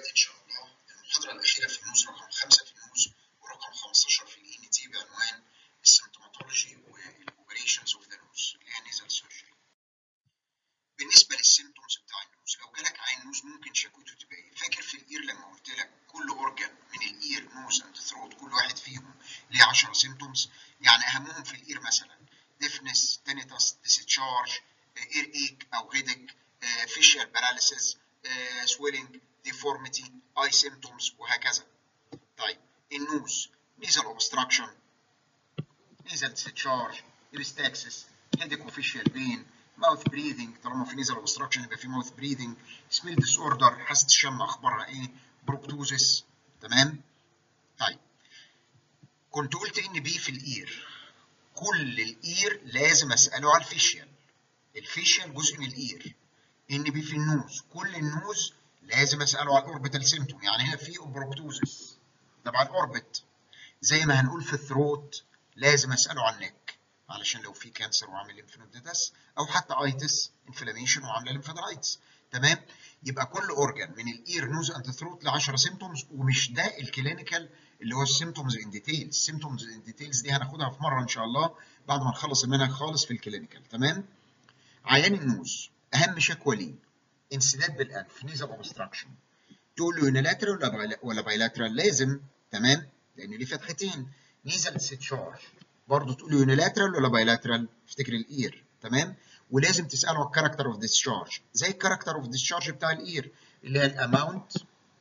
دلوقتي ان شاء الله المحاضره الاخيره في النوز رقم 5 في النوز ورقم 15 في الاي ان تي بعنوان السيمتوماتولوجي والاوبريشنز اوف ذا نوز اللي هي نيزل سيرجري. بالنسبه للسيمتومز بتاع النوز لو جالك عين نوز ممكن شكوته تبقى ايه؟ فاكر في الاير لما قلت لك كل اورجان من الاير نوز اند ثروت كل واحد فيهم ليه 10 سيمتومز يعني اهمهم في الاير مثلا ديفنس تينيتاس ديسشارج اير ايك او هيدك فيشيال باراليسيس سويلنج ديفورميتي اي سيمتومز وهكذا طيب النوز نيزل اوبستراكشن نيزل ديسشارج ايبستاكسس هيدك وفيشيال بين ماوث بريذنج طالما في نيزل اوبستراكشن يبقى في ماوث بريذنج سميل ديس اوردر حاسه الشم اخبارها ايه بروبتوزس تمام طيب كنت قلت ان بي في الاير كل الاير لازم اساله على الفيشيال الفيشيال جزء من الاير ان بي في النوز كل النوز لازم اساله على الاوربيتال سيمتوم يعني هنا في بروبتوزس تبع الاوربت زي ما هنقول في الثروت لازم اساله على النك علشان لو في كانسر وعامل ليمفنوديتس او حتى ايتس انفلاميشن وعامله ليمفادرايتس تمام يبقى كل اورجان من الاير نوز اند ثروت ل 10 سيمتومز ومش ده الكلينيكال اللي هو السيمتومز ان ديتيلز السيمتومز ان ديتيلز دي هناخدها في مره ان شاء الله بعد ما نخلص المنهج خالص في الكلينيكال تمام عيان النوز اهم شكوى ليه انسداد بالانف نيزل اوبستراكشن تقول له يونيلاترال ولا بايلا ولا بايلاترال لازم تمام لان ليه فتحتين نيزل ديسشارج برضه تقول له يونيلاترال ولا بايلاترال افتكر الاير تمام ولازم تساله على الكاركتر اوف ديسشارج زي الكاركتر اوف ديسشارج بتاع الاير اللي هي الاماونت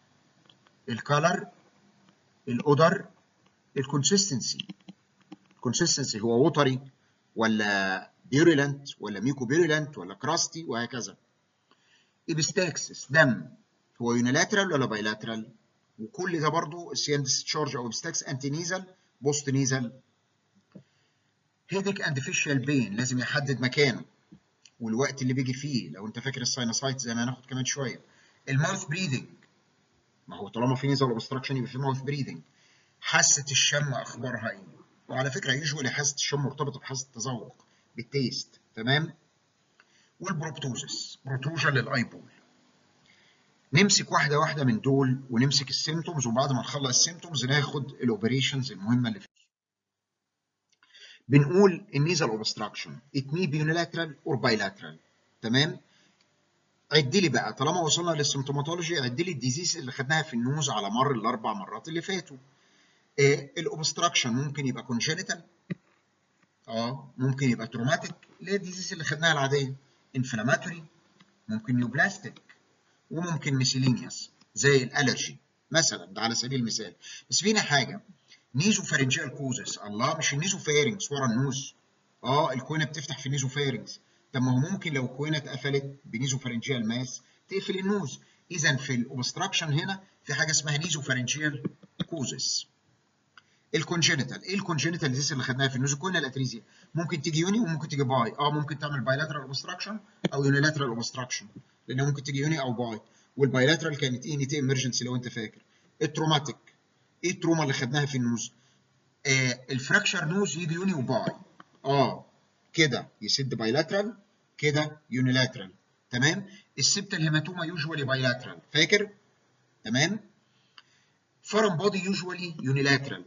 الكالر الاودر الكونسستنسي الكونسستنسي هو ووتري ولا بيرولنت ولا ميكو بيرولنت ولا كراستي وهكذا ابستاكسس دم هو يونيلاترال ولا بايلاترال وكل ده برضو سيان ديسشارج او ابستاكس انتي نيزل بوست نيزل هيدك اند فيشيال بين لازم يحدد مكانه والوقت اللي بيجي فيه لو انت فاكر الساينوسايت زي ما هناخد كمان شويه الماوث بريذنج ما هو طالما في نيزل اوبستراكشن يبقى في ماوث بريذنج حاسه الشم اخبارها ايه وعلى فكره يوجوالي حاسه الشم مرتبطه بحاسه التذوق بالتيست تمام والبروبتوزس بروتروجن للاي بول نمسك واحده واحده من دول ونمسك السيمتومز وبعد ما نخلص السيمتومز ناخد الاوبريشنز المهمه اللي فيه بنقول النيزل اوبستراكشن ات مي بيونيلاترال اور بايلاترال تمام عد لي بقى طالما وصلنا للسيمتوماتولوجي عد لي الديزيز اللي خدناها في النوز على مر الاربع مرات اللي فاتوا آه الاوبستراكشن ممكن يبقى كونجينيتال اه ممكن يبقى تروماتيك اللي هي الديزيز اللي خدناها العاديه انفلاماتوري ممكن نيوبلاستيك وممكن ميسيلينيوس زي الالرجي مثلا ده على سبيل المثال بس فينا حاجه نيزو فارنجيال كوزس الله مش النيزو فارنجز ورا النوز اه الكوينه بتفتح في النيزو فارنجز طب ما هو ممكن لو الكوينه اتقفلت بنيزو فارنجيال ماس تقفل النوز اذا في الاوبستراكشن هنا في حاجه اسمها نيزو فارنجيال كوزس الكونجينيتال ايه الكونجينيتال ديزيز اللي خدناها في النوز الكوينه الاتريزيا ممكن تيجي يوني وممكن تيجي باي اه ممكن تعمل بايلاترال اوبستراكشن او يونيلاترال اوبستراكشن لانه ممكن تيجي يوني او باي والبايلاترال كانت اي نيتي امرجنسي لو انت فاكر التروماتيك ايه التروما اللي خدناها في النوز آه الفراكشر نوز يجي يوني وباي اه كده يسد بايلاترال كده يونيلاترال تمام السبتال هيماتوما يوجوالي بايلاترال فاكر تمام فورم بودي يوجوالي يونيلاترال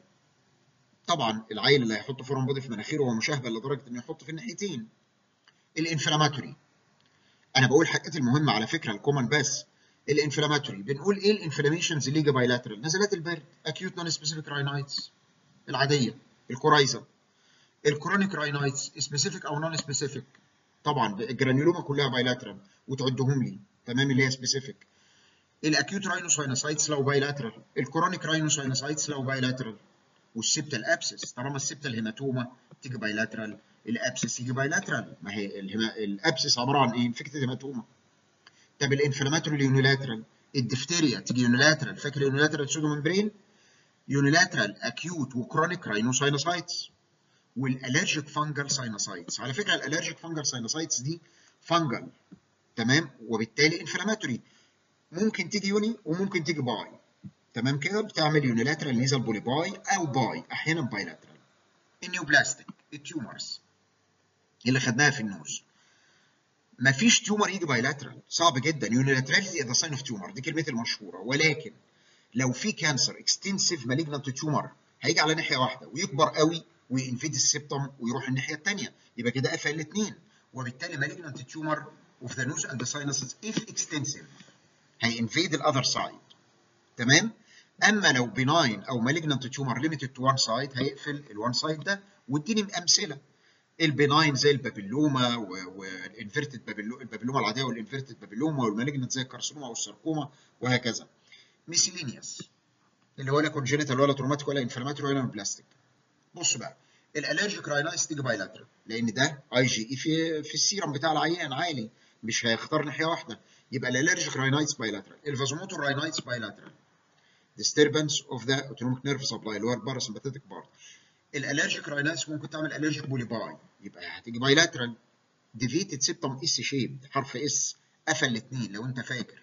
طبعا العيل اللي هيحط فورم بودي في مناخيره هو مشهبل لدرجه انه يحط في الناحيتين الانفلاماتوري انا بقول حاجات المهمه على فكره الكومن بس الانفلاماتوري بنقول ايه الانفلاميشنز اللي جا بايلاترال نزلات البرد اكيوت نون سبيسيفيك راينايتس العاديه الكورايزا الكرونيك راينايتس سبيسيفيك او نون سبيسيفيك طبعا الجرانيولوما كلها بايلاترال وتعدهم لي تمام اللي هي سبيسيفيك الاكيوت راينوساينوسايتس لو بايلاترال الكرونيك راينوساينوسايتس لو بايلاترال والسبتال ابسس طالما السبتال هيماتوما تيجي بايلاترال الابسس يجي بايلاترال ما هي الهما... الابسس عباره عن ايه؟ انفكتد هيماتوما طب الانفلاماتوري اليونيلاترال الدفتيريا تيجي يونيلاترال فاكر اليونيلاترال سودو ممبرين يونيلاترال اكيوت وكرونيك راينوساينوسايتس والالرجيك فانجل ساينوسايتس على فكره الالرجيك فانجل ساينوسايتس دي فانجل تمام وبالتالي انفلاماتوري ممكن تيجي يوني وممكن تيجي باي تمام كده بتعمل يونيلاترال نيزل بولي باي او باي احيانا بايلاترال النيوبلاستيك التيومرز اللي خدناها في النوز مفيش تيومر يجي بايلاترال صعب جدا يونيلاتراليتي ذا ساين اوف تيومر دي كلمتي المشهوره ولكن لو في كانسر اكستنسيف مالجنانت تيومر هيجي على ناحيه واحده ويكبر قوي وينفيد السبتم ويروح الناحيه الثانيه يبقى كده قفل الاثنين وبالتالي مالجنانت تيومر اوف ذا نوز اند ساينسز اف اكستنسيف هينفيد الاذر سايد تمام اما لو بناين او مالجنانت تيومر ليميتد تو وان سايد هيقفل الوان سايد ده واديني امثله البناين زي البابيلوما والانفيرتد بابيلوما البابيلوما العاديه والانفيرتد بابيلوما والمالجنت زي الكارسينوما والساركوما وهكذا ميسيلينيوس اللي هو لا كونجينيتال ولا تروماتيك ولا انفلاماتوري ولا بلاستيك بص بقى الالرجيك راينايتس تيجي بايلاترال لان ده اي جي اي في في السيرم بتاع العيان عالي مش هيختار ناحيه واحده يبقى الالرجيك راينايتس بايلاترال الفازوموتور راينايتس بايلاترال disturbance of the autonomic nerve supply اللي هو الباراسمباتيك بارت الالرجيك راينايتس ممكن تعمل الرجيك بوليباي يبقى هتيجي بايلاترال ديفيتد سيبتم اس شيب حرف اس قفل الاثنين لو انت فاكر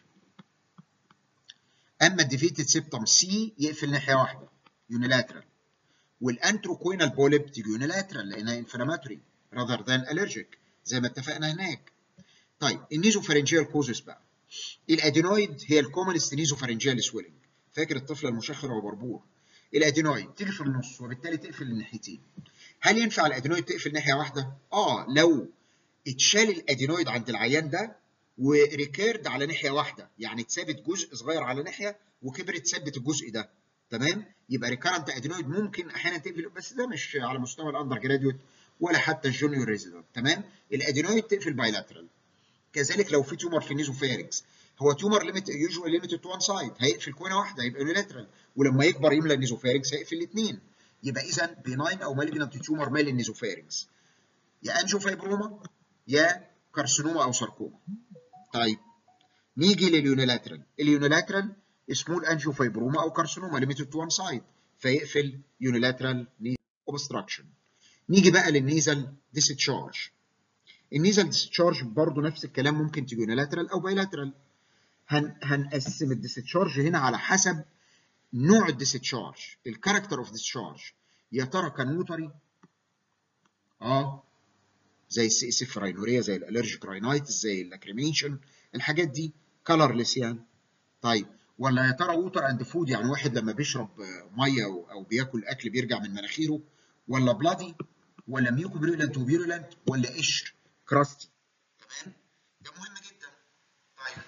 اما الديفيتد سيبتم سي يقفل ناحيه واحده يونيلاترال والانتروكوينال بوليب تيجي يونيلاترال لانها انفلاماتوري راذر ذان الرجيك زي ما اتفقنا هناك طيب النيزوفارنجيال كوزس بقى الادينويد هي الكومنست نيزوفارنجيال سويلنج فاكر الطفل المشخر وهو بربور الادينويد تيجي في النص وبالتالي تقفل الناحيتين هل ينفع الادينويد تقفل ناحيه واحده اه لو اتشال الادينويد عند العيان ده وريكيرد على ناحيه واحده يعني اتثبت جزء صغير على ناحيه وكبرت ثبت الجزء ده تمام يبقى ريكارنت ادينويد ممكن احيانا تقفل بس ده مش على مستوى الاندر جراديوت ولا حتى الجونيور ريزيدنت تمام الادينويد تقفل بايلاترال كذلك لو في تيومر في النيزوفارنكس هو تيومر ليميت يوجوال ليميتد تو وان سايد هيقفل كونه واحده هيبقى يونيلاترال ولما يكبر يملى النيزوفارنكس هيقفل الاثنين يبقى اذا بيناين او مالجنانت تيومر مال النيزوفارنكس يا انجو فايبروما يا كارسينوما او ساركوما طيب نيجي لليونيلاترال اليونيلاترال اسمه الانجو فايبروما او كارسينوما ليميتد تو وان سايد فيقفل يونيلاترال اوبستراكشن نيجي بقى للنيزل ديستشارج النيزل ديستشارج برضه نفس الكلام ممكن تيجي يونيلاترال او بايلاترال هن هنقسم الديستشارج هنا على حسب نوع الديستشارج الكاركتر اوف ديستشارج يا ترى كان ووتري اه زي السي اس اف راينوريا زي الالرجيك راينايتس زي اللاكريميشن الحاجات دي كلرلس يعني طيب ولا يا ترى ووتر اند فود يعني واحد لما بيشرب ميه او بياكل اكل بيرجع من مناخيره ولا بلادي ولا ميوكو بيرولنت وبيرولنت ولا قشر كراستي تمام ده مهم جدا طيب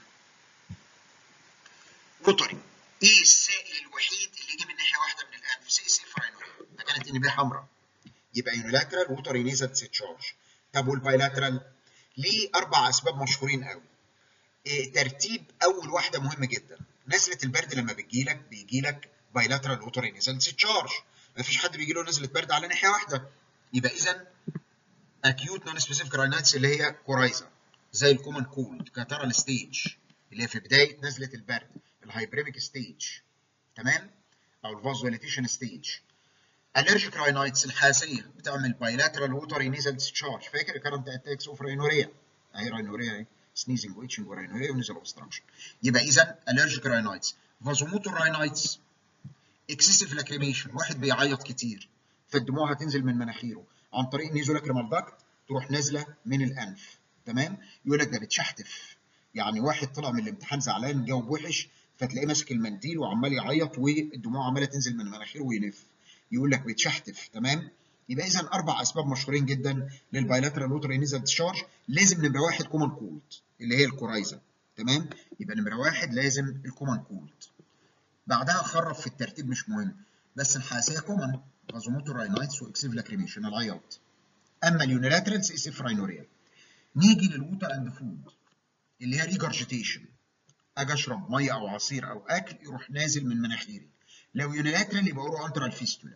ووتري ايه السائل الوحيد اللي يجي من ناحيه واحده من الانف سي اس اف راينوريا ده كانت ان بي حمراء يبقى يونيلاترال ووتري نيزل ديستشارج طب والبايلاترال ليه اربع اسباب مشهورين قوي إيه ترتيب اول واحده مهمه جدا نزله البرد لما بتجيلك بيجيلك بايلاترال ووتري نيزل ديستشارج مفيش حد بيجي له نزله برد على ناحيه واحده يبقى اذا اكيوت نون سبيسيفيك راينايتس اللي هي كورايزا زي الكومن كولد كاترال ستيج اللي هي في بدايه نزله البرد الهايبريميك ستيج تمام او الفازوليتيشن ستيج الرجيك راينايتس الحاسيه بتعمل بايلاترال ووتري نيزل ديسشارج فاكر كارنت اتاكس اوف راينوريا اهي راينوريا اهي سنيزنج ويتشنج وراينوريا ونيزل اوبستراكشن يبقى اذا الرجيك راينايتس فازوموتور راينايتس اكسسيف لاكريميشن واحد بيعيط كتير فالدموع هتنزل من مناخيره عن طريق نيزو لاكريمال داكت تروح نازله من الانف تمام يقول لك ده بتشحتف يعني واحد طلع من الامتحان زعلان جاوب وحش فتلاقيه ماسك المنديل وعمال يعيط والدموع عماله تنزل من مناخيره وينف يقول لك بتشحتف تمام يبقى اذا اربع اسباب مشهورين جدا للبايلاترال ووتر نيزل ديشارج لازم نمره واحد كومن كولد اللي هي الكورايزا تمام يبقى نمره واحد لازم الكومن كولد بعدها خرف في الترتيب مش مهم بس الحاسيه كومن فازوموتور راينايتس واكسيف لاكريميشن العياط اما اليونيلاترال سي اس راينوريال نيجي للووتر اند فود اللي هي ريجرجيتيشن اجي اشرب ميه او عصير او اكل يروح نازل من مناخيري لو يونيلاترال يبقى اورو انترال فيستولا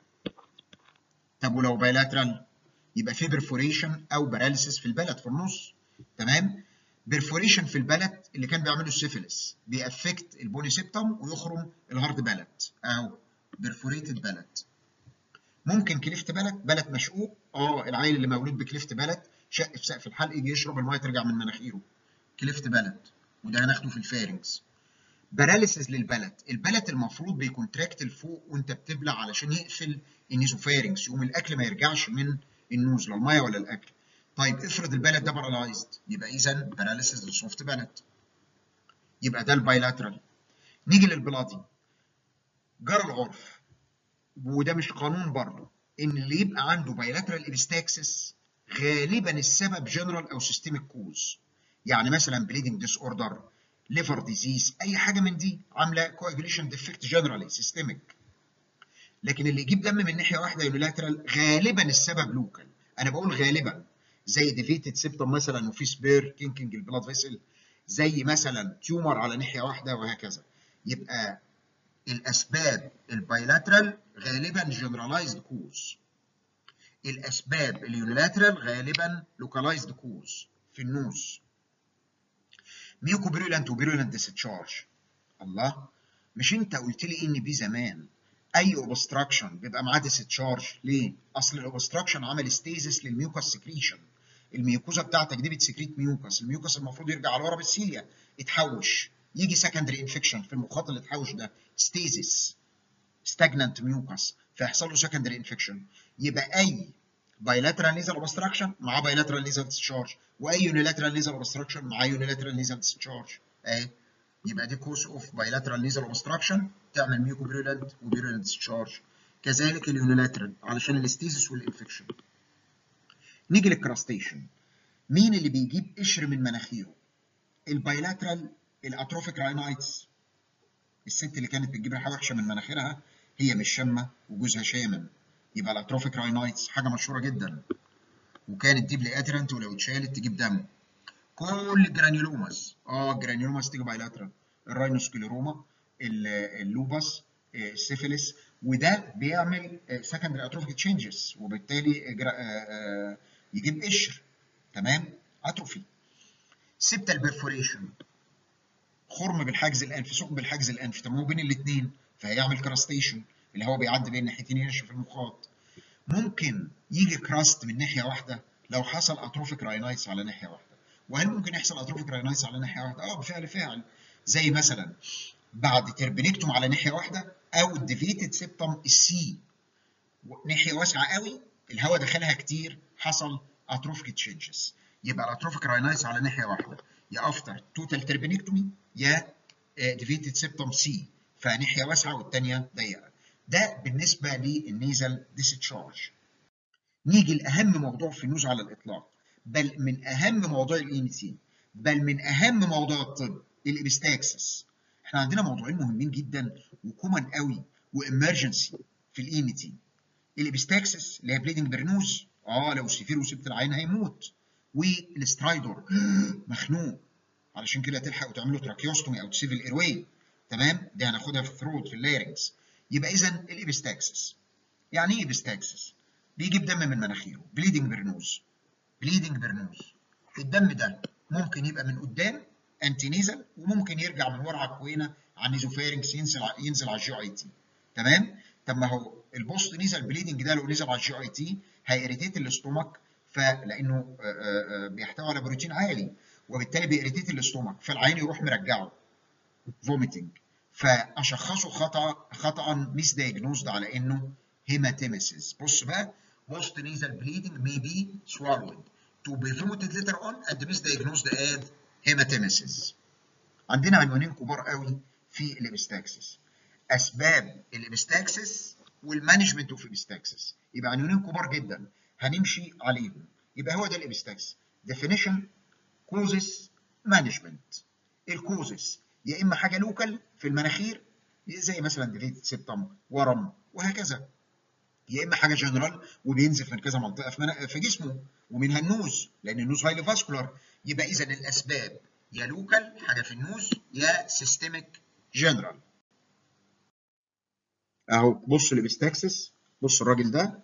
طب ولو بايلاترال يبقى في برفوريشن او باراليسيس في البلد في النص تمام برفوريشن في البلد اللي كان بيعمله السيفيلس بيأفكت البوني سيبتم ويخرم الهارد بلد اهو برفوريتد بلد ممكن كليفت بلد بلد مشقوق اه العيل اللي مولود بكليفت بلد شق في سقف الحلق يجي يشرب الميه ترجع من مناخيره كليفت بلد وده هناخده في الفارنجز باراليسيس للبلد البلد المفروض بيكونتراكت لفوق وانت بتبلع علشان يقفل النيزوفارنجز يقوم الاكل ما يرجعش من النوز لا الميه ولا الاكل طيب افرض البلد ده بارالايزد يبقى اذا باراليسيس للسوفت بلد يبقى ده البايلاترال نيجي للبلادي جرى العرف وده مش قانون برضه ان اللي يبقى عنده بايلاترال ابستاكسس غالبا السبب جنرال او سيستميك كوز يعني مثلا بليدنج ديس اوردر ليفر ديزيز اي حاجه من دي عامله كواجوليشن ديفكت جنرالي سيستميك لكن اللي يجيب دم من ناحيه واحده يونيلاترال غالبا السبب لوكال انا بقول غالبا زي ديفيتد سيبتم مثلا وفي سبير كينكينج البلاد فيسل زي مثلا تيومر على ناحيه واحده وهكذا يبقى الاسباب البايلاترال غالبا جنرالايزد كوز الاسباب اليونيلاترال غالبا لوكالايزد كوز في النوز ميوكو بيرولانت وبيرولانت ديستشارج الله مش انت قلت لي ان بي زمان اي اوبستراكشن بيبقى معاه ديستشارج ليه؟ اصل الاوبستراكشن عمل ستيزس للميوكاس سكريشن الميوكوزا بتاعتك دي بتسكريت ميوكاس الميوكاس المفروض يرجع لورا بالسيليا اتحوش يجي سكندري انفكشن في المخاط اللي اتحوش ده ستيزس ستاجنانت ميوكاس فيحصل له سكندري انفكشن يبقى اي بايلاترال نيزل اوبستراكشن معاه بايلاترال نيزل ديسشارج واي يونيلاترال نيزل اوبستراكشن معاه يونيلاترال نيزل ديسشارج اهي يبقى دي كوز اوف بايلاترال نيزل اوبستراكشن تعمل ميوكو بيرولنت وبيرولنت ديسشارج كذلك اليونيلاترال علشان الاستيزس والانفكشن نيجي للكراستيشن مين اللي بيجيب قشر من مناخيره البايلاترال الاتروفيك راينايتس الست اللي كانت بتجيب ريحه وحشه من مناخيرها هي مش شامه وجوزها شامم يبقى الاتروفيك راينايتس حاجه مشهوره جدا وكانت دي بلياترنت ولو اتشالت تجيب دم كل الجرانيولوماس اه الجرانيولوماس تيجي بايلاترال الراينوسكليروما اللوباس السيفيلس وده بيعمل سكندري اتروفيك تشينجز وبالتالي يجيب قشر تمام اتروفي سبتال بيرفوريشن خرم بالحاجز الانفي ثقب بالحاجز الانفي طب هو بين الاثنين فهيعمل كراستيشن اللي هو بيعدي بين الناحيتين ينشف المخاط ممكن يجي كراست من ناحيه واحده لو حصل اتروفيك راينايتس على ناحيه واحده وهل ممكن يحصل اتروفيك راينايتس على ناحيه واحده اه بفعل فاعل زي مثلا بعد تربينكتوم على ناحيه واحده او الديفيتد سيبتم السي ناحيه واسعه قوي الهواء دخلها كتير حصل اتروفيك تشينجز يبقى الاتروفيك راينايتس على ناحيه واحده يا افتر توتال تربينكتومي يا ديفيتد سيبتم سي فناحيه واسعه والثانيه ضيقه ده بالنسبه للنيزل ديسشارج نيجي لاهم موضوع في النوز على الاطلاق بل من اهم مواضيع الاي سي بل من اهم مواضيع الطب الابستاكسس احنا عندنا موضوعين مهمين جدا وكومن قوي وامرجنسي في الاي تي الابستاكسس اللي هي بليدنج برنوز اه لو سيفير وسبت العين هيموت والسترايدور مخنوق علشان كده تلحق وتعمل له تراكيوستومي او تسيف الايرواي تمام دي هناخدها في الثروت في اللارنكس يبقى اذا الابستاكسس يعني ايه ابستاكسس بيجيب دم من مناخيره بليدنج برنوز بليدنج برنوز الدم ده ممكن يبقى من قدام انتي نيزل وممكن يرجع من ورا الكوينه على النيزوفارنكس ينزل ينزل على الجي اي تي تمام طب ما هو البوست نيزل بليدنج ده لو نزل على الجي اي تي هيريتيت الاستومك فلانه بيحتوي على بروتين عالي وبالتالي بيريتيت الاستومك فالعين يروح مرجعه فوميتنج فاشخصه خطا خطا ميس دايجنوزد على انه هيماتيميسيس بص بقى post nasal bleeding may be swallowed to be voted later on and misdiagnosed as hematemesis. عندنا عنوانين كبار قوي في الابستاكسس. اسباب الابستاكسس والمانجمنت اوف ابستاكسس. يبقى عنوانين كبار جدا هنمشي عليهم. يبقى هو ده الابستاكسس. definition causes management. الكوزس يا اما حاجه لوكال في المناخير زي مثلا ديليت سيبتم ورم وهكذا يا اما حاجه جنرال وبينزف من كذا منطقه في, من... في جسمه ومنها النوز لان النوز هايلي فاسكولار يبقى اذا الاسباب يا لوكال حاجه في النوز يا سيستميك جنرال اهو بص الابستاكسس بص الراجل ده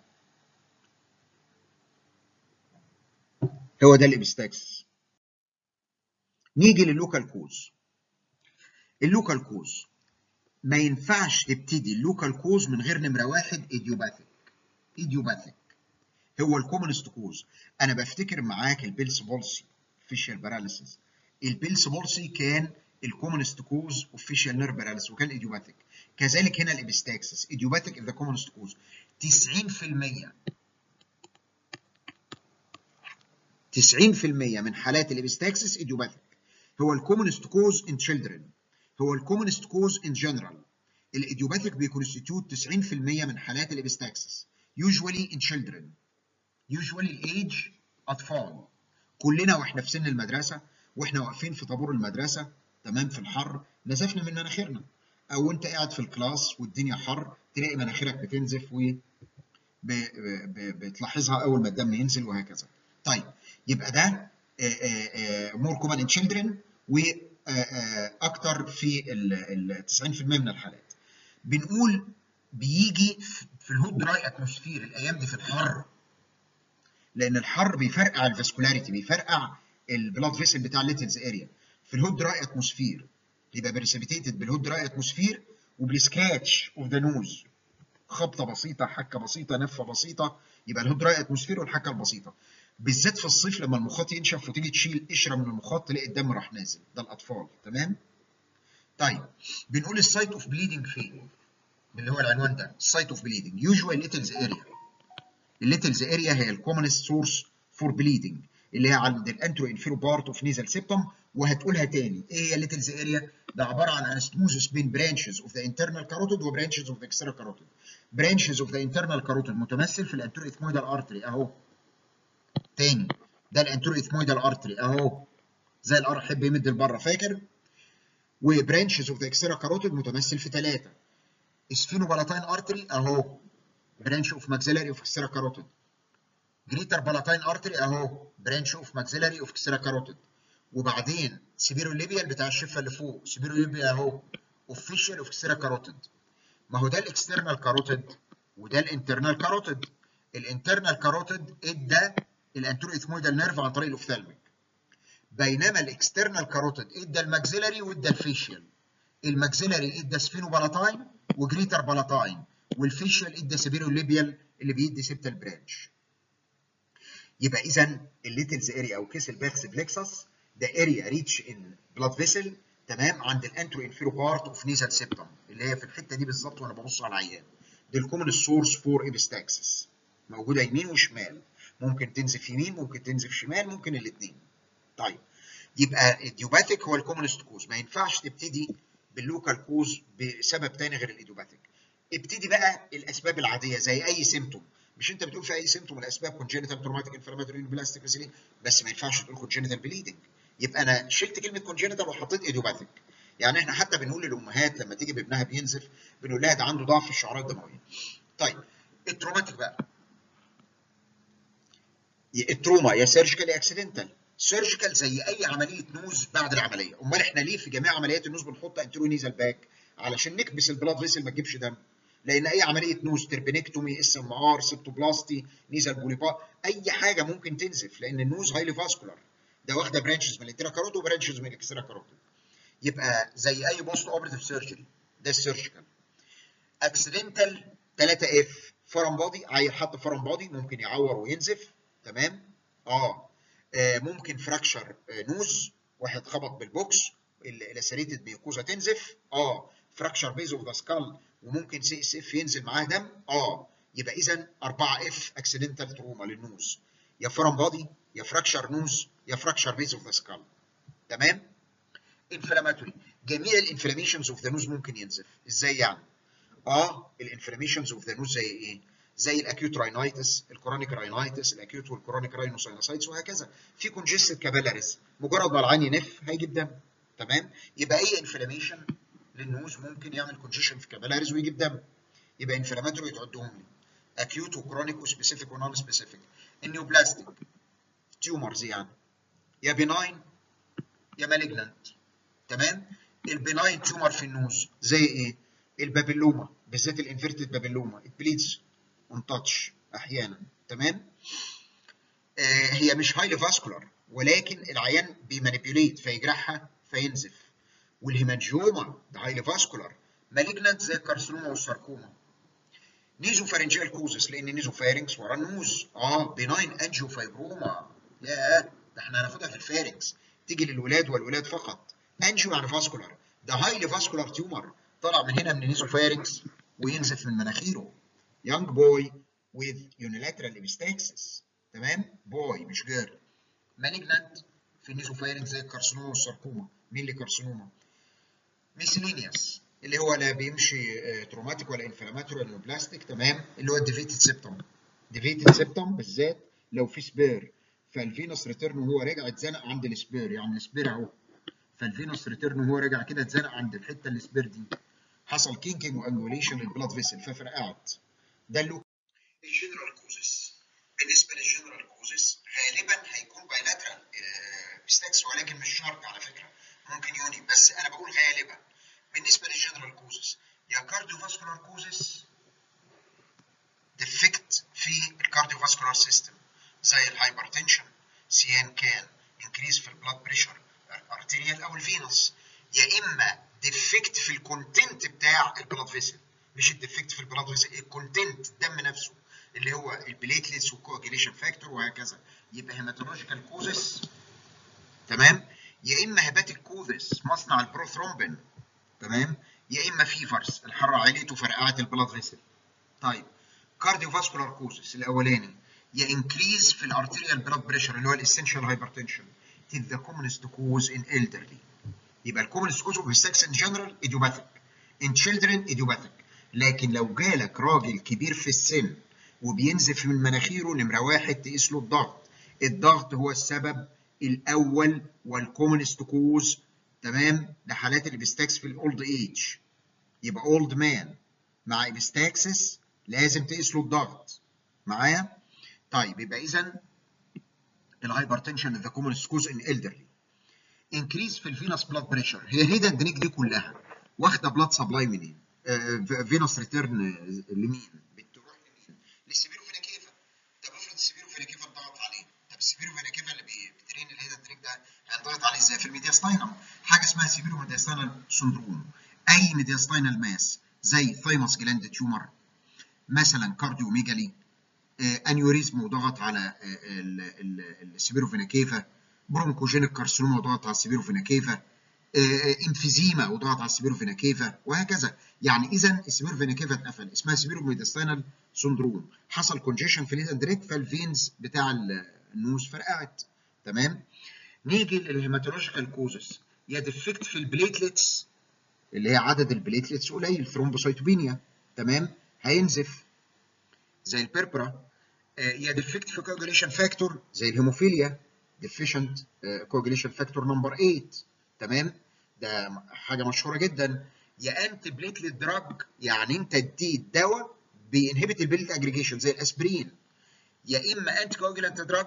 هو ده الابستاكسس نيجي لللوكال كوز اللوكال كوز ما ينفعش تبتدي اللوكال كوز من غير نمره واحد ايديوباثيك ايديوباثيك هو الكومنست كوز انا بفتكر معاك البيلس بولسي فيشال باراليسيس البيلس بولسي كان الكومنست كوز اوف فيشال نيرف باراليسيس وكان ايديوباثيك كذلك هنا الابستاكسس ايديوباثيك از ذا كومنست كوز 90% 90% من حالات الابستاكسس ايديوباثيك هو الكومنست كوز ان تشيلدرن هو الكومنست كوز ان جنرال الايديوباثيك بيكونستيتيوت 90% من حالات الابستاكسس usually in children usually الايج اطفال كلنا واحنا في سن المدرسه واحنا واقفين في طابور المدرسه تمام في الحر نزفنا من مناخيرنا او انت قاعد في الكلاس والدنيا حر تلاقي مناخيرك بتنزف و بتلاحظها اول ما الدم ينزل وهكذا. طيب يبقى ده مور كومن ان تشيلدرن واكتر في ال 90% من الحالات. بنقول بيجي في الهوت دراي اتموسفير الايام دي في الحر لان الحر بيفرقع الفاسكولاريتي بيفرقع البلاد فيسل بتاع الليتلز اريا في الهوت دراي اتموسفير يبقى بريسبيتيتد بالهوت دراي اتموسفير وبالسكراتش اوف ذا نوز خبطه بسيطه حكه بسيطه نفه بسيطه يبقى الهوت دراي اتموسفير والحكه البسيطه بالذات في الصيف لما المخاط ينشف وتيجي تشيل قشره من المخاط تلاقي الدم راح نازل ده الاطفال تمام طيب بنقول السايت اوف بليدنج فين اللي هو العنوان ده السايت اوف بليدنج يوجوال ليتلز اريا الليتلز اريا هي الكومنست سورس فور بليدنج اللي هي عند الانترو انفيرو بارت اوف نيزل سيبتم وهتقولها تاني ايه هي الليتلز اريا ده عباره عن انستموزس بين برانشز اوف ذا انترنال كاروتيد وبرانشز اوف ذا اكسترنال كاروتيد برانشز اوف ذا انترنال كاروتيد متمثل في الانترو اثمويدال ارتري اهو تاني ده الانترو اثمويدال ارتري اهو زي الار يحب يمد لبره فاكر وبرانشز اوف ذا اكسترنال كاروتيد متمثل في ثلاثه اسفينوبالاتاين ارتري اهو برانش اوف ماكسيلاري اوف اكسترا كاروتيد جريتر بالاتاين ارتري اهو برانش اوف ماكسيلاري اوف اكسترا كاروتيد وبعدين سيبيرو ليبيال بتاع الشفه اللي فوق سيبيرو ليبيال اهو اوفيشال اوف اكسترا كاروتيد ما هو ده الاكسترنال كاروتيد وده الانترنال كاروتيد الانترنال كاروتيد ادى الانترو اثمويدال نيرف عن طريق الاوفثالميك بينما الاكسترنال كاروتيد ادى الماكسيلاري وادى الفيشيال الماكسيلاري ادى سفينوبالاتاين وجريتر بالاتاين والفيشيال ادى سيبيرو ليبيال اللي بيدي سيبتال برانش يبقى اذا الليتلز اريا او كيس الباكس بلكسس ده اريا ريتش ان بلاد فيسل تمام عند الانترو انفيرو بارت اوف نيزل سيبتم اللي هي في الحته دي بالظبط وانا ببص على العيان دي الكومن سورس فور ابستاكسس موجوده يمين وشمال ممكن تنزف يمين ممكن تنزف شمال ممكن الاثنين طيب يبقى الديوباتيك هو الكومنست كوز ما ينفعش تبتدي باللوكال كوز بسبب تاني غير الايديوباتيك ابتدي بقى الاسباب العاديه زي اي سيمتوم مش انت بتقول في اي سيمتوم الاسباب كونجينيتال تروماتيك انفلاماتوري بلاستيك فيسيلين بس ما ينفعش تقول كونجينيتال بليدنج يبقى انا شلت كلمه كونجينيتال وحطيت ايديوباتيك يعني احنا حتى بنقول للامهات لما تيجي بابنها بينزف بنقول لها ده عنده ضعف في الشعرات الدمويه طيب التروماتيك بقى التروما يا سيرجيكال يا اكسيدنتال سيرجيكال زي اي عمليه نوز بعد العمليه امال احنا ليه في جميع عمليات النوز بنحط انترو نيزل باك علشان نكبس البلاد فيسل ما تجيبش دم لان اي عمليه نوز تربينكتومي اس ام ار سيبتوبلاستي نيزل بوليبا اي حاجه ممكن تنزف لان النوز هايلي فاسكولار ده واخده برانشز من الانترا كاروتو وبرانشز من الاكسترا كاروتو يبقى زي اي بوست اوبريتيف سيرجري ده السيرجيكال اكسيدنتال 3 اف فورم بودي عيل حط فورم بودي ممكن يعور وينزف تمام اه, آه ممكن فراكشر آه نوز واحد خبط بالبوكس اللاسريتد ميوكوزا تنزف اه فراكشر بيز اوف ذا سكال وممكن سي اس اف ينزل معاه دم اه يبقى اذا 4 اف اكسيدنتال تروما للنوز يا فورم بودي يا فراكشر نوز يا فراكشر بيز اوف ذا سكال تمام انفلاماتوري جميع الانفلاميشنز اوف ذا نوز ممكن ينزف ازاي يعني اه الانفلاميشنز اوف ذا نوز زي ايه زي الاكيوت راينايتس الكرونيك راينايتس الاكيوت والكرونيك راينوساينوسايتس وهكذا في كونجستد كابيلاريز مجرد ما العين ينف هيجيب دم تمام يبقى اي انفلاميشن للنوز ممكن يعمل كونجيشن في كابيلاريز ويجيب دم يبقى انفلاماتوري تعدهم لي اكيوت وكرونيك وسبيسيفيك ونون سبيسيفيك النيوبلاستيك تيومرز يعني يا بيناين يا مالجنانت تمام البيناين تيومر في النوز زي ايه البابيلوما بالذات الانفيرتد بابيلوما البليدز اون تاتش احيانا تمام آه هي مش هايلي فاسكولار ولكن العيان بيمانيبيوليت فيجرحها فينزف والهيمانجيوما ده هايلي فاسكولار مالجنانت زي الكارسينوما والساركوما نيزو فارنجيال كوزس لان نيزو فارنكس ورا النوز اه بيناين انجيو فايبروما ياه ده احنا هناخدها في الفارنكس تيجي للولاد والولاد فقط انجيو يعني فاسكولار ده هايلي فاسكولار تيومر طلع من هنا من النيزو فارنكس وينزف من مناخيره young boy with unilateral epistaxis تمام boy مش girl مالجنانت في النيزوفايرنج زي الكارسينوما والساركوما مين اللي كارسينوما ميسلينيوس اللي هو لا بيمشي تروماتيك ولا انفلاماتوري ولا بلاستيك تمام اللي هو الديفيتد سيبتم ديفيتد سيبتم بالذات لو في سبير فالفينوس ريتيرن وهو راجع اتزنق عند السبير يعني السبير اهو فالفينوس ريتيرن وهو راجع كده اتزنق عند الحته السبير دي حصل كينكينج وانجوليشن للبلاد فيسل ففرقعت ده اللي الجنرال كوزس بالنسبه للجنرال كوزس غالبا هيكون بايلاترال ستاكس ولكن مش شرط على فكره ممكن يوني بس انا بقول غالبا بالنسبه للجنرال كوزس يا كارديو فاسكولار كوزس ديفكت في الكارديو فاسكولار سيستم زي الهايبرتنشن سي ان كان انكريز في البلاد بريشر الارتيريال او الفينوس يا اما ديفكت في الكونتنت بتاع البلاد فيسل مش الديفكت في البلاد فيسل الكونتنت الدم نفسه اللي هو البليتلتس والكواجيليشن فاكتور وهكذا يبقى هيماتولوجيكال كوزس تمام يا اما هيباتيك كوزس مصنع البروثرومبين تمام يا اما فيفرز الحراره عليته فرقعت البلاد فيسل طيب كارديو فاسكولار كوزس الاولاني يا انكريز في الارتيريال بلاد بريشر اللي هو الاسنشال هايبرتنشن is the commonest cause in elderly يبقى الكومنست كوز اوف sex in general idiopathic in children idiopathic لكن لو جالك راجل كبير في السن وبينزف من مناخيره نمره واحد تقيس له الضغط الضغط هو السبب الاول والكومنست كوز تمام لحالات الابستاكس في الاولد ايج يبقى اولد مان مع ابستاكسس لازم تقيس له الضغط معايا طيب يبقى اذا الهايبرتنشن ذا كومنست كوز ان elderly انكريز في الفينوس بلاد بريشر هي الهيدا دريك دي كلها واخده بلاد سبلاي منين؟ آه فينوس ريتيرن لمين؟ بتروح لمين؟ للسبيرو فينيكيفا طب افرض السبيرو فينيكيفا اتضغط عليه طب السبيرو فينيكيفا اللي بيدرين الهيدا دريك ده هينضغط عليه ازاي في الميدياستاينم حاجه اسمها سبيرو ميدياستاينال سندروم اي ميدياستاينال ماس زي ثايموس جلاند تيومر مثلا كارديوميجالي آه انيوريزم وضغط على السبيروفينيكيفا برونكوجينيك كارسينوما وضغط على السبيروفينيكيفا انفيزيما وضغط على السبيروفينيكيفا وهكذا يعني اذا السبيروفينيكيفا اتقفل اسمها سبيروميدستاينال سندروم حصل كونجيشن في الاندريك فالفينز بتاع النوز فرقعت تمام نيجي للهيماتولوجيكال كوزس يا ديفكت في البليتلتس اللي هي عدد البليتلتس قليل ثرومبوسايتوبينيا تمام هينزف زي البربرا يا ديفكت في كوجوليشن فاكتور زي الهيموفيليا ديفيشنت كوجوليشن فاكتور نمبر 8 تمام ده حاجه مشهوره جدا يا انتي بليتلت دراج يعني انت اديت دواء بينهبت البليت اجريجيشن زي الاسبرين يا اما انتي كوجولانت دراج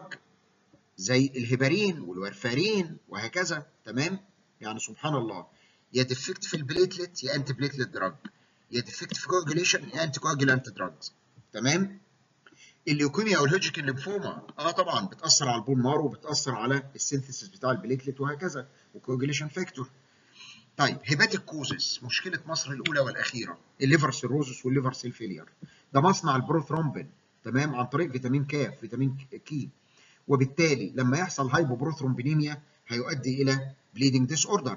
زي الهيبارين والورفارين وهكذا تمام يعني سبحان الله يا ديفكت في البليتلت يا انتي بليتلت دراج يا ديفكت في كوجوليشن يا انتي كوجولانت دراجز تمام الليوكيميا او الهوجكن ليمفوما اه طبعا بتاثر على البون مارو وبتاثر على السينثيسيس بتاع البليتلت وهكذا وكوجوليشن فاكتور طيب هيباتيك كوزس مشكله مصر الاولى والاخيره الليفر سيروزس والليفر سيل فيلير ده مصنع البروثرومبين تمام عن طريق فيتامين كاف فيتامين كي وبالتالي لما يحصل هايبوبروثرومبينيميا هيؤدي الى بليدنج ديس اوردر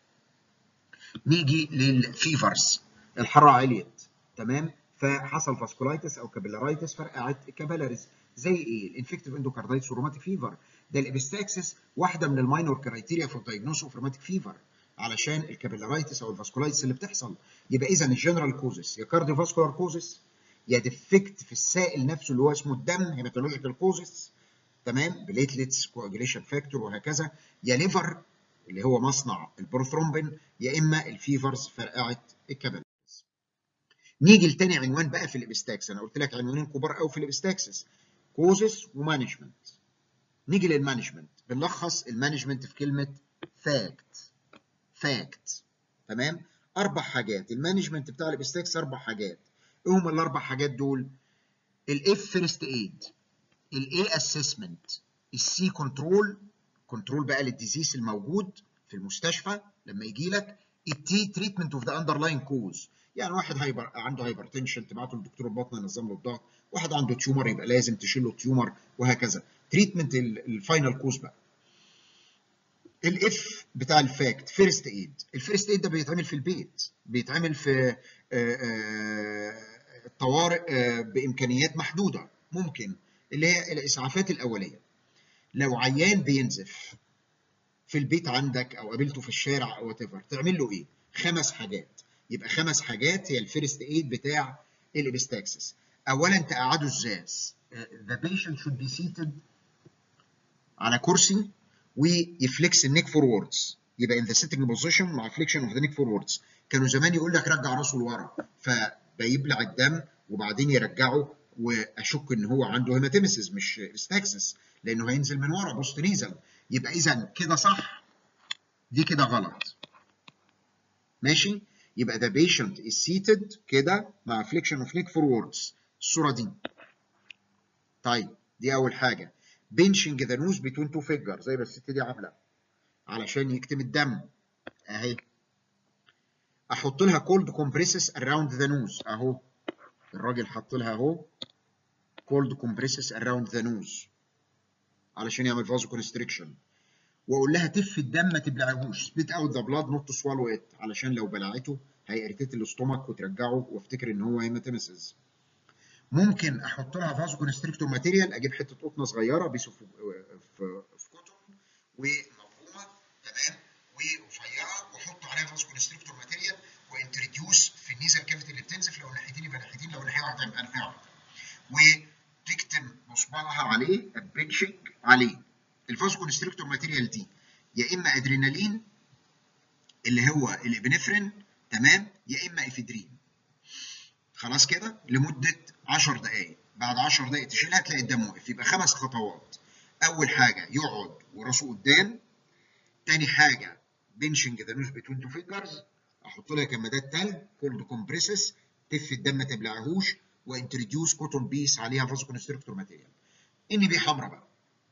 نيجي للفيفرز الحراره عليت تمام فحصل فاسكولايتس او كابيلارايتس فرقعت كابيلاريز زي ايه؟ الانفكتيف اندوكاردايتس وروماتيك فيفر ده الابستاكسس واحده من الماينور كرايتيريا في الدايجنوس اوف روماتيك فيفر علشان الكابيلارايتس او الفاسكولايتس اللي بتحصل يبقى اذا الجنرال كوزس يا كارديو فاسكولار كوزس يا ديفكت في السائل نفسه اللي هو اسمه الدم هيماتولوجيكال كوزس تمام بليتلتس كواجيليشن فاكتور وهكذا يا ليفر اللي هو مصنع البروثرومبين يا اما الفيفرز فرقعت الكابيلاريز نيجي لتاني عنوان بقى في الابستاكس انا قلت لك عنوانين كبار قوي في الابستاكسس كوزس ومانجمنت نيجي للمانجمنت بنلخص المانجمنت في كلمه فاكت فاكت تمام اربع حاجات المانجمنت بتاع الابستاكس اربع حاجات ايه هم الاربع حاجات دول الاف فيرست ايد الاي اسسمنت السي كنترول كنترول بقى للديزيز الموجود في المستشفى لما يجي لك التي تريتمنت اوف ذا اندرلاين كوز يعني واحد هايبر عنده هايبرتنشن تبعته لدكتور البطن ينظم له الضغط واحد عنده تيومر يبقى لازم تشيل له تيومر وهكذا تريتمنت الفاينل كوز بقى الاف بتاع الفاكت فيرست ايد الفيرست ايد ده بيتعمل في البيت بيتعمل في الطوارئ بامكانيات محدوده ممكن اللي هي الاسعافات الاوليه لو عيان بينزف في البيت عندك او قابلته في الشارع او وات تعمل له ايه؟ خمس حاجات يبقى خمس حاجات هي الفيرست ايد بتاع الابستاكسس اولا تقعده ازاز the patient should be seated على كرسي ويفليكس النيك فوروردز يبقى in the sitting position مع flexion of the neck forwards كانوا زمان يقول لك رجع راسه لورا فبيبلع الدم وبعدين يرجعه واشك ان هو عنده هيماتيمسيس مش ستاكسس لانه هينزل من ورا بوست نيزل يبقى اذا كده صح دي كده غلط ماشي يبقى the patient is seated كده مع flexion of neck forwards الصوره دي طيب دي اول حاجه benching the nose between two fingers زي ما الست دي عامله علشان يكتم الدم اهي احط لها cold compresses around the nose اهو الراجل حط لها اهو cold compresses around the nose علشان يعمل فازو كونستريكشن واقول لها تف الدم ما تبلعهوش spit out the blood not to swallow it علشان لو بلعته هيرتيت الاستومك وترجعه وافتكر ان هو هيماتيمسز ممكن احط لها فازو كونستريكتور ماتيريال اجيب حته قطنه صغيره بيسو في في, في كوتون ومفهومه تمام ورفيعه واحط عليها فازو كونستريكتور ماتيريال وانتروديوس في النيزل كافيتي اللي بتنزف لو ناحيتين يبقى ناحيتين لو ناحيه واحده يبقى ناحيه واحده وتكتم مصبعها عليه البنشنج عليه الفازو كونستريكتور ماتيريال دي يا اما ادرينالين اللي هو الابنفرين تمام يا اما افيدرين خلاص كده لمده 10 دقائق بعد 10 دقائق تشيلها تلاقي الدم واقف يبقى خمس خطوات اول حاجه يقعد وراسه قدام تاني حاجه بنشنج ذا نوز بتوين تو فينجرز احط لها كمادات تلج كولد كومبريسس تف الدم ما تبلعهوش وانتروديوس كوتون بيس عليها فازو كونستريكتور ماتيريال ان بي حمراء بقى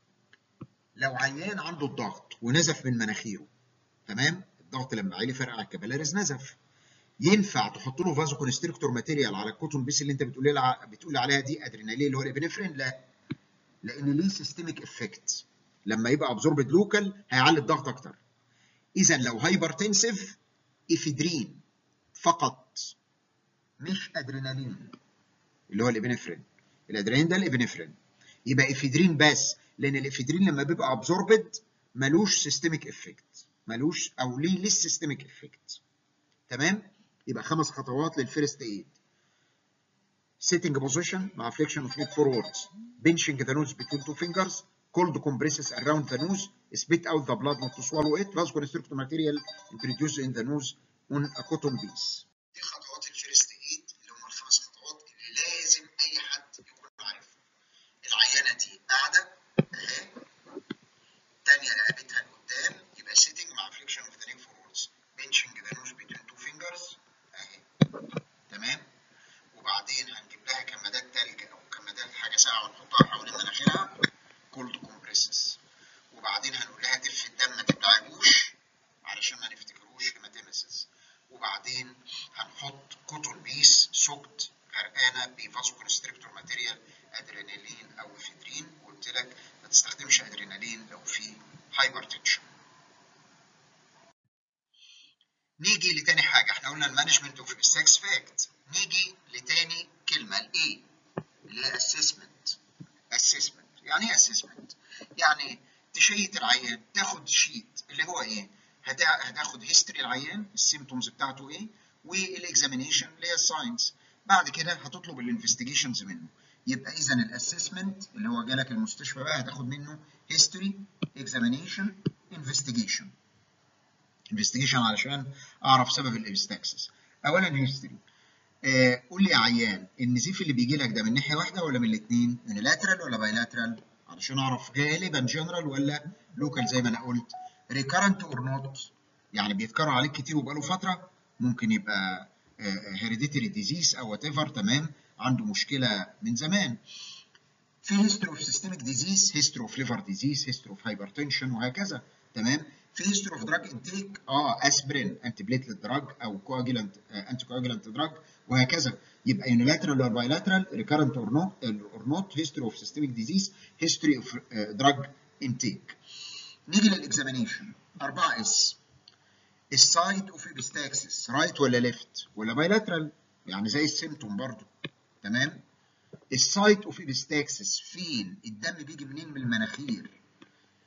لو عيان عنده الضغط ونزف من مناخيره تمام الضغط لما عالي فرقع الكابيلاريز نزف ينفع تحط له فازو كونستريكتور ماتيريال على الكوتون بيس اللي انت بتقول لها بتقول عليها دي ادرينالين اللي هو الابنفرين لا لان ليه سيستميك افكت لما يبقى ابزوربد لوكال هيعلي الضغط اكتر اذا لو هايبرتنسيف افيدرين فقط مش ادرينالين اللي هو الابنفرين الادرينالين ده الابنفرين يبقى افيدرين بس لان الافيدرين لما بيبقى ابزوربد ملوش سيستميك افكت ملوش او ليه ليه سيستميك افكت تمام يبقى خمس خطوات للفيرست ايد sitting position مع flexion of neck forwards benching the nose between two fingers cold compresses around the nose spit out the blood not to swallow it vasoconstrictor material introduced in the nose on a cotton piece دي خطوات الفيرست ايد اللي هم الخمس خطوات اللي لازم اي حد يكون عارفها العيانه دي قاعده اهي تانية رقبتها لقدام يبقى sitting مع flexion of the neck forwards benching the nose between two fingers اهي تمام وبعدين هنجيب لها كمادات تلج او كمادات حاجه ساقعه ونحطها حوالين مناخيرها كولد كومبريسس وبعدين هنقول لها تف الدم ما تبلعهوش علشان ما نفتكروش هيماتيمسيس وبعدين هنحط كوتون بيس سوكت غرقانه بفازو كونستريكتور ماتيريال ادرينالين او افيدرين وقلت لك ما تستخدمش ادرينالين لو في هايبرتنشن نيجي لتاني حاجه احنا قلنا المانجمنت اوف السكس فاكت نيجي لتاني كلمه الايه اللي هي اسسمنت اسسمنت يعني ايه اسسمنت يعني تشيت العيان تاخد شيت اللي هو ايه هتاخد هيستوري العيان السيمتومز بتاعته ايه والاكزامينيشن اللي هي الساينس بعد كده هتطلب الانفستيجيشنز منه يبقى اذا الاسسمنت اللي هو جالك المستشفى بقى هتاخد منه هيستوري اكزامينيشن انفستيجيشن انفستيجيشن علشان اعرف سبب الابستاكسس اولا هيستوري آه قول لي يا عيان النزيف اللي بيجي لك ده من ناحيه واحده ولا من الاثنين من لاترال ولا بايلاترال علشان اعرف غالبا جنرال ولا لوكال زي ما انا قلت ريكارنت اور نوت يعني بيتكرر عليك كتير وبقاله فتره ممكن يبقى هيريديتري ديزيز او وات ايفر تمام عنده مشكله من زمان في هيستوري اوف سيستميك ديزيز هيستوري اوف ليفر ديزيز هيستوري اوف هايبرتنشن وهكذا تمام في هيستوري اوف دراج انتيك اه اسبرين انتي بليتلت دراج او كواجيلانت انتي كواجيلانت دراج وهكذا يبقى يونيلاترال اور بايلاترال ريكارنت اور نوت اور نوت هيستوري اوف سيستميك ديزيز هيستوري اوف دراج انتيك نيجي للاكزامينيشن 4 اس السايد اوف ابستاكسس رايت ولا ليفت ولا بايلاترال يعني زي السيمتوم برضو تمام السايت اوف ابستاكسس فين الدم بيجي منين من المناخير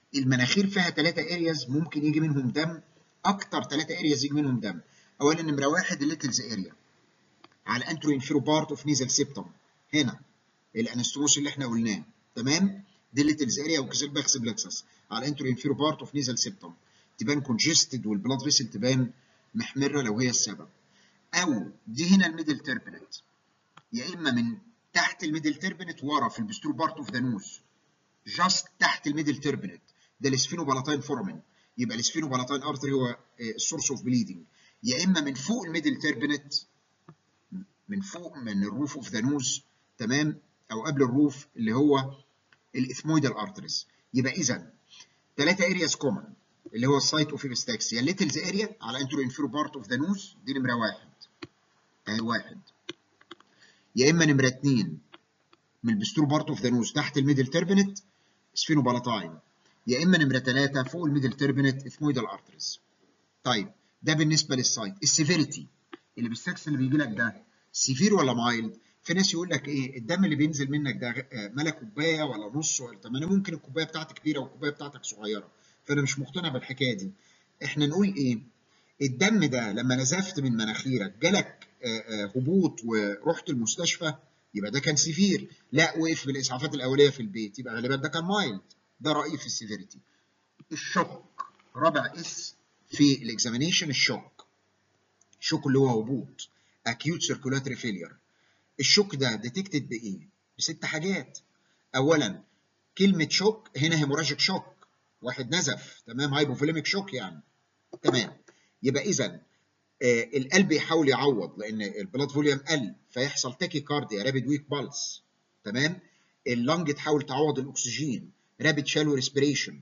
المناخير فيها ثلاثة ارياز ممكن يجي منهم دم اكتر ثلاثة ارياز يجي منهم دم اولا نمره واحد الليتلز اريا على الانترو انفيرو بارت اوف نيزل سيبتم هنا الانستوموس اللي احنا قلناه تمام دي الليتلز اريا وكسلباكس بلكسس على الانترو انفيرو بارت اوف نيزل سيبتم تبان كونجستد والبلاد فيسل تبان محمره لو هي السبب او دي هنا الميدل تيربنت يا اما من تحت الميدل تيربنت ورا في البسترو بارت اوف ذا نوز جاست تحت الميدل تيربنت ده الاسفينوبالاتاين فورمن يبقى الاسفينوبالاتاين ارتري هو السورس اوف بليدنج يا اما من فوق الميدل تيربنت من فوق من الروف اوف ذا نوز تمام او قبل الروف اللي هو الاثمويدال ارتريز يبقى اذا ثلاثه ارياز كومن اللي هو السايت اوف ايبستاكس يا الليتلز اريا على انترو انفيرو بارت اوف ذا نوز دي نمره واحد اهي واحد يا اما نمره اثنين من البسترو بارت اوف ذا نوز تحت الميدل تيربنت سفينوبالاتاين يا اما نمره ثلاثه فوق الميدل تيربنت اثمويدال ارتريز طيب ده بالنسبه للسايت السيفيريتي اللي بالسكس اللي بيجي لك ده سيفير ولا مايلد في ناس يقول لك ايه الدم اللي بينزل منك ده ملا كوبايه ولا نص ولا طب انا ممكن الكوبايه بتاعتي كبيره والكوبايه بتاعتك صغيره فانا مش مقتنع بالحكايه دي احنا نقول ايه الدم ده لما نزفت من مناخيرك جالك هبوط ورحت المستشفى يبقى ده كان سيفير لا وقف بالاسعافات الاوليه في البيت يبقى غالبا ده كان مايلد ده رايي في السيفيريتي الشوك رابع اس في الاكزامينيشن الشوك الشوك اللي هو هبوط acute circulatory failure الشوك ده ديتكتد بايه بست حاجات اولا كلمه شوك هنا هيموراجيك شوك واحد نزف تمام هايبوفوليميك شوك يعني تمام يبقى اذا آه القلب يحاول يعوض لان البلاد فوليوم قل فيحصل تاكي كارديا رابيد ويك بالس تمام اللنج تحاول تعوض الاكسجين رابيد شالو ريسبيريشن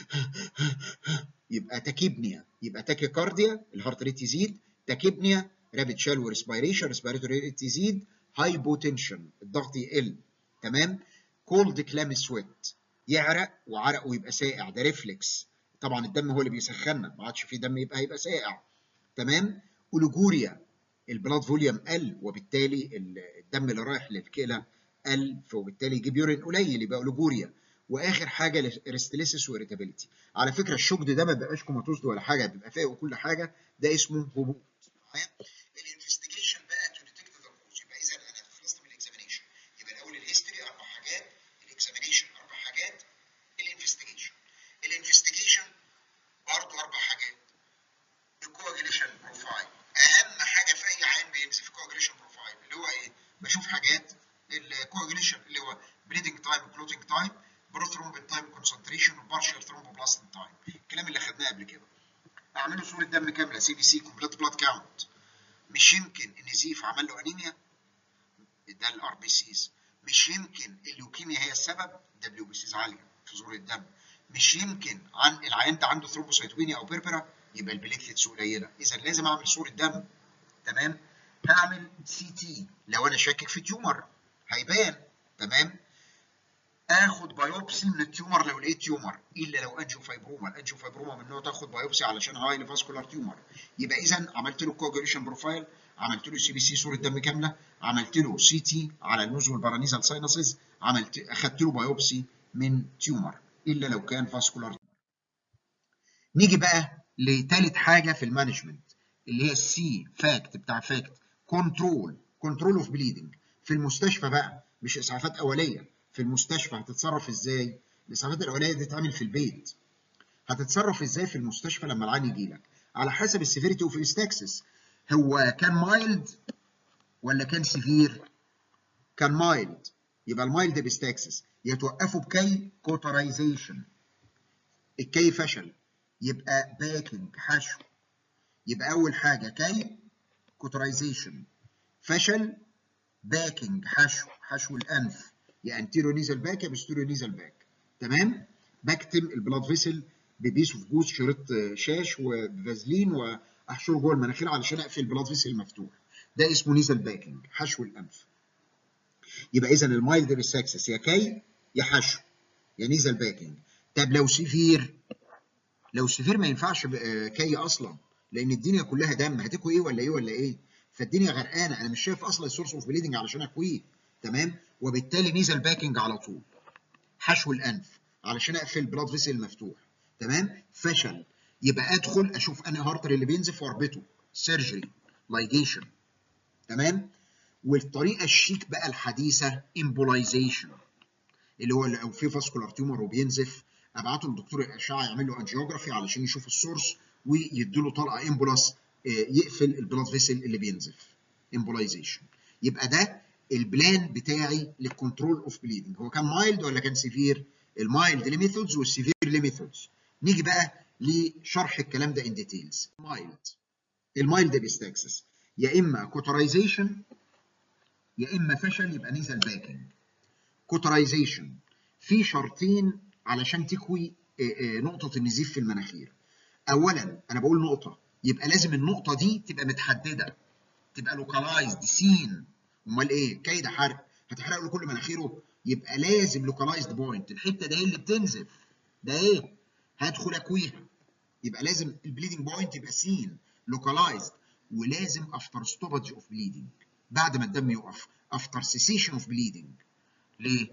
يبقى تاكيبنيا يبقى تاكي كارديا الهارت ريت يزيد تاكيبنيا رابيد شالو ريسبيريشن ريسبيراتوري ريت يزيد هايبوتنشن الضغط يقل تمام كولد كلام سويت يعرق وعرقه يبقى ساقع ده ريفلكس طبعا الدم هو اللي بيسخننا ما عادش فيه دم يبقى هيبقى ساقع تمام اولوجوريا البلاد فوليوم قل وبالتالي الدم اللي رايح للكلى قل وبالتالي يجيب يورين قليل يبقى اولوجوريا واخر حاجه ريستليسيس واريتابيلتي على فكره الشوك ده ما بيبقاش كوماتوز ولا حاجه بيبقى فايق وكل حاجه ده اسمه هبوط الانفستيجيشن بقى تو ديتكت ذا كوز يبقى اذا انا خلصت من الاكزامينيشن يبقى الاول الهيستوري اربع حاجات الاكزامينيشن اربع حاجات الانفستيجيشن الانفستيجيشن برضه اربع حاجات الكواجيليشن بروفايل اهم حاجه في اي عين بينزل في الكواجيليشن بروفايل اللي هو ايه بشوف حاجات الكواجيليشن اللي هو بليدنج تايم كلوتنج تايم بروثرومبين تايم كونسنتريشن وبارشال ثرومبوبلاستين تايم الكلام اللي خدناه قبل كده اعمله صوره دم كامله سي بي سي كومبليت بلاد كاونت مش يمكن النزيف عمل له انيميا ده الار بي سيز مش يمكن الليوكيميا هي السبب دبليو بي سيز عاليه في ظهور الدم مش يمكن عن العيان ده عنده ثرومبوسايتوبينيا او بيربرا يبقى البليتلتس قليله اذا لازم اعمل صوره دم تمام هعمل سي تي لو انا شاكك في تيومر هيبان تمام اخد بايوبسي من التيومر لو لقيت تيومر الا لو انجيو فايبروما الانجيو فايبروما ممنوع تاخد بايوبسي علشان هايلي فاسكولار تيومر يبقى اذا عملت له كوجوليشن بروفايل عملت له سي بي سي صوره دم كامله عملت له سي تي على النوز والبارانيزال ساينسز عملت اخدت له بايوبسي من تيومر الا لو كان فاسكولار نيجي بقى لثالث حاجه في المانجمنت اللي هي السي فاكت بتاع فاكت كنترول كنترول اوف بليدنج في المستشفى بقى مش اسعافات اوليه في المستشفى هتتصرف ازاي الاسعافات الاوليه دي تتعمل في البيت هتتصرف ازاي في المستشفى لما العيان يجي لك على حسب السيفيريتي اوف الاستاكسس هو كان مايلد ولا كان سيفير كان مايلد يبقى المايلد بيستاكسس يتوقفوا بكي كوترايزيشن الكي فشل يبقى باكينج حشو يبقى اول حاجه كي كوترايزيشن فشل باكينج حشو حشو الانف يا انتيرو نيزل باك يا بستيرو نيزل باك تمام بكتم البلاد فيسل ببيس اوف جوز شريط شاش وفازلين واحشره جوه المناخير علشان اقفل البلاد فيسل المفتوح ده اسمه نيزل باكينج حشو الانف يبقى اذا المايلد ريسكسس يا كي يا حشو يا نيزل باكينج طب لو سيفير لو سيفير ما ينفعش كي اصلا لان الدنيا كلها دم هتكوي ايه ولا ايه ولا ايه فالدنيا غرقانه انا مش شايف اصلا السورس اوف بليدنج علشان اكويه تمام وبالتالي نيزل باكينج على طول حشو الانف علشان اقفل البلاد فيسل المفتوح تمام فشل يبقى ادخل اشوف انهي هارتر اللي بينزف واربطه سيرجري لايجيشن تمام والطريقه الشيك بقى الحديثه امبولايزيشن اللي هو لو في فاسكولار تيومر وبينزف ابعته لدكتور الاشعه يعمل له انجيوجرافي علشان يشوف السورس ويديله طلقه امبولاس يقفل البلاد فيسل اللي بينزف امبولايزيشن يبقى ده البلان بتاعي للكنترول اوف بليدنج هو كان مايلد ولا كان سيفير المايلد ليه ميثودز والسيفير ليه ميثودز نيجي بقى لشرح الكلام ده ان ديتيلز مايلد المايلد بيستاكسس يا اما كوترايزيشن يا اما فشل يبقى نيزل باكينج كوترايزيشن في شرطين علشان تكوي نقطه النزيف في المناخير اولا انا بقول نقطه يبقى لازم النقطه دي تبقى متحدده تبقى لوكالايزد سين امال ايه كيد حرق هتحرق له كل مناخيره يبقى لازم لوكالايزد بوينت الحته ده اللي بتنزف ده ايه هدخل اكويها يبقى لازم البليدنج بوينت يبقى سين لوكالايزد ولازم افتر ستوبج اوف بليدنج بعد ما الدم يقف افتر سيسيشن اوف بليدنج ليه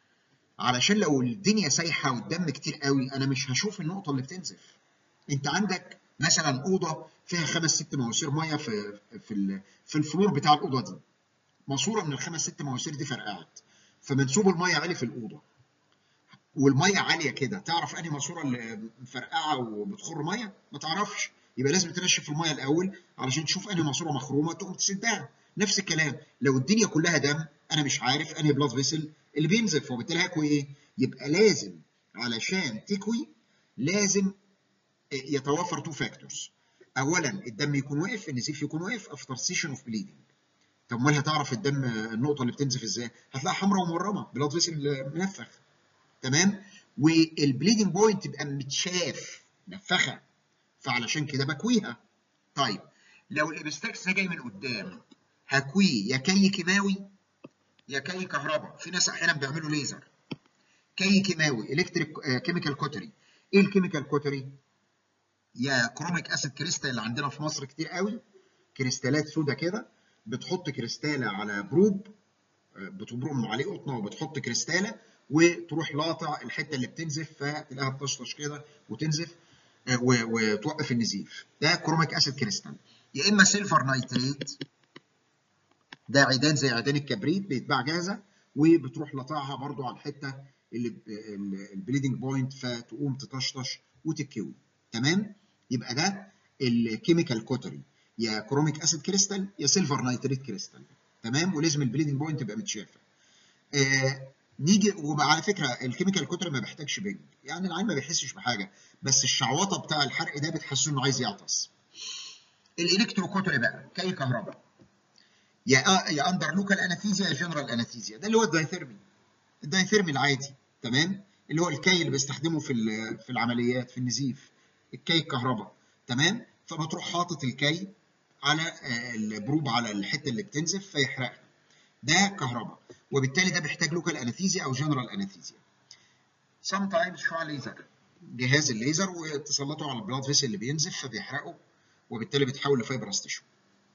علشان لو الدنيا سايحه والدم كتير قوي انا مش هشوف النقطه اللي بتنزف انت عندك مثلا اوضه فيها خمس ست مواسير ميه في في في الفلور بتاع الاوضه دي ماسوره من الخمس ست مواسير دي فرقعت فمنسوب الميه عالي في الاوضه والميه عاليه كده تعرف انهي ماسوره اللي مفرقعه وبتخر ميه ما تعرفش يبقى لازم تنشف الميه الاول علشان تشوف انهي ماسوره مخرومه تقوم تسدها نفس الكلام لو الدنيا كلها دم انا مش عارف انهي بلاد فيسل اللي بينزف وبالتالي هكوي ايه يبقى لازم علشان تكوي لازم يتوافر تو فاكتورز اولا الدم يكون واقف النزيف يكون واقف افتر سيشن اوف بليدنج طب امال هتعرف الدم النقطه اللي بتنزف ازاي هتلاقيها حمراء ومورمه بلاد فيسل منفخ تمام والبليدنج بوينت تبقى متشاف منفخه فعلشان كده بكويها طيب لو الابستاكس ده جاي من قدام هكويه يا كي كيماوي يا كي كهرباء في ناس احيانا بيعملوا ليزر كي كيماوي الكتريك كيميكال كوتري ايه الكيميكال كوتري يا كروميك اسيد كريستال اللي عندنا في مصر كتير قوي كريستالات سودا كده بتحط كريستاله على بروب بتبرم عليه قطنه وبتحط كريستاله وتروح لاطع الحته اللي بتنزف فتلاقيها بتشطش كده وتنزف وتوقف النزيف ده كروميك اسيد كريستال يا اما سيلفر نايتريت ده عيدان زي عيدان الكبريت بيتباع جاهزه وبتروح لطعها برضو على الحته اللي البليدنج بوينت فتقوم تطشطش وتتكوي تمام يبقى ده الكيميكال كوتري يا كروميك اسيد كريستال يا سيلفر نايتريت كريستال تمام ولازم البليدنج بوينت تبقى متشافه آه نيجي وعلى فكره الكيميكال كوتري ما بيحتاجش بنج يعني العين ما بيحسش بحاجه بس الشعوطه بتاع الحرق ده بتحسسه انه عايز يعطس الالكترو كوتري بقى كي كهرباء يا يا اندر لوكال انستيزيا يا جنرال انستيزيا ده اللي هو الدايثيرمي الدايثيرمي العادي تمام اللي هو الكي اللي بيستخدمه في في العمليات في النزيف الكي الكهرباء تمام فبتروح حاطط الكي على البروب على الحته اللي بتنزف فيحرقها ده كهرباء وبالتالي ده بيحتاج لوكال انستيزيا او جنرال انستيزيا سام تايمز شعاع ليزر جهاز الليزر وتسلطه على البلاد فيسل اللي بينزف فبيحرقه وبالتالي بيتحول لفايبرس تيشو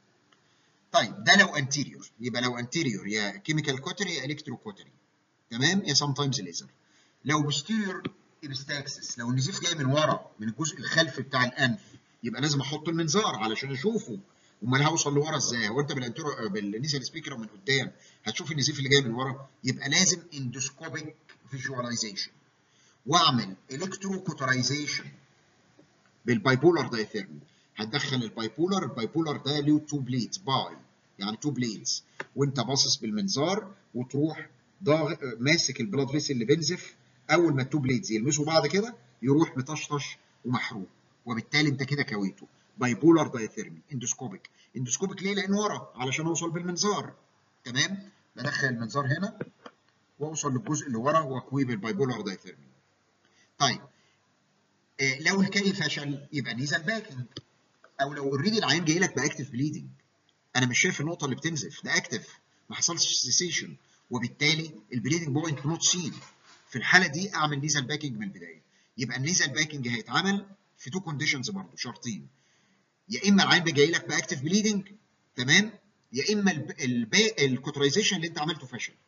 طيب ده لو انتيريور يبقى لو انتيريور يا كيميكال كوتري يا الكترو كوتري تمام يا سام تايمز ليزر لو بوستيريور ابستاكسس لو النزيف جاي من ورا من الجزء الخلفي بتاع الانف يبقى لازم احط المنظار علشان اشوفه امال هوصل لورا ازاي هو انت بالانترو بالنيزل سبيكر من قدام هتشوف النزيف اللي جاي من ورا يبقى لازم اندوسكوبيك فيجواليزيشن واعمل الكترو كوترايزيشن بالبايبولار دايثيرمي هتدخل البايبولار البايبولار ده له تو بليدز باي يعني تو بليدز وانت باصص بالمنظار وتروح ضاغ ماسك البلاد فيسل اللي بينزف اول ما التو بليدز يلمسوا بعض كده يروح مطشطش ومحروق وبالتالي انت كده كويته بايبولار دايثيرمي اندوسكوبيك اندوسكوبيك ليه لان ورا علشان اوصل بالمنظار تمام بدخل المنظار هنا واوصل للجزء اللي ورا واكويه بالبايبولار دايثيرمي طيب آه لو الكي فشل يبقى نيزل باكنج او لو اوريدي العين جاي لك باكتف بليدنج انا مش شايف النقطه اللي بتنزف ده اكتف ما حصلش سيسيشن وبالتالي البليدنج بوينت نوت سين في الحاله دي اعمل نيزل باكنج من البدايه يبقى النيزل باكنج هيتعمل في تو كونديشنز برضه شرطين يا اما العين جاي لك باكتف بليدنج تمام يا اما الكوترايزيشن اللي انت عملته فشل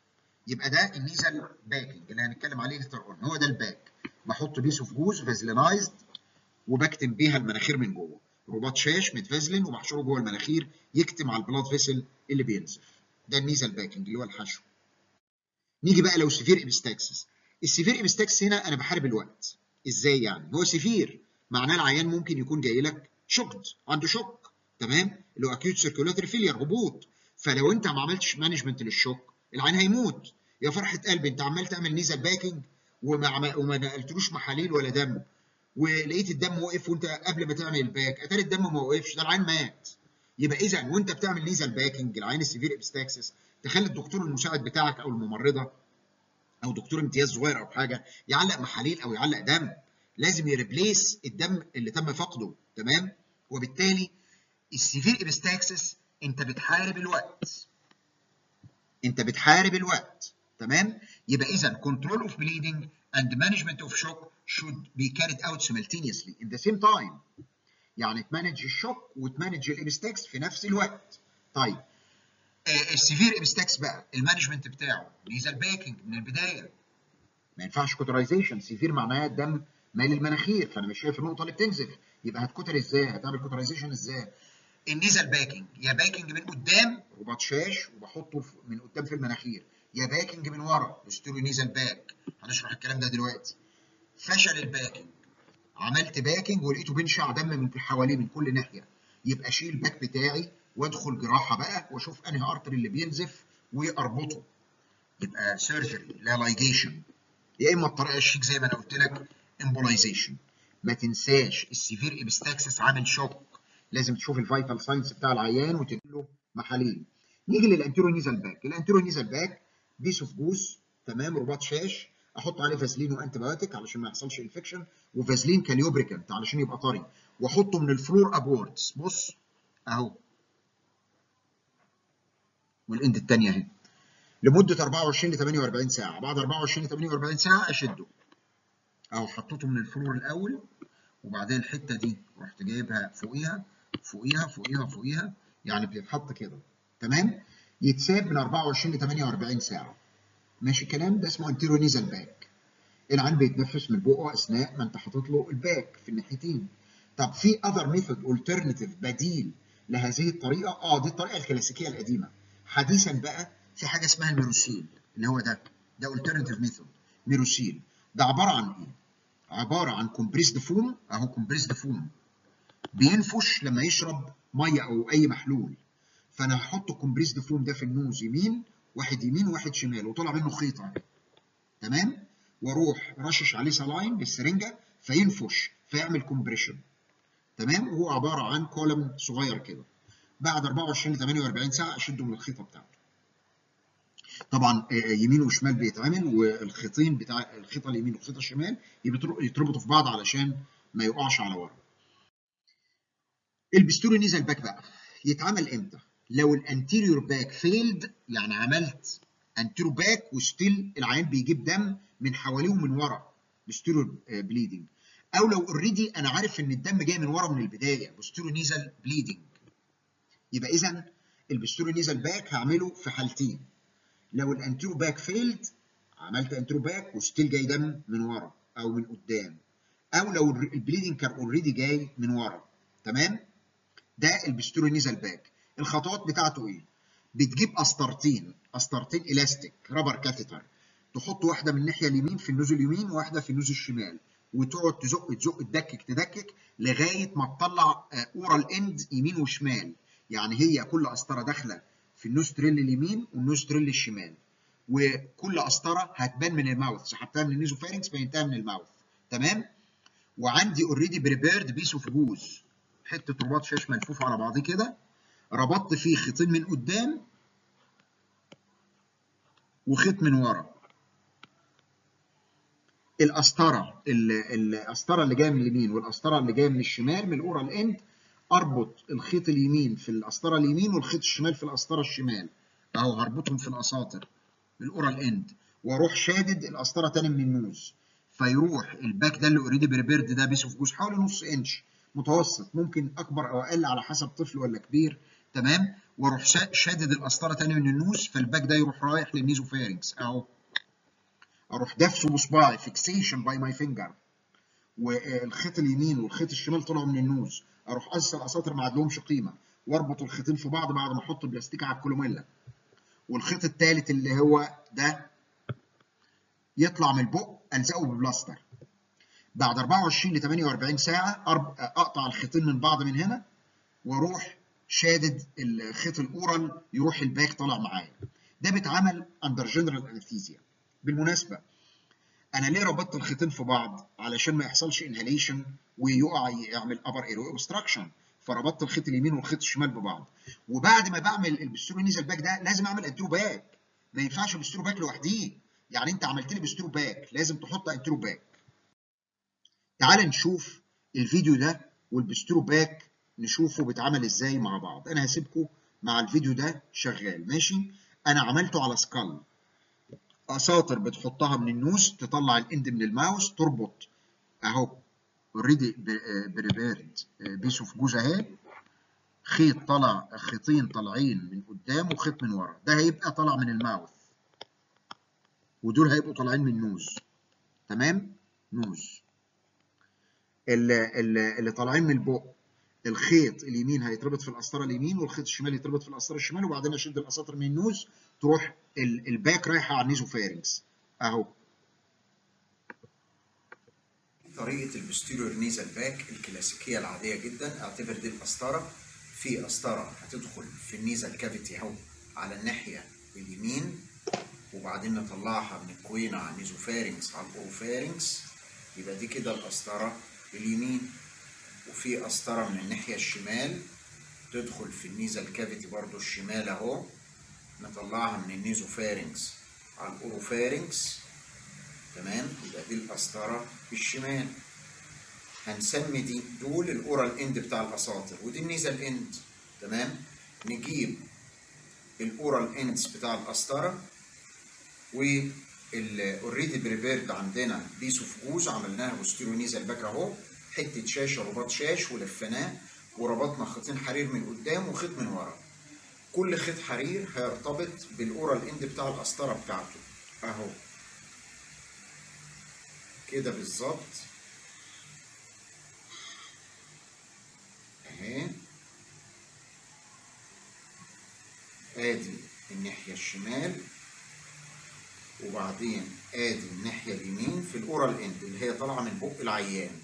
يبقى ده النيزل باكنج اللي هنتكلم عليه لتر اون هو ده الباك بحط بيس اوف جوز فازلينايزد وبكتم بيها المناخير من جوه رباط شاش متفازلن وبحشره جوه المناخير يكتم على البلاد فيسل اللي بينزف ده النيزل باكنج اللي هو الحشو نيجي بقى لو سيفير ابستاكسس السيفير ابستاكسس هنا انا بحارب الوقت ازاي يعني هو سيفير معناه العيان ممكن يكون جاي لك شوكد عنده شوك تمام اللي هو اكيوت سيركيولاتري فيلير هبوط فلو انت ما عملتش مانجمنت للشوك العيان هيموت يا فرحه قلبي انت عمال تعمل نيزل باكنج وما وما نقلتلوش محاليل ولا دم ولقيت الدم وقف وانت قبل ما تعمل الباك اتاري الدم ما وقفش ده العيان مات يبقى اذا وانت بتعمل نيزل باكنج العيان السيفير ابستاكسس تخلي الدكتور المساعد بتاعك او الممرضه او دكتور امتياز صغير او حاجه يعلق محاليل او يعلق دم لازم يريبليس الدم اللي تم فقده تمام وبالتالي السيفير ابستاكسس انت بتحارب الوقت انت بتحارب الوقت تمام يبقى اذا control of bleeding and management of shock should be carried out simultaneously in the same time يعني تمانج الشوك وتمانج الابستاكس في نفس الوقت طيب آه السيفير ابستاكس بقى المانجمنت بتاعه نيزل باكينج من البدايه ما ينفعش كوترايزيشن سيفير معناها الدم مال المناخير فانا مش شايف النقطه اللي بتنزف يبقى هتكتر ازاي هتعمل كوترايزيشن ازاي النيزل باكينج يا باكينج من قدام رباط شاش وبحطه من قدام في المناخير يا باكينج من ورا بستوري نيزل باك هنشرح الكلام ده دلوقتي فشل الباكينج عملت باكينج ولقيته بينشع دم من حواليه من كل ناحيه يبقى اشيل الباك بتاعي وادخل جراحه بقى واشوف انهي ارتري اللي بينزف واربطه يبقى سيرجري لا لايجيشن يا اما الطريقه الشيك زي ما انا قلت لك امبولايزيشن ما تنساش السيفير ابستاكسس عامل شوك لازم تشوف الفيتال ساينس بتاع العيان وتدي له محاليل نيجي للانتيرو نيزل باك الانتيرو نيزل باك بيس اوف جوز تمام رباط شاش احط عليه فازلين وانتي بايوتيك علشان ما يحصلش انفكشن وفازلين كاليوبريكانت علشان يبقى طري واحطه من الفلور ابوردز بص اهو والاند الثانيه اهي لمده 24 ل 48 ساعه بعد 24 ل 48 ساعه اشده اهو حطيته من الفلور الاول وبعدين الحته دي رحت جايبها فوقيها فوقيها فوقيها فوقيها يعني بيتحط كده تمام يتساب من 24 ل 48 ساعه ماشي الكلام ده اسمه انتيرو نيزل باك العين بيتنفس من بقه اثناء ما انت حاطط له الباك في الناحيتين طب في اذر ميثود الترناتيف بديل لهذه الطريقه اه دي الطريقه الكلاسيكيه القديمه حديثا بقى في حاجه اسمها الميروسيل اللي هو ده ده الترناتيف ميثود ميروسيل ده عباره عن ايه عباره عن كومبريسد فوم اهو كومبريسد فوم بينفش لما يشرب ميه او اي محلول فانا هحط الكومبريسد فوم ده في النوز يمين واحد يمين وواحد شمال وطلع منه خيطه تمام واروح رشش عليه سلاين بالسرنجه فينفش فيعمل كومبريشن تمام وهو عباره عن كولم صغير كده بعد 24 ل 48 ساعه اشده من الخيطه بتاعته طبعا يمين وشمال بيتعمل والخيطين بتاع الخيطه اليمين والخيطه الشمال يتربطوا في بعض علشان ما يقعش على ورا البستوري نيزل باك بقى يتعمل امتى لو الانتيريور باك فيلد يعني عملت انتيريور باك وستيل العيان بيجيب دم من حواليه ومن ورا بستيريور بليدنج او لو اوريدي انا عارف ان الدم جاي من ورا من البدايه بستيريور نيزل بليدنج يبقى اذا البستيريور نيزل باك هعمله في حالتين لو الانتيرو باك فيلد عملت انتيرو باك وستيل جاي دم من ورا او من قدام او لو البليدنج كان اوريدي جاي من ورا تمام ده البستيرو نيزل باك الخطوات بتاعته ايه بتجيب قسطرتين قسطرتين الاستيك رابر كاثيتر تحط واحده من الناحيه اليمين في النوز اليمين وواحده في النوز الشمال وتقعد تزق تزق تدكك تدكك لغايه ما تطلع اورال اند يمين وشمال يعني هي كل قسطره داخله في النوستريل اليمين والنوستريل الشمال وكل قسطره هتبان من الماوث سحبتها من النيزوفارنكس بينتها من الماوث تمام وعندي اوريدي بريبيرد بيس اوف جوز حته رباط شاش ملفوف على بعضيه كده ربطت فيه خيطين من قدام وخيط من ورا القسطره القسطره اللي جايه من اليمين والقسطره اللي جايه من الشمال من الاورال اند اربط الخيط اليمين في القسطره اليمين والخيط الشمال في القسطره الشمال اهو هربطهم في الاساطر بالاورال اند واروح شادد القسطره تاني من النوز فيروح الباك ده اللي اوريدي بريبيرد ده بيسه في جوز حوالي نص انش متوسط ممكن اكبر او اقل على حسب طفل ولا كبير تمام واروح شادد القسطره تاني من النوز فالباك ده يروح رايح للنيزوفارينكس اهو اروح دافسه بصباعي فيكسيشن باي ماي فينجر والخيط اليمين والخيط الشمال طلعوا من النوز اروح قص الاساطر ما عندهمش قيمه واربط الخيطين في بعض بعد ما احط بلاستيك على الكولوميلا والخيط الثالث اللي هو ده يطلع من البق الزقه ببلاستر بعد 24 ل 48 ساعه اقطع الخيطين من بعض من هنا واروح شادد الخيط الاورال يروح الباك طالع معايا ده بيتعمل اندر جنرال انستيزيا بالمناسبه انا ليه ربطت الخيطين في بعض علشان ما يحصلش انهاليشن ويقع يعمل ابر ايرو اوبستراكشن فربطت الخيط اليمين والخيط الشمال ببعض وبعد ما بعمل البسترو نيزل باك ده لازم اعمل انترو باك ما ينفعش بسترو باك لوحديه يعني انت عملت لي بسترو باك لازم تحط انترو باك تعال نشوف الفيديو ده والبسترو باك نشوفه بيتعمل ازاي مع بعض انا هسيبكم مع الفيديو ده شغال ماشي انا عملته على سكال اساطر بتحطها من النوز تطلع الاند من الماوس تربط اهو اوريدي بريبيرد بيس اوف جوز اهي خيط طلع خيطين طالعين من قدام وخيط من ورا ده هيبقى طالع من الماوث ودول هيبقوا طالعين من النوز تمام نوز اللي, اللي, اللي طالعين من البق الخيط اليمين هيتربط في القسطره اليمين والخيط الشمال يتربط في القسطره الشمال وبعدين اشد الاساطر من النوز تروح الباك رايحه على النيزوفارنكس اهو طريقه البوستيريور نيزل باك الكلاسيكيه العاديه جدا اعتبر دي القسطره في قسطره هتدخل في النيزل كافيتي اهو على الناحيه اليمين وبعدين نطلعها من الكوينه على النيزوفارنكس على الاوروفارنكس يبقى دي كده القسطره اليمين وفي قسطره من الناحيه الشمال تدخل في النيزل كافيتي برضو الشمال اهو نطلعها من النيزوفارنكس على الاوروفارنكس تمام يبقى دي القسطره الشمال هنسمي دي دول الاورال اند بتاع الاساطر ودي النيزل اند تمام نجيب الاورال اندز بتاع القسطره والاوريدي بريبيرد عندنا بيس اوف جوز عملناها بوستيرو نيزل باك اهو حته شاشه رباط شاش ولفيناه وربطنا خيطين حرير من قدام وخيط من ورا كل خيط حرير هيرتبط بالاورال اند بتاع القسطره بتاعته اهو كده بالظبط اهي ادي الناحيه الشمال وبعدين ادي الناحيه اليمين في الاورال اند اللي هي طالعه من بق العيان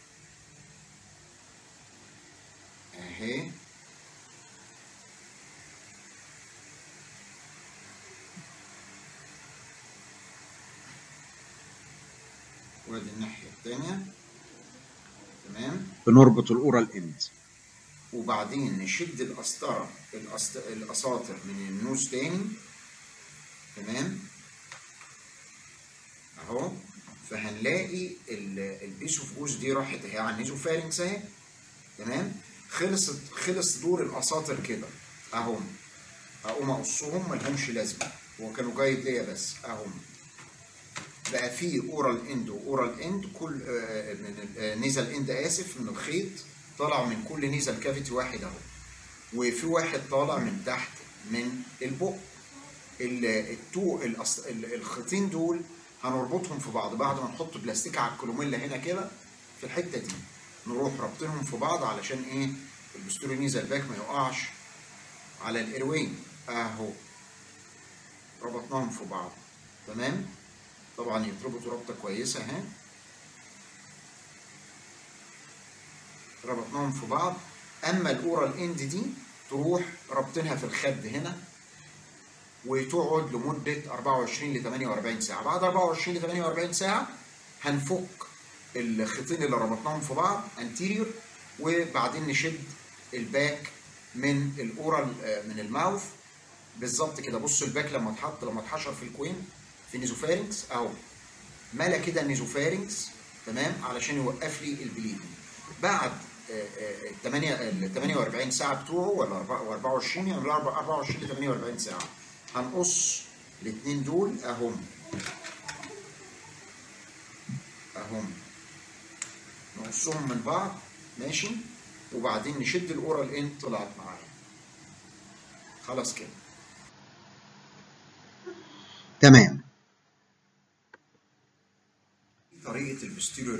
اهي وادي الناحيه الثانيه تمام بنربط الاورال اند وبعدين نشد القسطره الأسط... الاساطر من النوز تاني تمام اهو فهنلاقي البيس اوف جوز دي راحت اهي على النيزوفارنكس اهي تمام خلصت خلص دور الاساطر كده اهم اقوم اقصهم ملهمش لازمه هو كانوا جايد ليا بس اهم بقى في اورال اند واورال اند كل آه من آه نيزل اند اسف من الخيط طالع من كل نيزل كافيتي واحد اهو وفي واحد طالع من تحت من البق التو الخيطين دول هنربطهم في بعض بعد ما نحط بلاستيك على الكولوميلا هنا كده في الحته دي نروح رابطينهم في بعض علشان ايه البستوري نيزل باك ما يقعش على الايروين اهو ربطناهم في بعض تمام طبعا يتربطوا ربطه كويسه اهي ربطناهم في بعض اما الاورال اند دي تروح ربطينها في الخد هنا وتقعد لمده 24 ل 48 ساعه بعد 24 ل 48 ساعه هنفك الخيطين اللي ربطناهم في بعض انتيريور وبعدين نشد الباك من الاورال من الماوث بالظبط كده بص الباك لما اتحط لما اتحشر في الكوين في النيزوفارنكس اهو ملا كده النيزوفارنكس تمام علشان يوقف لي البليدنج بعد ال 8 ال 48 ساعه بتوعه ولا 24 يعني 24 ل 48 ساعه هنقص الاثنين دول اهم اهم نقصهم من بعض ماشي وبعدين نشد الاورال اند طلعت معايا خلاص كده تمام طريقه البوستيريور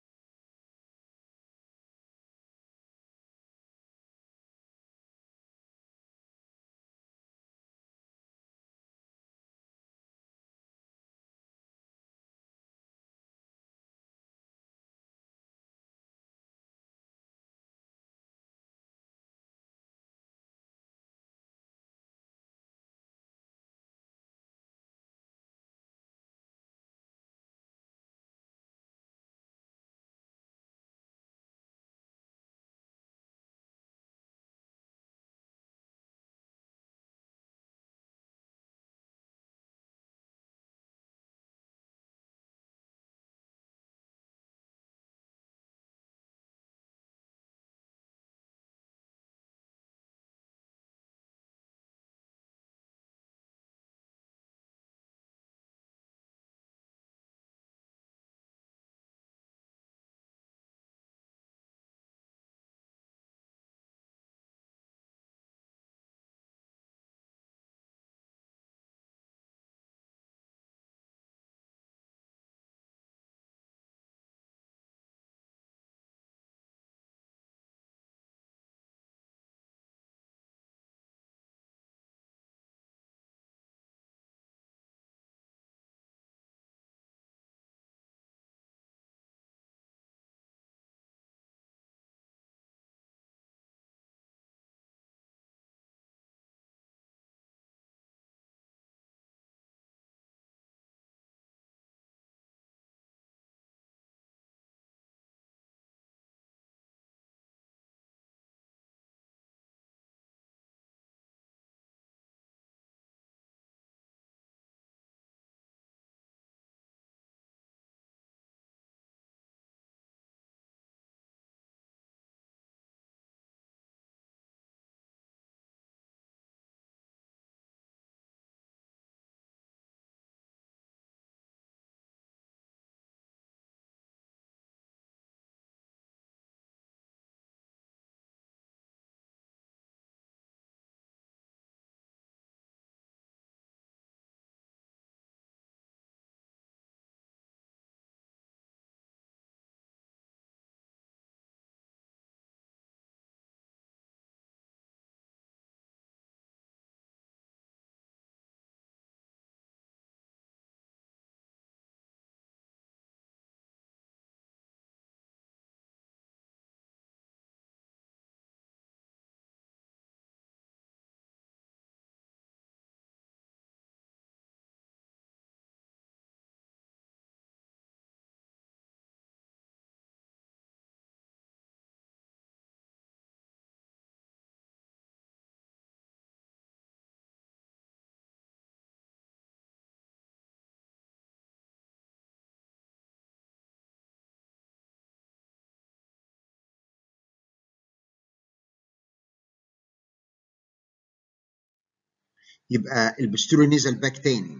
يبقى البستيرو نيزل باك تاني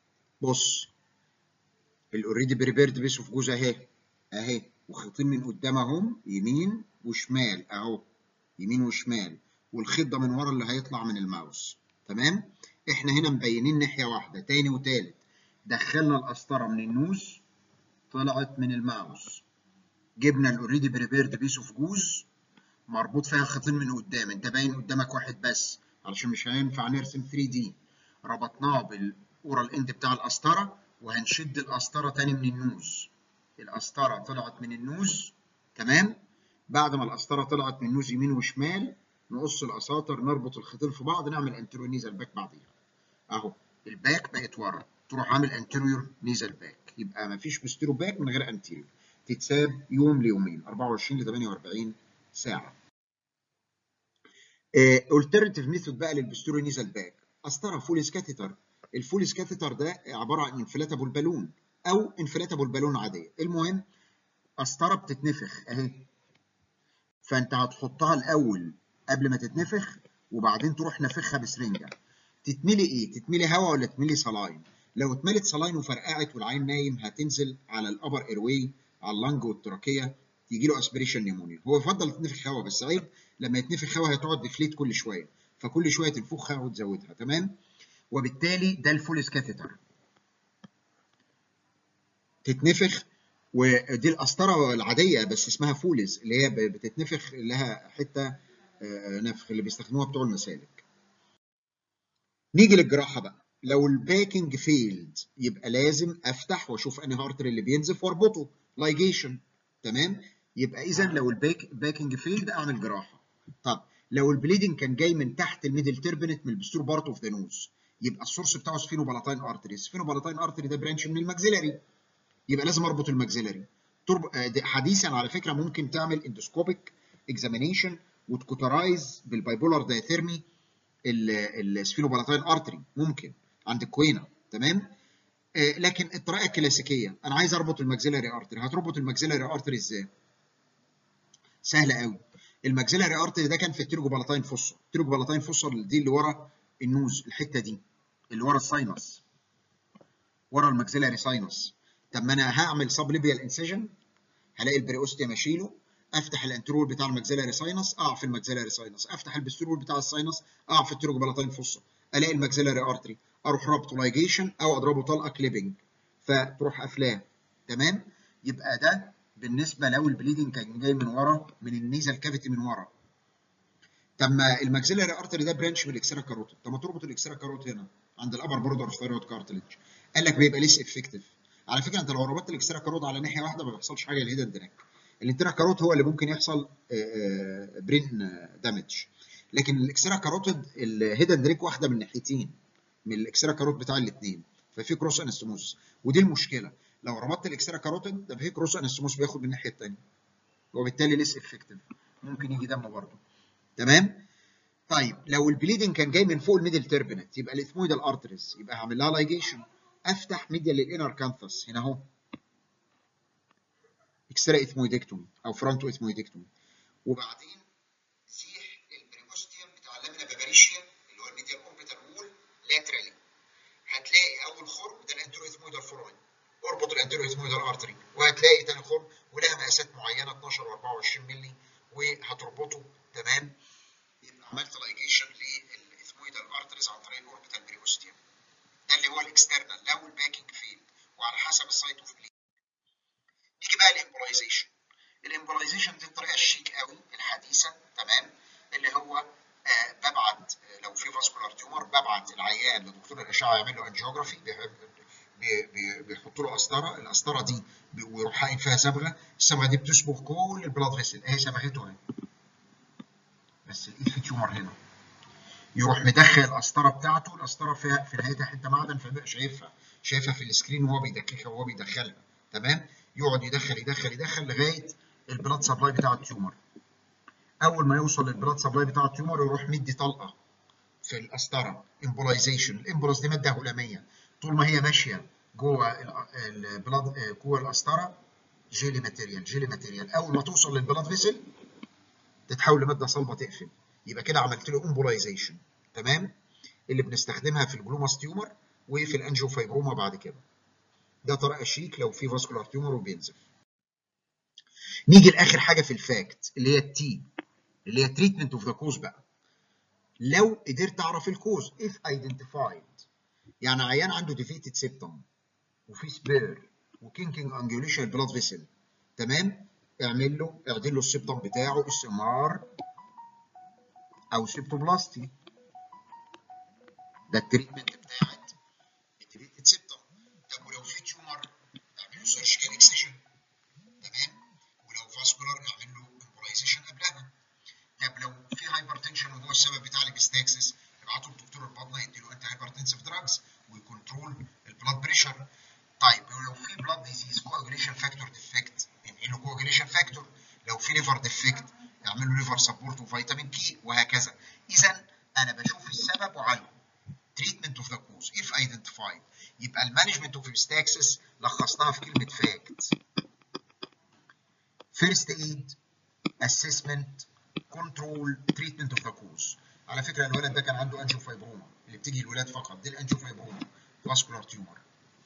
بص الاوريدي بريبيرد بيس اوف جوز اهي اهي وخيطين من قدام اهم يمين وشمال اهو يمين وشمال والخيط ده من ورا اللي هيطلع من الماوس تمام احنا هنا مبينين ناحيه واحده تاني وتالت دخلنا القسطره من النوز طلعت من الماوس جبنا الاوريدي بريبيرد بيس اوف جوز مربوط فيها خيطين من قدام انت باين قدامك واحد بس علشان مش هينفع نرسم 3 دي ربطناه بالاورال اند بتاع القسطره وهنشد القسطره تاني من النوز القسطره طلعت من النوز تمام بعد ما القسطره طلعت من النوز يمين وشمال نقص الاساطر نربط الخيطين في بعض نعمل انتيريور نيزل باك بعديها اهو الباك بقت ورا تروح عامل انتيريور نيزل باك يبقى مفيش بوستيرو باك من غير انتيريور تتساب يوم ليومين 24 ل 48 ساعه الترنتيف ميثود بقى للبوستيرو نيزل باك قسطره فوليس كاتيتر الفوليس كاتيتر ده عباره عن انفلاتابل بالون او انفلاتابل بالون عاديه المهم قسطره بتتنفخ اهي فانت هتحطها الاول قبل ما تتنفخ وبعدين تروح نافخها بسرنجه تتملي ايه تتملي هواء ولا تتملي صلاين لو اتملت صلاين وفرقعت والعين نايم هتنزل على الابر ايرواي على اللنج والتراكيه يجي له اسبريشن نيمونيا هو يفضل تتنفخ هواء بس عيب لما يتنفخ هواء هتقعد ديفليت كل شويه فكل شويه تنفخها وتزودها تمام وبالتالي ده الفوليس كاثيتر تتنفخ ودي القسطره العاديه بس اسمها فوليز اللي هي بتتنفخ لها حته نفخ اللي بيستخدموها بتوع المسالك نيجي للجراحه بقى لو الباكنج فيلد يبقى لازم افتح واشوف انهي ارتري اللي بينزف واربطه لايجيشن تمام يبقى اذا لو الباك باكنج فيلد اعمل جراحه طب لو البليدنج كان جاي من تحت الميدل تربنت من البستور بارت اوف ذا نوز يبقى السورس بتاعه سفينوبالاتاين ارتري سفينوبالاتاين ارتري ده برانش من الماكسيلاري يبقى لازم اربط الماكسيلاري ترب... حديثا على فكره ممكن تعمل اندوسكوبيك اكزامينيشن وتكوترايز بالبايبولار دايثيرمي السفينوبالاتاين ارتري ممكن عند الكوينه تمام آه لكن الطريقه الكلاسيكيه انا عايز اربط الماكسيلاري ارتري هتربط الماكسيلاري ارتري ازاي سهله قوي الماكسيلاري ارتري ده كان في التيرجوبالاتاين فوسو التيرجوبالاتاين فوسو دي اللي ورا النوز الحته دي اللي ورا الساينس ورا الماكسيلاري ساينس طب ما انا هعمل سب ليبيال انسيجن هلاقي البريوستيوم اشيله افتح الانترول بتاع الماكسيلاري ساينس اقع في الماكسيلاري ساينس افتح البسترول بتاع الساينس اقع في التيروجبالاتين فوسا الاقي الماكسيلاري ارتري اروح رابطه لايجيشن او اضربه طلقه كليبنج فتروح قافلاه تمام يبقى ده بالنسبه لو البليدنج كان جاي من ورا من النيزل كافيتي من ورا طب ما الماكسيلاري ارتري ده برانش من الاكسترا كاروتيد طب ما تربط الاكسترا كاروت هنا عند الابر بوردر ثايرويد كارتلج قال لك بيبقى ليس افكتيف على فكره انت لو ربطت الاكسترا كاروت على ناحيه واحده ما بيحصلش حاجه للهيدن دريك الانترا كاروت هو اللي ممكن يحصل برين دامج لكن الاكسترا كاروتيد الهيدن دريك واحده من ناحيتين من الاكسترا كاروت بتاع الاثنين ففي كروس انستموس ودي المشكله لو ربطت الاكسترا كاروتيد ده في كروس انستموس بياخد من الناحيه الثانيه وبالتالي ليس افكتيف ممكن يجي دم برضه تمام طيب لو البليدنج كان جاي من فوق الميدل تربنت يبقى الاثمويدال ارتريز يبقى هعمل لها لايجيشن افتح ميديا للانر كانثس هنا اهو اكسترا اثمويدكتومي او فرونتو اثمويدكتومي وبعدين سيح البريكوستيوم بتاع اللامينا باباريشيا اللي هو الميديال اوربيتال وول لاترالي هتلاقي اول خرم ده الانترو اثمويدال فورمين اربط الانترو اثمويدال ارتري وهتلاقي تاني خرم ولها مقاسات معينه 12 و24 مللي وهتربطه تمام يبقى عملت لايجيشن للاثمويدال ارتريز عن طريق الاوربيتال بريكوستيوم ده اللي هو الاكسترنال لو الباكينج فيلد وعلى حسب السايت اوف بليد نيجي بقى الامبولايزيشن الامبولايزيشن دي الطريقه الشيك قوي الحديثه تمام اللي هو آه ببعت آه لو في فاسكولار تيومر ببعت العيان لدكتور الاشعه يعمل له انجيوجرافي بيحطوا له قسطره القسطره دي ويروح حاقن فيها صبغه الصبغه دي بتصبغ كل البلاد فيسل اهي صبغته اهي بس الايد في تيومر هنا يروح مدخل القسطره بتاعته القسطره فيها في نهايتها حته معدن فبقى شايفها شايفها في السكرين وهو بيدككها وهو بيدخلها تمام يقعد يدخل يدخل يدخل لغايه البلاد سبلاي بتاع التيومر اول ما يوصل للبلاد سبلاي بتاع التيومر يروح مدي طلقه في القسطره امبولايزيشن الامبولايز دي ماده هلاميه طول ما هي ماشيه جوه البلاد جوه القسطره جيلي ماتيريال جيلي ماتيريال اول ما توصل للبلاد فيسل تتحول لماده صلبه تقفل يبقى كده عملت له امبولايزيشن تمام اللي بنستخدمها في الجلوماس تيومر وفي الانجيوفايبروما بعد كده ده طريقه شيك لو في فاسكولار تيومر وبينزف نيجي لاخر حاجه في الفاكت اللي هي التي اللي هي تريتمنت اوف ذا كوز بقى لو قدرت اعرف الكوز if identified يعني عيان عنده ديفيتد سيبتم وفي سبير وكينكينج انجوليشن بلاد فيسل تمام اعمل له اعدل له السيبتم بتاعه اس ام ار او سيبتوبلاستي ده التريتمنت بتاعت الديفيتد سيبتم طب ولو في تيومر اعمل له سيرجيكال اكسيشن تمام ولو فاسكولار اعمل له امبولايزيشن قبلها طب لو في هايبرتنشن وهو السبب بتاع الابستاكسس ابعته لدكتور البطنه يديله انتي هايبرتنسيف دراجز ويكونترول البلاد بريشر طيب ولو في بلاد ديزيز كواجوليشن فاكتور ديفكت ينقل له كواجوليشن فاكتور لو في ليفر ديفكت يعمل له ليفر سبورت وفيتامين كي وهكذا اذا انا بشوف السبب وعالجه تريتمنت اوف ذا كوز اف ايدنتيفايد يبقى المانجمنت اوف ابستاكسس لخصناها في كلمه فاكت فيرست ايد اسسمنت كنترول تريتمنت اوف ذا كوز على فكره الولد ده كان عنده انجيوفايبروما اللي بتيجي الولاد فقط دي الانجيوفايبروما فاسكولار تيومر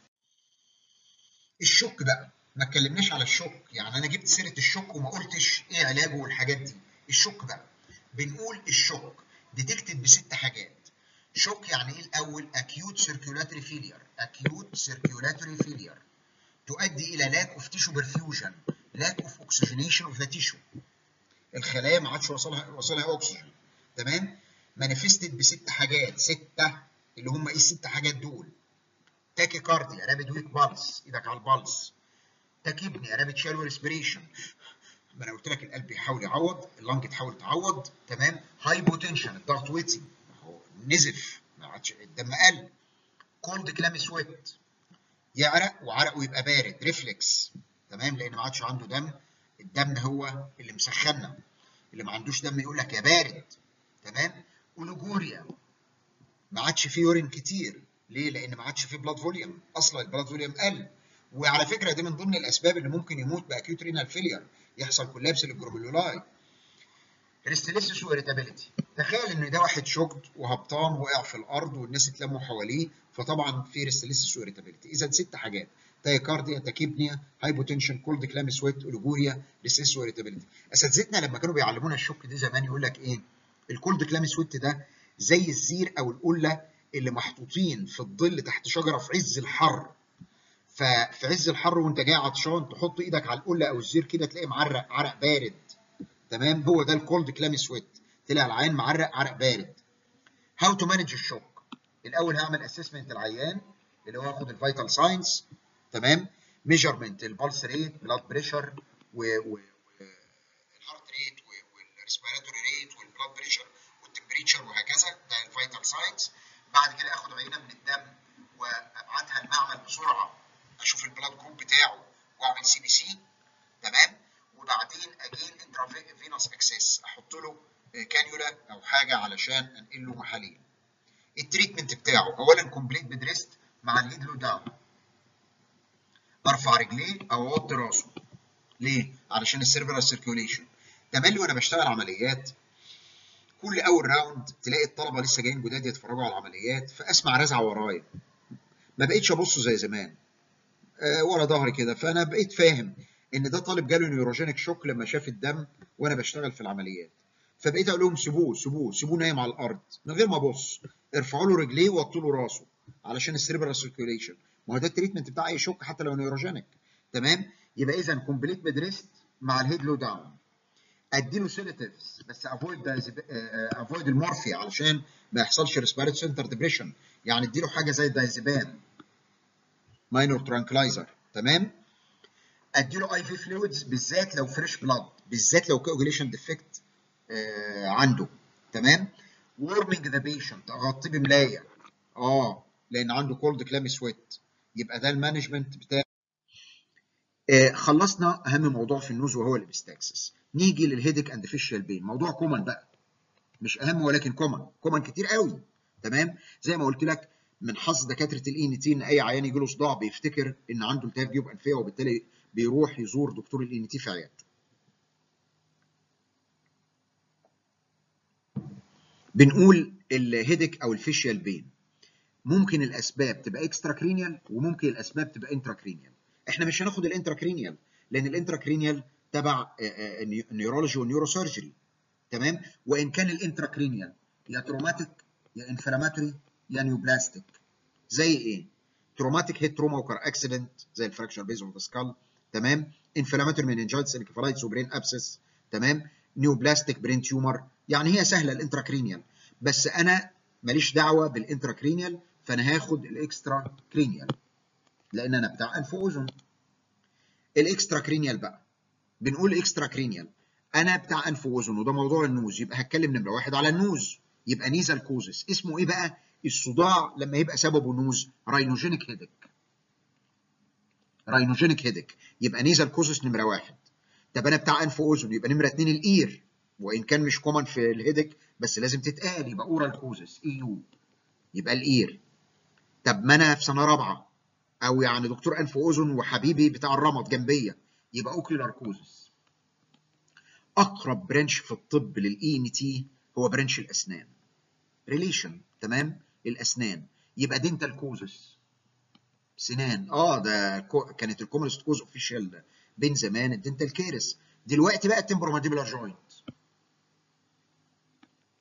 الشك بقى ما اتكلمناش على الشك يعني انا جبت سيره الشك وما قلتش ايه علاجه والحاجات دي الشك بقى بنقول الشك ديتكتد بست حاجات شوك يعني ايه الاول acute circulatory failure acute circulatory failure تؤدي الى lack of tissue perfusion lack of oxygenation of the tissue الخلايا ما عادش وصلها وصلها اكسجين تمام مانيفستد بست حاجات سته اللي هم ايه الست حاجات دول تاكي كارديا رابيد ويك بالس ايدك على البلس تاكيبني رابيد شالو ريسبيريشن ما انا قلت لك القلب يحاول يعوض اللنج تحاول تعوض تمام هايبوتنشن الضغط وطي هو نزف ما عادش الدم قل كولد كلام سويت يعرق وعرقه يبقى بارد ريفلكس تمام لان ما عادش عنده دم الدم هو اللي مسخنا اللي ما عندوش دم يقول لك يا بارد تمام ولوجوريا ما عادش فيه يورين كتير ليه؟ لان ما عادش فيه بلاد فوليوم اصلا البلاد فوليوم قل وعلى فكره دي من ضمن الاسباب اللي ممكن يموت باكيوت رينال فيلير يحصل كولابس للجروميولاي ريستليسيس واريتابيليتي تخيل ان ده واحد شوكد وهبطان وقع في الارض والناس اتلموا حواليه فطبعا في ريستليسيس واريتابيليتي اذا ست حاجات تايكارديا تاكيبنيا هايبوتنشن كولد كلام سويت اوليجوريا ريستليسيس واريتابيليتي اساتذتنا لما كانوا بيعلمونا الشوك ده زمان يقول لك ايه الكولد كلام سويت ده زي الزير او القله اللي محطوطين في الظل تحت شجره في عز الحر ففي عز الحر وانت جاي عطشان تحط ايدك على القله او الزير كده تلاقي معرق عرق بارد تمام هو ده الكولد كلام سويت تلاقي العيان معرق عرق بارد هاو تو مانج الشوك الاول هعمل اسسمنت العيان اللي هو هاخد الفيتال ساينس تمام ميجرمنت البلس ريت بلاد بريشر والهارت ريت والريسبيراتوري ريت والبلاد بريشر والتمبريتشر وهكذا ده الفيتال ساينس بعد كده اخد عينه من الدم وابعتها المعمل بسرعه اشوف البلاد جروب بتاعه واعمل سي بي سي تمام وبعدين اجي الانترافينوس اكسس احط له كانيولا او حاجه علشان انقل له محاليل التريتمنت بتاعه اولا كومبليت بدريست مع الهيد لو داون ارفع رجليه او اوطي راسه ليه؟ علشان السيرفرال سيركيوليشن تملي وانا بشتغل عمليات كل اول راوند تلاقي الطلبه لسه جايين جداد يتفرجوا على العمليات فاسمع رزعه ورايا ما بقيتش ابص زي زمان أه ورا ظهري كده فانا بقيت فاهم ان ده طالب جاله نيوروجينيك شوك لما شاف الدم وانا بشتغل في العمليات فبقيت اقول لهم سيبوه سيبوه سيبوه نايم على الارض من غير ما ابص ارفعوا له رجليه ووطوا له راسه علشان السيربرال سيركيوليشن ما هو ده التريتمنت بتاع اي شوك حتى لو نيوروجينيك تمام يبقى اذا كومبليت بدريست مع الهيد لو داون اديله سيلاتيفز بس افويد افويد المورفيا علشان ما يحصلش ريسبيرت سنتر ديبريشن يعني اديله حاجه زي الدايزيبام ماينور ترانكلايزر تمام اديله اي في فلويدز بالذات لو فريش بلاد بالذات لو كوجوليشن ديفكت آه عنده تمام وورمنج ذا بيشنت اغطيه بملايه اه لان عنده كولد كلام سويت يبقى ده المانجمنت بتاع آه خلصنا اهم موضوع في النوز وهو الابستاكسس نيجي للهيدك اند فيشيال بين موضوع كومن بقى مش اهم ولكن كومن كومن كتير قوي تمام زي ما قلت لك من حظ دكاتره الاي ان تي ان اي عيان يجي له صداع بيفتكر ان عنده التهاب جيوب انفيه وبالتالي بيروح يزور دكتور الاي ان تي في عيادته بنقول الهيدك او الفيشيال بين ممكن الاسباب تبقى اكسترا كرينيال وممكن الاسباب تبقى انترا كرينيال احنا مش هناخد الانترا كرينيال لان الانترا كرينيال تبع النيورولوجي والنيورو سيرجري تمام وان كان الانترا كرينيال يا تروماتيك يا انفلاماتوري يا نيوبلاستيك زي ايه تروماتيك هيد تروما وكار اكسيدنت زي الفراكشر بيز اوف ذا سكال تمام انفلاماتوري مننجايتس انكفالايتس وبرين ابسس تمام نيوبلاستيك برين تيومر يعني هي سهله الانترا كرينيال بس انا ماليش دعوه بالانترا كرينيال فانا هاخد الاكسترا كرينيال لان انا بتاع انف واذن الاكسترا كرينيال بقى بنقول اكسترا كرينيال انا بتاع انف واذن وده موضوع النوز يبقى هتكلم نمره واحد على النوز يبقى نيزال كوزس اسمه ايه بقى الصداع لما يبقى سببه نوز راينوجينيك هيدك راينوجينيك هيدك يبقى نيزال كوزس نمره واحد طب انا بتاع انف واذن يبقى نمره اتنين الاير وان كان مش كومن في الهيدك بس لازم تتقال يبقى اورال كوزس اي يو يبقى الاير طب ما انا في سنه رابعه او يعني دكتور انف واذن وحبيبي بتاع الرمد جنبيه يبقى اوكيولار كوزس اقرب برانش في الطب للاي ان تي هو برانش الاسنان ريليشن تمام الاسنان يبقى دينتال كوزس سنان اه ده كانت الكومنست كوز اوفيشال بين زمان الدنتال كيرس دلوقتي بقى التمبرومانديبولار جوينت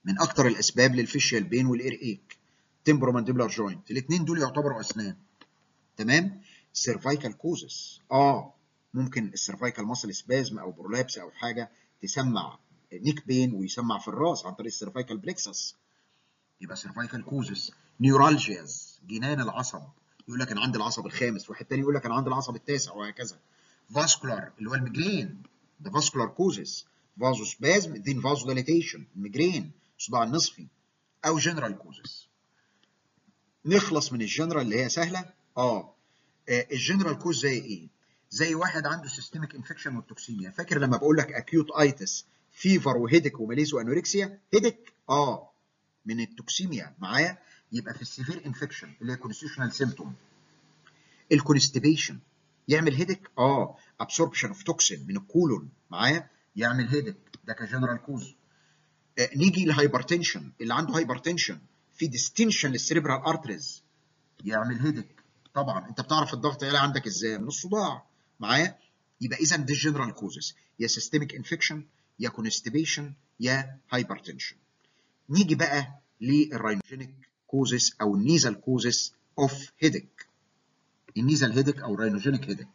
من اكتر الاسباب للفيشيال بين والاير ايك تمبرومانديبولار جوينت الاثنين دول يعتبروا اسنان تمام سيرفايكال كوزس اه ممكن السيرفايكال ماسل سبازم او برولابس او حاجه تسمع نيك بين ويسمع في الراس عن طريق السيرفايكال بلكسس يبقى سيرفايكال كوزس نيورالجياز جنان العصب يقول لك انا عندي العصب الخامس واحد تاني يقول لك انا عندي العصب التاسع وهكذا فاسكولار اللي هو الميجرين ده فاسكولار كوزس فازو سبازم دين فازو ديليتيشن الميجرين الصداع النصفي او جنرال كوزس نخلص من الجنرال اللي هي سهله اه الجنرال كوز زي ايه زي واحد عنده سيستميك انفكشن والتوكسيميا فاكر لما بقول لك اكيوت ايتس فيفر وهيدك وماليز وانوركسيا هيدك اه من التوكسيميا معايا يبقى في السيفير انفكشن اللي هي كونستيوشنال سيمتوم الكونستيبيشن يعمل هيدك اه ابسوربشن اوف توكسين من الكولون معايا يعمل هيدك ده كجنرال كوز آه نيجي للهايبرتنشن اللي عنده هايبرتنشن في ديستنشن للسيريبرال ارتريز يعمل هيدك طبعا انت بتعرف الضغط يعلى عندك ازاي من الصداع معايا يبقى اذا دي جنرال كوزز يا سيستميك انفكشن يا كونستيبيشن يا هايبرتنشن نيجي بقى للراينوجينيك كوزس او النيزال كوزس اوف هيدك النيزال هيدك او الراينوجينيك هيدك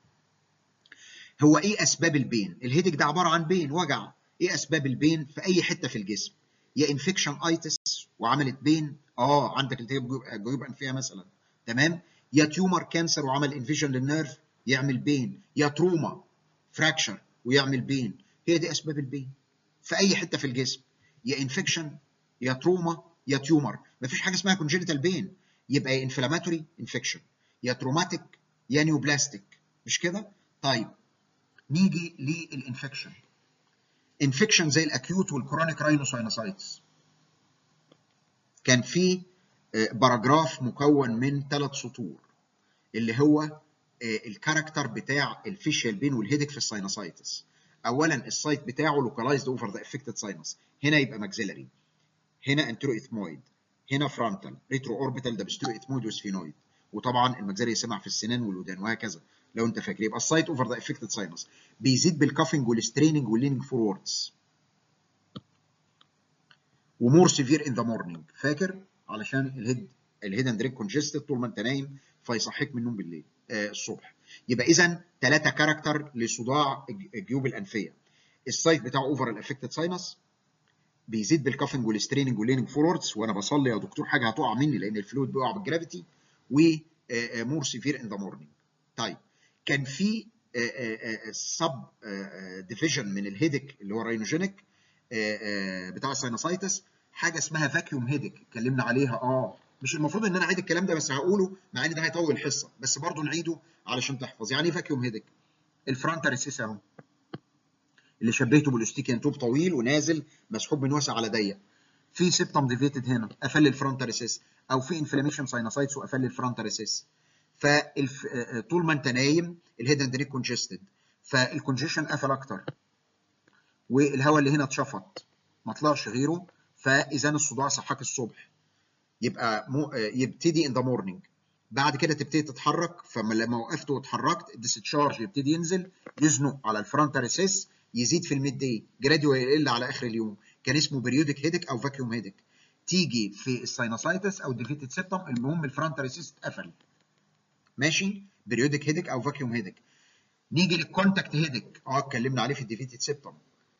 هو ايه اسباب البين الهيدك ده عباره عن بين وجع ايه اسباب البين في اي حته في الجسم يا انفكشن ايتس وعملت بين اه عندك التهاب جيوب انفيه مثلا تمام يا تيومر كانسر وعمل انفيجن للنيرف يعمل بين يا تروما فراكشر ويعمل بين هي دي اسباب البين في اي حته في الجسم يا انفكشن يا تروما يا تيومر مفيش حاجه اسمها كونجينيتال بين يبقى يا انفلاماتوري انفكشن يا تروماتيك يا نيوبلاستيك مش كده طيب نيجي للانفكشن انفكشن زي الاكيوت والكرونيك راينوساينوسايتس كان في باراجراف مكون من ثلاث سطور اللي هو الكاركتر بتاع الفيشيال بين والهيدك في الساينوسايتس اولا السايت بتاعه لوكالايزد اوفر ذا افكتد ساينس هنا يبقى ماكسيلري هنا انترو اثمويد هنا فرونتال ريترو اوربيتال ده بسترو اثمويد وسفينويد وطبعا الماكسيلري يسمع في السنان والودان وهكذا لو انت فاكر يبقى السايت اوفر ذا افكتد ساينس بيزيد بالكافنج والستريننج والليننج فوروردز ومور سيفير ان ذا مورنينج فاكر علشان الهيد الهيد اند ريك كونجستد طول ما انت نايم فيصحيك من النوم بالليل آه الصبح يبقى اذا ثلاثه كاركتر لصداع الجيوب الانفيه السايت بتاعه اوفر الافكتد ساينس بيزيد بالكافنج والستريننج والليننج فوروردز وانا بصلي يا دكتور حاجه هتقع مني لان الفلويد بيقع بالجرافيتي ومور سيفير ان ذا مورنينج طيب كان في سب ديفيجن من الهيدك اللي هو راينوجينيك بتاع الساينوسايتس حاجه اسمها فاكيوم هيدك اتكلمنا عليها اه مش المفروض ان انا اعيد الكلام ده بس هقوله مع ان ده هيطول الحصه بس برضه نعيده علشان تحفظ يعني ايه فاكيوم هيدك الفرونتال ريسيس اهو اللي شبهته بالاستيكيان توب طويل ونازل مسحوب من واسع على ضيق في سيبتم ديفيتد هنا قفل الفرونتال ريسيس او في انفلاميشن ساينوسايتس وقفل الفرونتال ريسيس فطول ما انت نايم الهيد اند ريك كونجستد فالكونجيشن قفل اكتر والهواء اللي هنا اتشفط ما طلعش غيره فاذا الصداع صحاك الصبح يبقى مو يبتدي ان ذا مورنينج بعد كده تبتدي تتحرك فلما وقفت واتحركت الديسشارج يبتدي ينزل يزنق على الفرونتال ريسيس يزيد في الميد داي جراديوال يقل على اخر اليوم كان اسمه بريودك هيدك او فاكيوم هيدك تيجي في الساينوسايتس او ديفيتد سيبتم المهم الفرونتال ريسيس اتقفل ماشي بريودك هيدك او فاكيوم هيدك نيجي للكونتاكت هيدك اه اتكلمنا عليه في الديفيتد سيبتم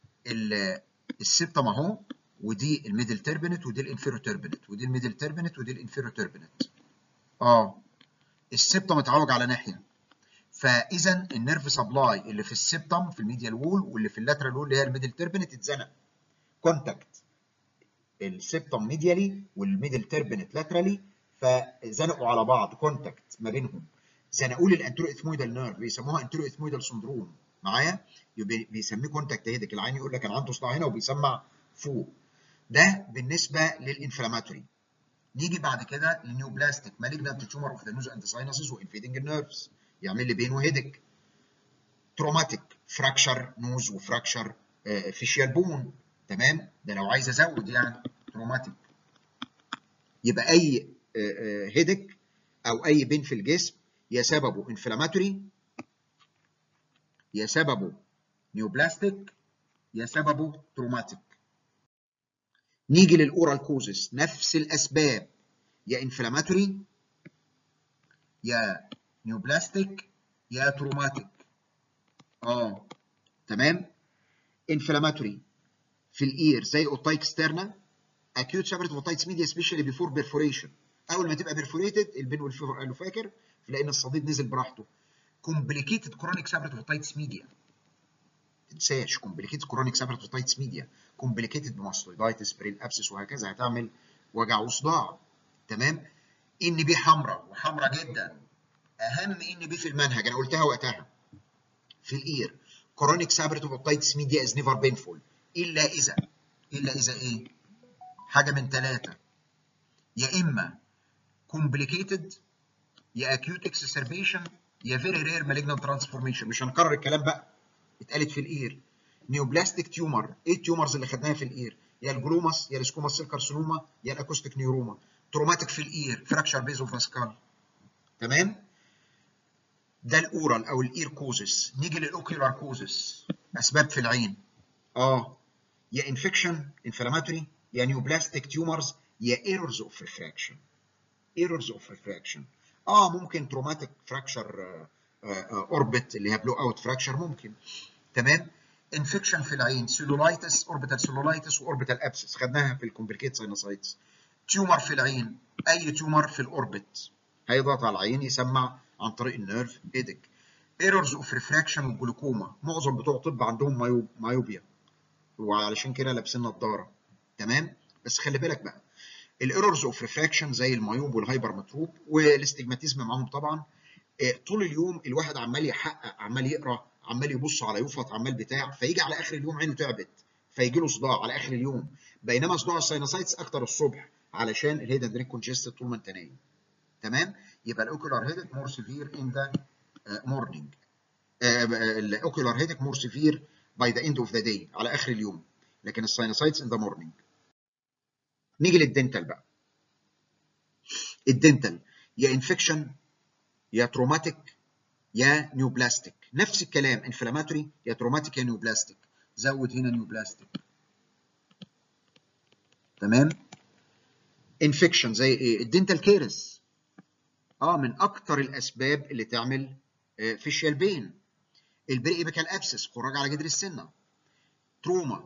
السيبتم اهو ودي الميدل تربنت ودي الانفيرو تربنت ودي الميدل تربنت ودي الانفيرو تربنت اه السيبتم اتعوج على ناحيه فاذا النيرف سبلاي اللي في السيبتم في الميديال وول واللي في اللاترال وول اللي هي الميدل تربنت اتزنق كونتاكت السيبتم ميديالي والميدل تربنت لاترالي فزنقوا على بعض كونتاكت ما بينهم زنقوا لي الانترو اثمويدال نيرف بيسموها انترو اثمويدال سندروم معايا بيسميه كونتاكت هيدك العين يقول لك انا عنده صداع هنا وبيسمع فوق ده بالنسبه للانفلاماتوري نيجي بعد كده للنيوبلاستيك مالجنانت تيومر اوف ذا نوز اند ساينسز وانفيدنج النيرفز يعمل لي بين وهيدك تروماتيك فراكشر نوز وفراكشر فيشيال بون تمام ده لو عايز ازود يعني تروماتيك يبقى اي هيدك او اي بين في الجسم يا سببه انفلاماتوري يا سببه نيوبلاستيك يا سببه تروماتيك نيجي للاورال كوزس نفس الاسباب يا انفلاماتوري يا نيوبلاستيك يا تروماتيك اه تمام انفلاماتوري في الاير زي اوتايك ستيرنا اكيوت سابرت اوتايتس ميديا سبيشالي بيفور بيرفوريشن اول ما تبقى بيرفوريتد البين والفيفر قالوا فاكر تلاقي ان الصديد نزل براحته كومبليكيتد كرونيك سابرت اوتايتس ميديا تنساش كومبليكيتد كرونيك سابرت اوتايتس ميديا كومبليكيتد بماستويدايتس برين ابسس وهكذا هتعمل وجع وصداع تمام ان بي حمراء وحمراء جدا اهم ان بي في المنهج انا قلتها وقتها في الاير كرونيك سابرت اوتايتس ميديا از نيفر بينفول الا اذا الا اذا ايه حاجه من ثلاثه يا اما كومبليكيتد يا اكيوت اكسسربيشن يا فيري رير مالجنال ترانسفورميشن مش هنكرر الكلام بقى اتقالت في الاير نيوبلاستيك تيومر ايه التيومرز اللي خدناها في الاير يا الجلوماس يا السكوماس سيل كارسينوما يا الاكوستيك نيوروما تروماتيك في الاير فراكشر بيزو فاسكال تمام ده الاورال او الاير كوزس نيجي للاوكيولار كوزس اسباب في العين اه يا انفكشن انفلاماتوري يا نيوبلاستيك تيومرز يا ايرورز اوف ريفراكشن ايرورز اوف ريفراكشن اه ممكن تروماتيك فراكشر اوربت اللي هي بلو اوت فراكشر ممكن تمام انفكشن في العين سيلولايتس اوربيتال سيلولايتس واوربيتال ابسس خدناها في الكومبليكيت ساينوسايتس تيومر في العين اي تيومر في الاوربت هيضغط على العين يسمع عن طريق النيرف ايدك ايرورز اوف ريفراكشن والجلوكوما معظم بتوع طب عندهم مايوب مايوبيا وعلشان كده لابسين نظاره تمام بس خلي بالك بقى الايرورز اوف ريفراكشن زي المايوب والهايبر متروب والاستجماتيزم معاهم طبعا طول اليوم الواحد عمال يحقق عمال يقرا عمال يبص على يفط عمال بتاع فيجي على اخر اليوم عينه تعبت فيجي له صداع على اخر اليوم بينما صداع الساينوسايتس اكتر الصبح علشان الهيد اند كونجستد طول ما انت نايم تمام يبقى الاوكولار هيدك مور سيفير ان ذا مورنينج الاوكولار هيدك مور سيفير باي ذا اند اوف ذا داي على اخر اليوم لكن الساينوسايتس ان ذا مورنينج نيجي للدنتال بقى الدنتال يا انفكشن يا تروماتيك يا نيوبلاستيك نفس الكلام انفلاماتوري يا تروماتيك يا نيوبلاستيك زود هنا نيوبلاستيك تمام انفكشن زي ايه الدنتال كيرس اه من اكتر الاسباب اللي تعمل فيشيال بين البري ايبيكال ابسس خراج على جدر السنه تروما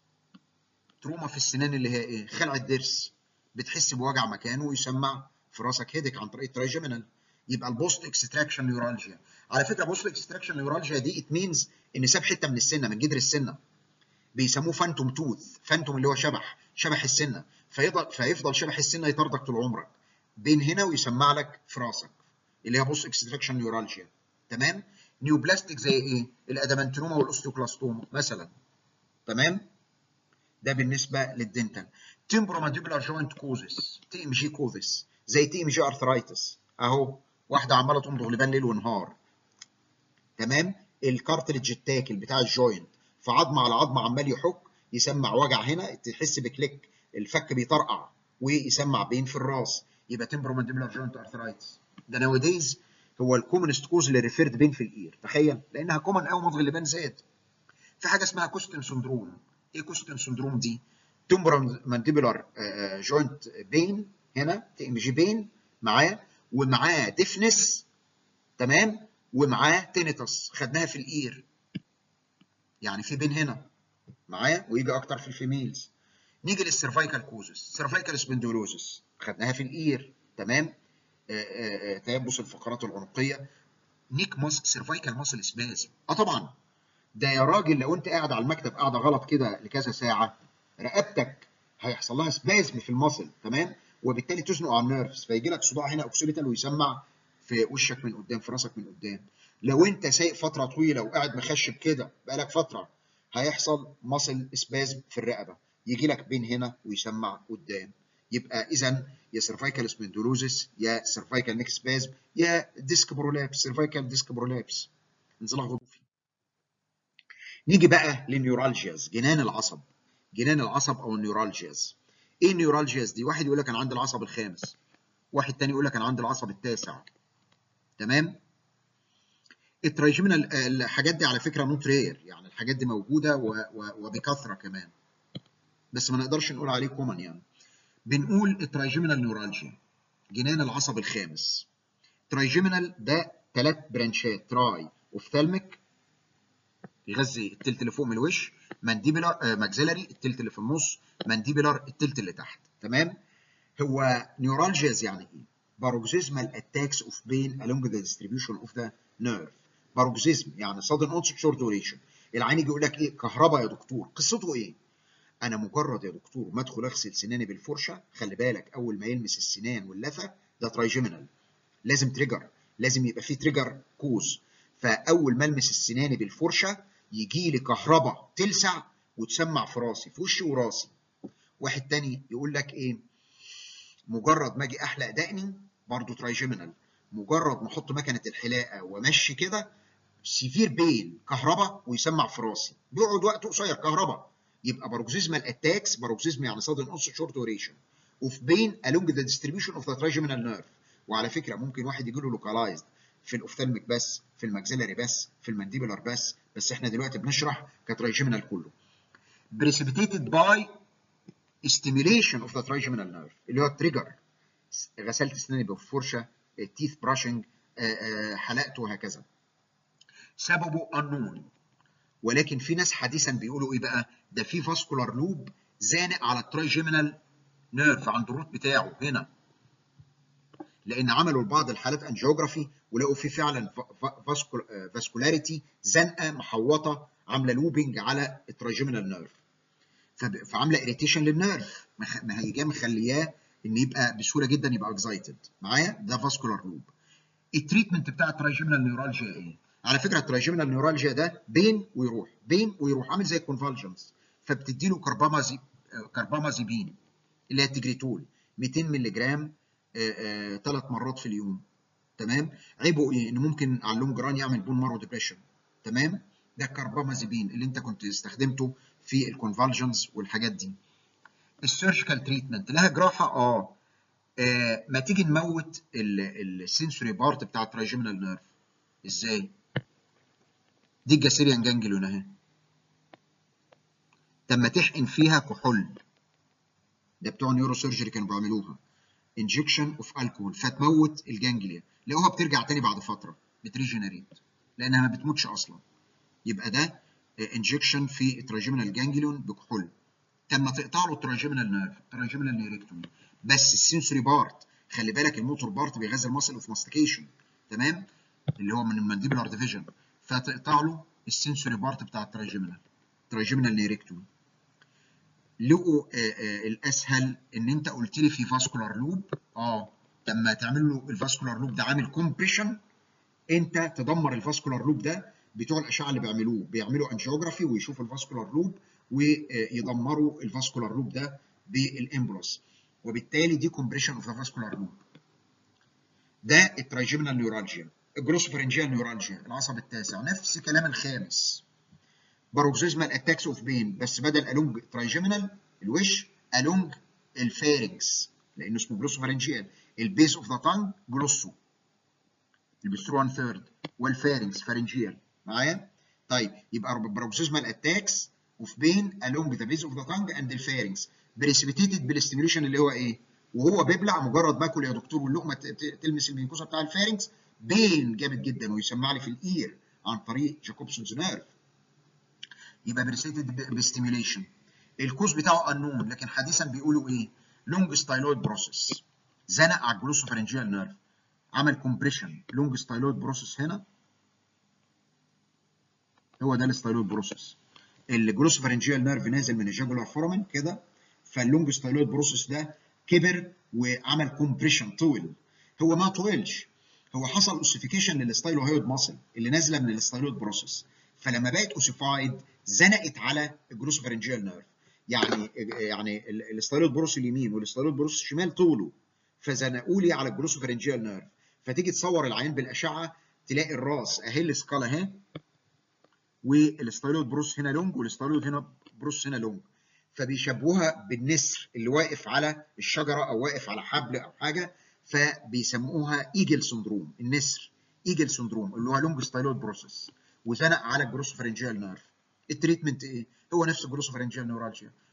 تروما في السنان اللي هي ايه خلع الضرس بتحس بوجع مكانه ويسمع في راسك هيدك عن طريق الترايجيمينال يبقى البوست اكستراكشن نيورالجيا على فكره بوست اكستراكشن نيورالجيا دي ات مينز ان ساب حته من السنه من جدر السنه بيسموه فانتوم توث فانتوم اللي هو شبح شبح السنه فيفضل فيفضل شبح السنه يطاردك طول عمرك بين هنا ويسمع لك في راسك اللي هي بوست اكستراكشن نيورالجيا تمام نيوبلاستيك زي ايه الادامنتينوما والاوستيوكلاستوما مثلا تمام ده بالنسبه للدنتال تمبرومانديبولار جوينت كوزس تي ام جي كوزس زي تي ام جي ارثرايتس اهو واحده عماله تمضغ لبان ليل ونهار تمام الكارتريدج التاكل بتاع الجوينت في عظمه على عظمه عمال يحك يسمع وجع هنا تحس بكليك الفك بيطرقع ويسمع بين في الراس يبقى تمبرومانديبولار جوينت ارثرايتس ده ناوديز هو الكومنست كوز اللي ريفيرد بين في الاير تخيل لانها كومن قوي مضغ اللبان زاد في حاجه اسمها كوستن سندروم ايه كوستن سندروم دي تمبرومانديبولار جوينت بين هنا تي ام جي بين معاه ومعاه ديفنس تمام ومعاه تينيتس خدناها في الاير يعني في بين هنا معايا ويجي اكتر في الفيميلز نيجي للسيرفايكال كوزس سيرفايكال سبندولوزس خدناها في الاير تمام تيبس الفقرات العنقيه نيك ماس سيرفايكال ماسل سبازم اه طبعا ده يا راجل لو انت قاعد على المكتب قاعده غلط كده لكذا ساعه رقبتك هيحصل لها سبازم في الماسل تمام وبالتالي تزنق على النيرفز فيجي لك صداع هنا اوكسيبيتال ويسمع في وشك من قدام في راسك من قدام لو انت سايق فتره طويله وقاعد مخشب كده بقالك فتره هيحصل ماسل سبازم في الرقبه يجي لك بين هنا ويسمع قدام يبقى اذا يا سيرفايكال سبندولوزس يا سيرفايكال نيك سبازم يا ديسك برولابس سيرفايكال ديسك برولابس انزلاق غضروفي نيجي بقى للنيورالجياز جنان العصب جنان العصب او النيورالجياز ايه النيورالجياز دي واحد يقول لك انا عندي العصب الخامس واحد تاني يقول لك انا عندي العصب التاسع تمام الترايجيمينال الحاجات دي على فكره نوت رير يعني الحاجات دي موجوده و... و... وبكثره كمان بس ما نقدرش نقول عليه كومن يعني بنقول الترايجيمينال نيورالجيا جنان العصب الخامس ترايجيمينال ده ثلاث برانشات تراي اوفتالميك يغذي التلت اللي فوق من الوش مانديبلر آه ماكسيلاري التلت اللي في النص مانديبلر التلت اللي تحت تمام هو نيورالجياز يعني ايه paroxysmal attacks of pain along the distribution of the nerve paroxysm يعني sudden onset short duration العين يجي يقول لك ايه كهرباء يا دكتور قصته ايه انا مجرد يا دكتور ما ادخل اغسل سناني بالفرشه خلي بالك اول ما يلمس السنان واللثه ده ترايجيمينال لازم تريجر لازم يبقى فيه تريجر كوز فاول ما المس السنان بالفرشه يجي لي كهرباء تلسع وتسمع في راسي في وشي وراسي واحد تاني يقول لك ايه مجرد ما اجي احلق دقني برضه ترايجيمينال مجرد ما احط مكنه الحلاقه وامشي كده سيفير بين كهرباء ويسمع في راسي بيقعد وقت قصير كهرباء يبقى باروكسيزمال اتاكس باروكسيزم يعني sudden onset short duration of pain along the distribution of the trigeminal nerve وعلى فكره ممكن واحد يجي له لوكالايزد في الاوفتالميك بس في الماكسيلاري بس في المانديبولار بس بس احنا دلوقتي بنشرح كترايجيمينال كله precipitated by stimulation of the trigeminal nerve اللي هو التريجر غسلت اسناني بالفرشه تيث براشنج حلقت وهكذا سببه unknown ولكن في ناس حديثا بيقولوا ايه بقى ده في فاسكولار لوب زانق على الترايجيمينال نيرف عند الروت بتاعه هنا لان عملوا لبعض الحالات انجيوجرافي ولقوا في فعلا فاسكولاريتي زنقه محوطه عامله لوبنج على الترايجيمينال نيرف فعامله اريتيشن للنيرف ما هي جايه مخلياه ان يبقى بسهوله جدا يبقى اكزايتد معايا ده فاسكولار لوب التريتمنت بتاع الترايجيمينال نيورالجيا ايه على فكره الترايجيمينال نيورالجيا ده بين ويروح بين ويروح عامل زي الكونفالجنس فبتدي له كربامازي كربامازيبين اللي هي التجريتول 200 مللي جرام ثلاث مرات في اليوم تمام عيبه ايه ان ممكن على اللونج ران يعمل بون مارو ديبريشن تمام ده الكربامازيبين اللي انت كنت استخدمته في الكونفالجنز والحاجات دي السيرجيكال تريتمنت لها جراحه اه, آه ما تيجي نموت السنسوري بارت بتاع الترايجيمينال نيرف ازاي دي الجاسيريان جانجليون اهي لما تحقن فيها كحول ده بتوع نيورو سيرجري كانوا بيعملوها انجكشن اوف الكحول فتموت الجانجليا لقوها بترجع تاني بعد فتره بتريجنريت لانها ما بتموتش اصلا يبقى ده انجكشن في التراجيمينال جانجليون بكحول لما تقطع له التراجيمينال نيرف التراجيمينال نيركتومي بس السنسوري بارت خلي بالك الموتور بارت بيغذي المصل اوف ماستيكيشن تمام اللي هو من المانديبولار ديفيجن فتقطع له السنسوري بارت بتاع التراجيمينال التراجيمينال نيركتومي لقوا الاسهل ان انت قلت لي في فاسكولار لوب اه لما تعمل له الفاسكولار لوب ده عامل كومبريشن انت تدمر الفاسكولار لوب ده بتوع الاشعه اللي بيعملوه بيعملوا انجيوجرافي ويشوفوا الفاسكولار لوب ويدمروا الفاسكولار لوب ده بالامبولس وبالتالي دي كومبريشن اوف ذا فاسكولار لوب ده الترايجيمينال نيورالجيا الجروسوفرنجيال نيورالجيا العصب التاسع نفس كلام الخامس باروكسيزمال اتاكس اوف بين بس بدل الونج ترايجيمينال الوش الونج الفارنكس لانه اسمه جلوسوفرنجيال البيس اوف ذا تانج جلوسو البسترو 1 ثيرد والفارنكس فارنجيال معايا طيب يبقى باروكسيزمال اتاكس اوف بين along the base of the tongue and the pharynx precipitated بالاستيميوليشن اللي هو ايه وهو بيبلع مجرد باكل يا دكتور واللقمه تلمس الميكوسا بتاع الفارنكس بين جامد جدا ويسمع لي في الاير عن طريق جاكوبسونز نيرف يبقى بريسيتد باستيميوليشن الكوز بتاعه انون لكن حديثا بيقولوا ايه لونج ستايلويد بروسيس زنق على الجلوسوفرنجيال نيرف عمل كومبريشن لونج ستايلويد بروسيس هنا هو ده الستايلويد بروسيس الجلوسوفرنجيال نيرف نازل من الجاجولار فورامين كده فاللونج ستايلويد بروسيس ده كبر وعمل كومبريشن طول هو ما طولش هو حصل اوسيفيكيشن للستايلوهيد ماسل اللي نازله من الستايلويد بروسيس فلما بقت اوسيفايد زنقت على الجلوسوفرنجيال نيرف يعني يعني الستايلويد بروس اليمين والستايلويد بروس الشمال طوله فزنقوا لي على الجلوسوفرنجيال نيرف فتيجي تصور العين بالاشعه تلاقي الراس اهي السكالا اهي والستايلويد بروس هنا لونج والستايلويد هنا بروس هنا لونج فبيشبهوها بالنسر اللي واقف على الشجره او واقف على حبل او حاجه فبيسموها ايجل سندروم النسر ايجل سندروم اللي هو لونج ستايلويد بروسيس وزنق على الجروسوفرنجيال نيرف التريتمنت ايه؟ هو نفس الجروسوفرنجيال نيورالجيا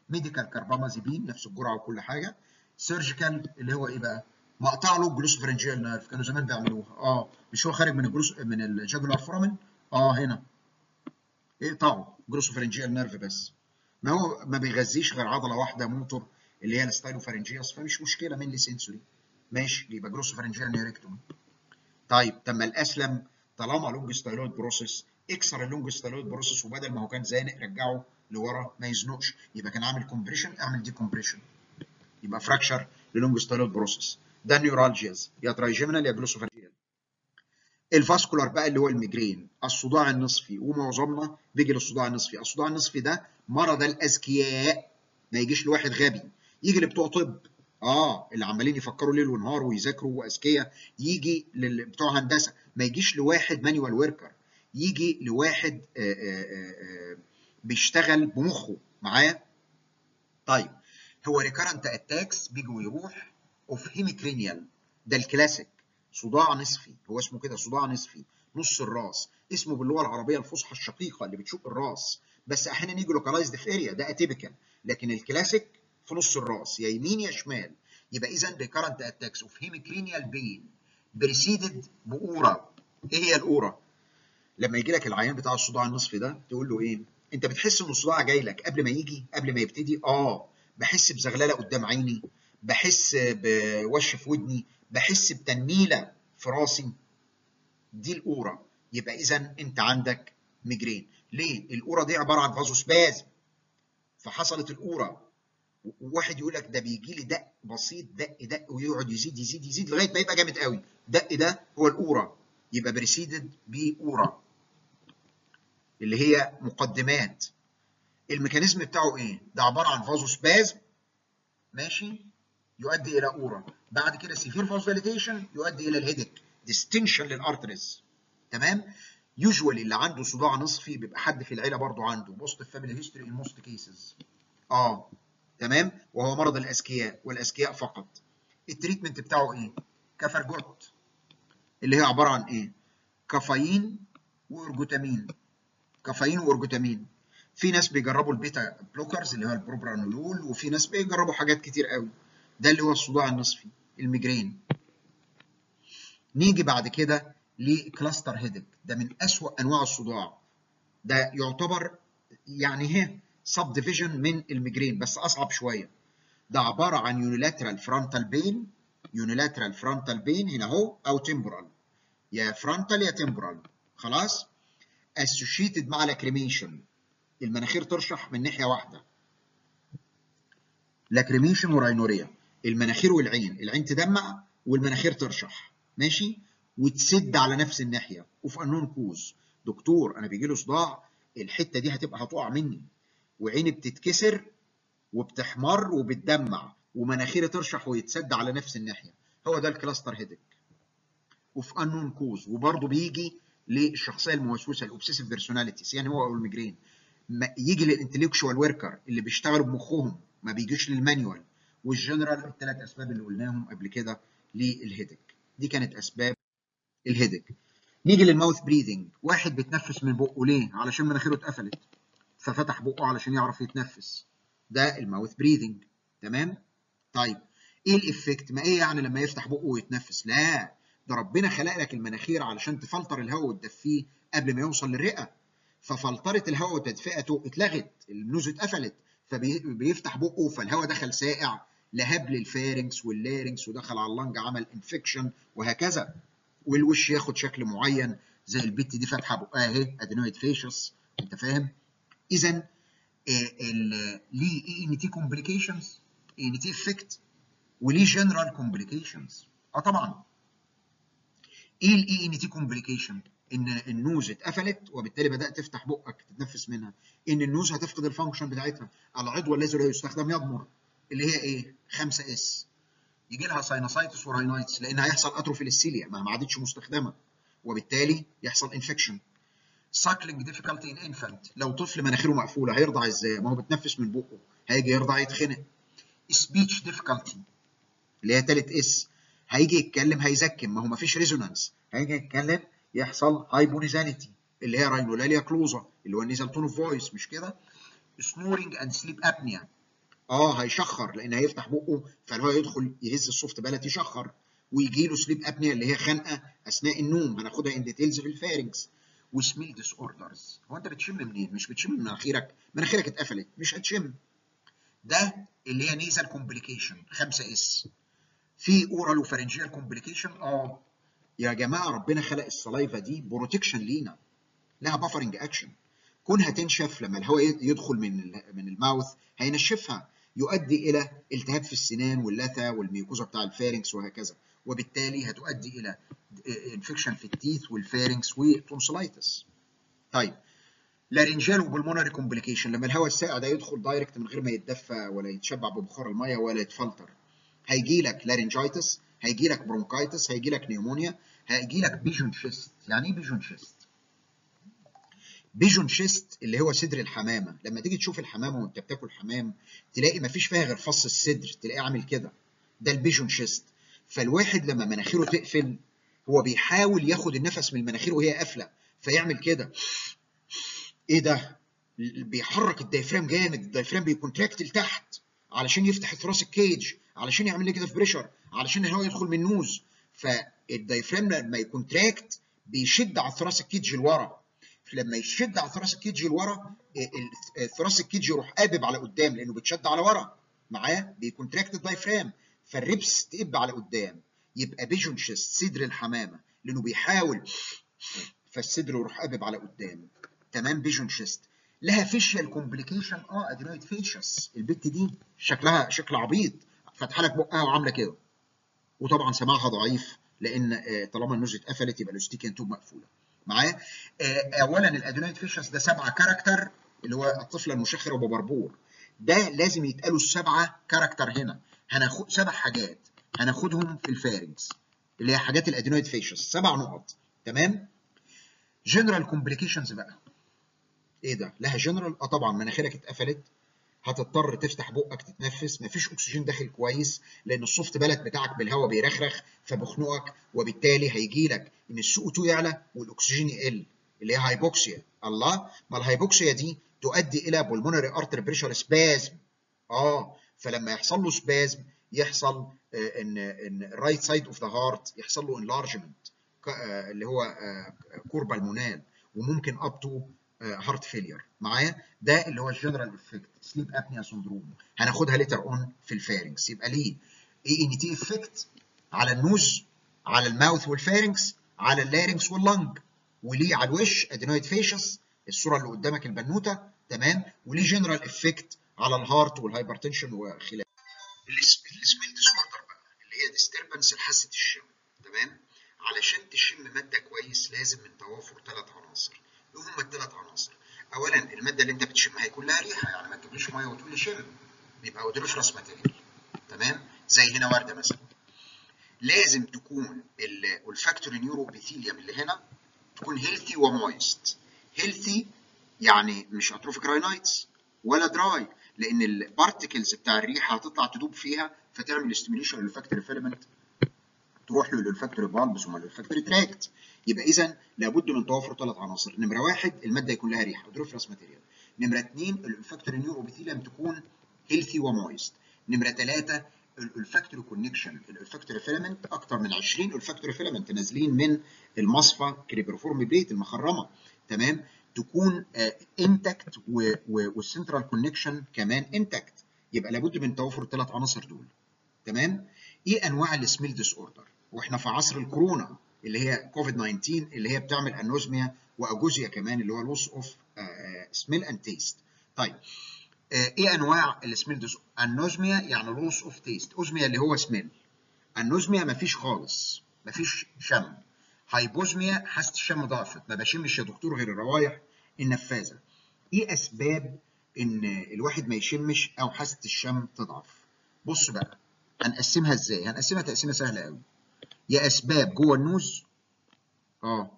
ميديكال كاربامازيبين نفس الجرعه وكل حاجه سيرجيكال اللي هو ايه بقى مقطع له جلوسوفرنجيال نيرف كانوا زمان بيعملوها اه مش هو خارج من الجلوس من الجاجولار فورامين اه هنا اقطعه جلوسوفرنجيال نيرف بس ما هو ما بيغذيش غير عضله واحده موتور اللي هي الستايلوفرنجيوس فمش مشكله من لي سنسوري ماشي يبقى جلوسوفرنجيال نيركتومي طيب طب ما الاسلم طالما لونج ستايلويد بروسيس اكسر اللونج ستايلويد بروسيس وبدل ما هو كان زانق رجعه لورا ما يزنقش يبقى كان عامل كومبريشن اعمل دي كومبريشن يبقى فراكشر للونج ستايلويد بروسيس ده النيورالجياز يا ترايجيمينال يا جلوسوفرنجيال الفاسكولار بقى اللي هو الميجرين الصداع النصفي ومعظمنا بيجي للصداع النصفي الصداع النصفي ده مرض الاذكياء ما يجيش لواحد غبي يجي لبتوع طب اه اللي عمالين يفكروا ليل ونهار ويذاكروا واذكياء يجي لبتوع هندسه ما يجيش لواحد مانيوال وركر يجي لواحد آآ آآ بيشتغل بمخه معايا طيب هو ريكارنت اتاكس بيجي ويروح اوف هيميكرينيال ده الكلاسيك صداع نصفي هو اسمه كده صداع نصفي نص الراس اسمه باللغه العربيه الفصحى الشقيقه اللي بتشق الراس بس احيانا يجي لوكالايزد في اريا ده اتيبيكال لكن الكلاسيك في نص الراس يا يمين يا شمال يبقى اذا ريكارنت اتاكس اوف هيميكرينيال بين بريسيدد باورا ايه هي الاورا؟ لما يجي لك العيان بتاع الصداع النصفي ده تقول له ايه؟ انت بتحس ان الصداع جاي لك قبل ما يجي قبل ما يبتدي؟ اه بحس بزغلله قدام عيني بحس بوش في ودني بحس بتنميله في راسي دي الاورا يبقى اذا انت عندك ميجرين ليه؟ الاورا دي عباره عن فازوسبازم فحصلت الاورا وواحد يقول لك ده بيجي لي دق بسيط دق دق ويقعد يزيد يزيد يزيد لغايه ما يبقى جامد قوي دق ده هو الاورا يبقى بريسيدد باورا اللي هي مقدمات الميكانيزم بتاعه ايه؟ ده عباره عن فازوسبازم ماشي يؤدي الى اورا بعد كده سيفير فازوليتيشن يؤدي الى الهيدك ديستنشن للارتريز تمام يوجوالي اللي عنده صداع نصفي بيبقى حد في العيله برضه عنده بوست فاميلي هيستوري ان موست كيسز اه تمام وهو مرض الاذكياء والاذكياء فقط التريتمنت بتاعه ايه كفرجوت اللي هي عباره عن ايه كافيين وارجوتامين كافيين وارجوتامين في ناس بيجربوا البيتا بلوكرز اللي هو البروبرانولول وفي ناس بيجربوا حاجات كتير قوي ده اللي هو الصداع النصفي الميجرين نيجي بعد كده لكلاستر هيدك ده من أسوأ انواع الصداع ده يعتبر يعني هي سب ديفيجن من الميجرين بس اصعب شويه ده عباره عن يونيلاترال فرونتال بين يونيلاترال فرونتال بين هنا اهو او تمبورال يا فرونتال يا تمبورال خلاص اسوشيتد مع لاكريميشن المناخير ترشح من ناحيه واحده لاكريميشن وراينوريا المناخير والعين العين تدمع والمناخير ترشح ماشي وتسد على نفس الناحيه وفي انون كوز دكتور انا بيجي له صداع الحته دي هتبقى هتقع مني وعيني بتتكسر وبتحمر وبتدمع ومناخيري ترشح ويتسد على نفس الناحيه هو ده الكلاستر هيدك وفي انون كوز وبرضه بيجي للشخصيه الموسوسه الاوبسيسيف بيرسوناليتيز يعني هو او الميجرين يجي للانتلكشوال وركر اللي بيشتغلوا بمخهم ما بيجيش للمانيوال والجنرال الثلاث اسباب اللي قلناهم قبل كده للهيدك دي كانت اسباب الهيدك نيجي للماوث بريذنج واحد بيتنفس من بقه ليه علشان مناخيره اتقفلت ففتح بقه علشان يعرف يتنفس ده الماوث بريذنج تمام طيب ايه الافكت ما ايه يعني لما يفتح بقه ويتنفس لا ده ربنا خلق لك المناخير علشان تفلتر الهواء وتدفيه قبل ما يوصل للرئه ففلتره الهواء وتدفئته اتلغت النوز اتقفلت فبيفتح بقه فالهواء دخل سائع لهب للفارنكس واللارنكس ودخل على اللنج عمل انفكشن وهكذا والوش ياخد شكل معين زي البت دي فاتحه بقها اهي ادينويد فيشس انت فاهم اذا ليه اي ان تي كومبليكيشنز اي ان تي افكت وليه جنرال كومبليكيشنز اه طبعا ايه الاي ان تي كومبليكيشن ان النوز اتقفلت وبالتالي بدات تفتح بقك تتنفس منها ان النوز هتفقد الفانكشن بتاعتها العضو الذي لا يستخدم يضمر اللي هي ايه 5 اس يجي لها ساينوسايتس وراينايتس لان هيحصل اتروفي للسيليا ما ما عادتش مستخدمه وبالتالي يحصل انفكشن ساكلينج ديفيكالتي ان انفانت لو طفل مناخيره مقفوله هيرضع ازاي ما هو بتنفس من بقه هيجي يرضع يتخنق سبيتش ديفيكالتي اللي هي تالت اس هيجي يتكلم هيزكم ما هو ما فيش ريزونانس هيجي يتكلم يحصل هايبونيزاليتي اللي هي راينولاليا كلوزا اللي هو النيزال تون اوف فويس مش كده سنورنج اند سليب ابنيا اه هيشخر لان هيفتح بقه فالهواء يدخل يهز السوفت بالات يشخر ويجي له سليب ابنيا اللي هي خنقه اثناء النوم هناخدها ان ديتيلز في الفارنكس وسميل ديس اوردرز هو انت بتشم منين مش بتشم من مناخيرك مناخيرك اتقفلت مش هتشم ده اللي هي نيزل كومبليكيشن 5 اس في اورال وفارنجيال كومبليكيشن اه يا جماعه ربنا خلق السلايفا دي بروتكشن لينا لها بافرنج اكشن كونها تنشف لما الهواء يدخل من من الماوث هينشفها يؤدي الى التهاب في السنان واللثه والميوكوزا بتاع الفارنكس وهكذا وبالتالي هتؤدي الى انفكشن في التيث والفارنكس وتونسلايتس طيب لارنجال وبلمونري كومبليكيشن لما الهواء الساقع ده يدخل دايركت من غير ما يتدفى ولا يتشبع ببخار الميه ولا يتفلتر هيجي لك لارنجايتس هيجي لك برونكايتس هيجي لك نيمونيا هيجي لك بيجون شيست يعني ايه بيجون شيست بيجون شيست اللي هو صدر الحمامه لما تيجي تشوف الحمامه وانت بتاكل حمام تلاقي ما فيش فيها غير فص الصدر تلاقيه عامل كده ده البيجون شيست فالواحد لما مناخيره تقفل هو بيحاول ياخد النفس من المناخير وهي قافله فيعمل كده ايه ده بيحرك الدايفرام جامد الدايفرام بيكونتراكت لتحت علشان يفتح الثراسك كيج علشان يعمل لي كده في بريشر علشان الهواء يدخل من النوز فالدايفرام لما يكونتراكت بيشد على الثراسك كيج لورا لما يشد على الثراسك كيج لورا الثراسك كيج يروح قابب على قدام لانه بيتشد على ورا معاه بيكونتراكت الدايفرام فالريبس تقب على قدام يبقى بيجون شيست صدر الحمامه لانه بيحاول فالصدر يروح قابب على قدام تمام بيجون شيست لها فيشيال كومبليكيشن اه ادينويد فيشس البت دي شكلها شكل عبيط فاتحه لك بقها وعامله كده وطبعا سماعها ضعيف لان طالما النوز اتقفلت يبقى الاستيكيان توب مقفوله معايا اولا الادينويد فيشس ده سبعه كاركتر اللي هو الطفله المشخره وببربور ده لازم يتقالوا السبعه كاركتر هنا هناخد سبع حاجات هناخدهم في الفارنكس اللي هي حاجات الادينويد فيشس سبع نقط تمام جنرال كومبليكيشنز بقى ايه ده لها جنرال اه طبعا مناخيرك اتقفلت هتضطر تفتح بقك تتنفس مفيش اكسجين داخل كويس لان السوفت بلد بتاعك بالهواء بيرخرخ فبخنقك وبالتالي هيجي لك ان السي او 2 يعلى والاكسجين يقل اللي هي هايبوكسيا الله ما الهايبوكسيا دي تؤدي الى بولمونري ارتر بريشر سبازم اه فلما يحصل له سبازم يحصل آه ان ان الرايت سايد اوف ذا هارت يحصل له انلارجمنت آه اللي هو آه كوربا المونال وممكن اب تو هارت فيلير معايا ده اللي هو الجنرال افكت سليب ابنيا سندروم هناخدها ليتر اون في الفارنكس يبقى ليه اي ان تي افكت على النوز على الماوث والفارنكس على اللارنكس واللنج وليه على الوش ادينويد فيشس الصوره اللي قدامك البنوته تمام وليه جنرال افكت على الهارت والهايبرتنشن وخلافه السميل ديس اوردر بقى اللي هي ديستربنس لحاسه الشم تمام علشان تشم ماده كويس لازم من توافر ثلاث عناصر ايه هم الثلاث عناصر اولا الماده اللي انت بتشمها يكون لها ريحه يعني ما تجيبليش ميه وتقول لي شم يبقى اودوليفرس ماتيريال تمام زي هنا ورده مثلا لازم تكون الفاكتوري نيورو ابيثيليوم اللي هنا تكون هيلثي ومويست هيلثي يعني مش اتروفيك راينايتس ولا دراي لان البارتكلز بتاع الريحه هتطلع تدوب فيها فتعمل ستيميوليشن للفاكتوري فيلمنت تروح له للفاكتوري بالبس ثم للفاكتوري تراكت يبقى اذا لابد من توافر ثلاث عناصر نمره واحد الماده يكون لها ريحه اودروفرس ماتيريال نمره اثنين الفاكتوري نيورو ابيثيليوم تكون هيلثي ومويست نمره ثلاثه الفاكتوري كونكشن الفاكتوري فيلمنت اكتر من 20 الفاكتوري فيلمنت نازلين من المصفى كريبروفورم بليت المخرمه تمام تكون انتكت والسنترال كونكشن كمان انتكت يبقى لابد من توافر الثلاث عناصر دول تمام ايه انواع السميل ديس اوردر واحنا في عصر الكورونا اللي هي كوفيد 19 اللي هي بتعمل انوزميا واجوزيا كمان اللي هو لوس اوف سميل اند تيست طيب ايه انواع السميل ديس انوزميا يعني لوس اوف تيست اوزميا اللي هو سميل انوزميا مفيش خالص مفيش شم هايبوزميا حاسه الشم ضعفت ما بشمش يا دكتور غير الروائح النفاذه ايه اسباب ان الواحد ما يشمش او حاسه الشم تضعف بص بقى هنقسمها ازاي هنقسمها تقسيمه سهله قوي يا اسباب جوه النوز اه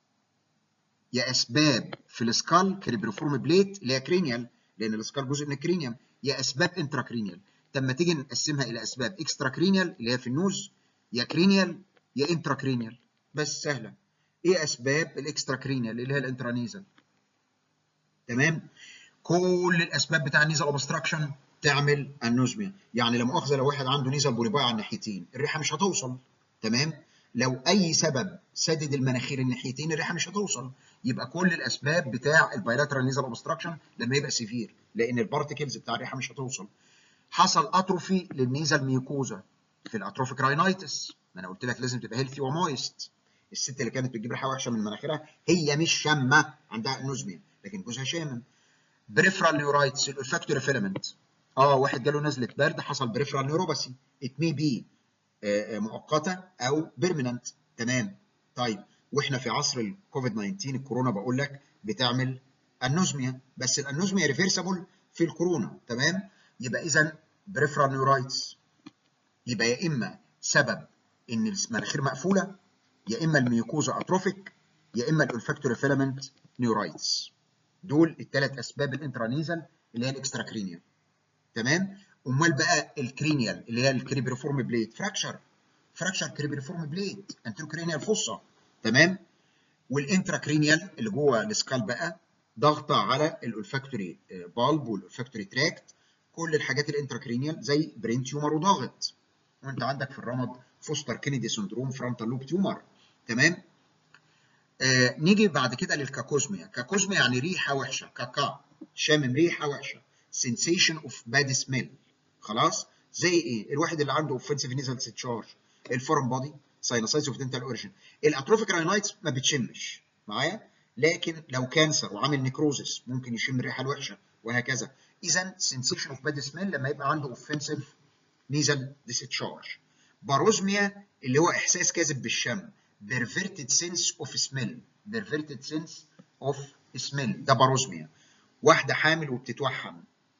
يا اسباب في السكال كريبروفورم بليت اللي هي كرينيال لان السكال جزء من الكرينيوم يا اسباب انترا كرينيال طب ما تيجي نقسمها الى اسباب اكسترا كرينيال اللي هي في النوز يا كرينيال يا انترا كرينيال بس سهله ايه اسباب الاكسترا كرينيال اللي هي الانترانيزل تمام كل الاسباب بتاع النيزل اوبستراكشن تعمل انوزميا يعني لا مؤاخذه لو واحد عنده نيزل بوليباي على الناحيتين الريحه مش هتوصل تمام لو اي سبب سدد المناخير الناحيتين الريحه مش هتوصل يبقى كل الاسباب بتاع البايلاترال نيزل اوبستراكشن لما يبقى سيفير لان البارتكلز بتاع الريحه مش هتوصل حصل اتروفي للنيزل ميوكوزا في الاتروفيك راينايتس ما انا قلت لك لازم تبقى هيلثي ومويست الست اللي كانت بتجيب ريحه وحشه من مناخيرها هي مش شامه عندها انوزميا لكن جوزها شامم بريفرال نيورايتس الالفاكتوري فيلامنت اه واحد جاله نزله برد حصل بريفرال نيوروباثي ات مي بي مؤقته او بيرمننت تمام طيب واحنا في عصر الكوفيد 19 الكورونا بقول لك بتعمل انوزميا بس الانوزميا ريفيرسبل في الكورونا تمام يبقى اذا بريفرال نيورايتس يبقى يا اما سبب ان المناخير مقفوله يا اما الميوكوزا اتروفيك يا اما الالفاكتوري فيلامنت نيورايتس دول الثلاث اسباب الانترانيزل اللي هي الاكسترا كرينيال تمام امال بقى الكرينيال اللي هي الكريبريفورم بليد فراكشر فراكشر كريبريفورم بليد انترو كرينيال فصه تمام والانترا كرينيال اللي جوه السكال بقى ضغطه على الالفاكتوري بالب والالفاكتوري تراكت كل الحاجات الانترا كرينيال زي برين تيومر وضاغط وانت عندك في الرمد فوستر كينيدي سندروم فرونتال لوب تيومر تمام آه نيجي بعد كده للكاكوزميا كاكوزميا يعني ريحه وحشه كاكا شامم ريحه وحشه sensation of bad smell خلاص زي ايه الواحد اللي عنده اوفنسيف نيزل تشارج الفورم بودي ساينوسايتس اوف دنتال اوريجن الاتروفيك راينايتس ما بتشمش معايا لكن لو كانسر وعامل نيكروزس ممكن يشم الريحه الوحشه وهكذا اذا sensation of bad smell لما يبقى عنده اوفنسيف نيزل ديسشارج باروزميا اللي هو احساس كاذب بالشم perverted sense of smell perverted sense of smell ده باروزميا واحده حامل وبتتوحم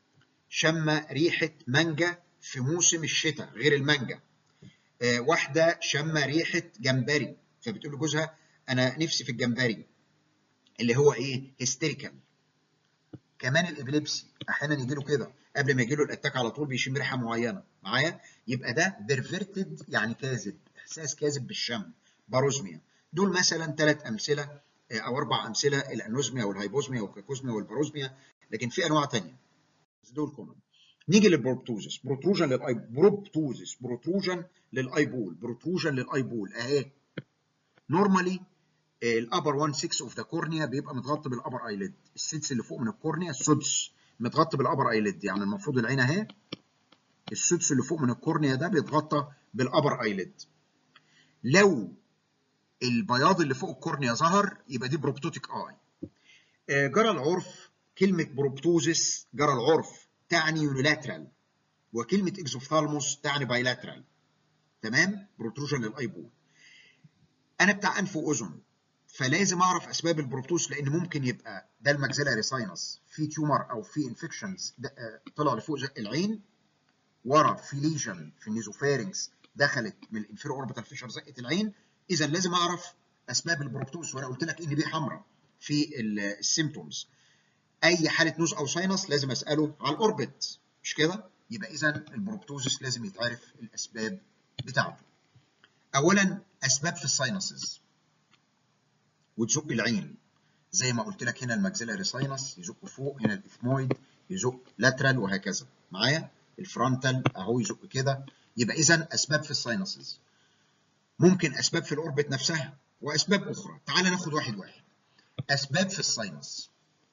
شم ريحه مانجا في موسم الشتاء غير المانجا آه واحده شم ريحه جمبري فبتقول لجوزها انا نفسي في الجمبري اللي هو ايه هيستيريكال كمان الابليبسي احيانا يجي له كده قبل ما يجي له الاتاك على طول بيشم ريحه معينه معايا يبقى ده بيرفيرتد يعني كاذب احساس كاذب بالشم باروزميا دول مثلا ثلاث امثله او اربع امثله الانوزميا والهايبوزميا والكاكوزميا والباروزميا لكن في انواع ثانيه دول كومن نيجي للبروبتوزس بروتروجن للاي بروبتوزس بروتروجن للايبول بروتروجن للايبول اهي نورمالي الابر 1 6 اوف ذا كورنيا بيبقى متغطى بالابر ايليد السدس اللي فوق من الكورنيا السدس متغطى بالابر ايليد يعني المفروض العين اهي السدس اللي فوق من الكورنيا ده بيتغطى بالابر ايليد لو البياض اللي فوق الكورنيا ظهر يبقى دي بروبتوتيك اي جرى العرف كلمه بروبتوزس جرى العرف تعني يونيلاترال وكلمه اكزوفثالموس تعني بايلاترال تمام بروتروجن للايبول انا بتاع انف واذن فلازم اعرف اسباب البروبتوس لان ممكن يبقى ده الماكسيلاري ساينس في تيومر او في انفكشنز طلع لفوق العين ورا في ليجن في النيزوفارنكس دخلت من الانفيرو اوربيتال فيشر زقت العين اذا لازم اعرف اسباب البروبتوس وانا قلت لك ان دي حمراء في السيمتومز اي حاله نوز او ساينس لازم اساله على الاوربت مش كده يبقى اذا البروبتوزس لازم يتعرف الاسباب بتاعته اولا اسباب في الساينسز وتزق العين زي ما قلت لك هنا الماكسيلاري ساينس يزق فوق هنا الاثمويد يزق لاترال وهكذا معايا الفرونتال اهو يزق كده يبقى اذا اسباب في الساينسز ممكن اسباب في الاوربت نفسها واسباب اخرى تعال ناخد واحد واحد اسباب في الساينس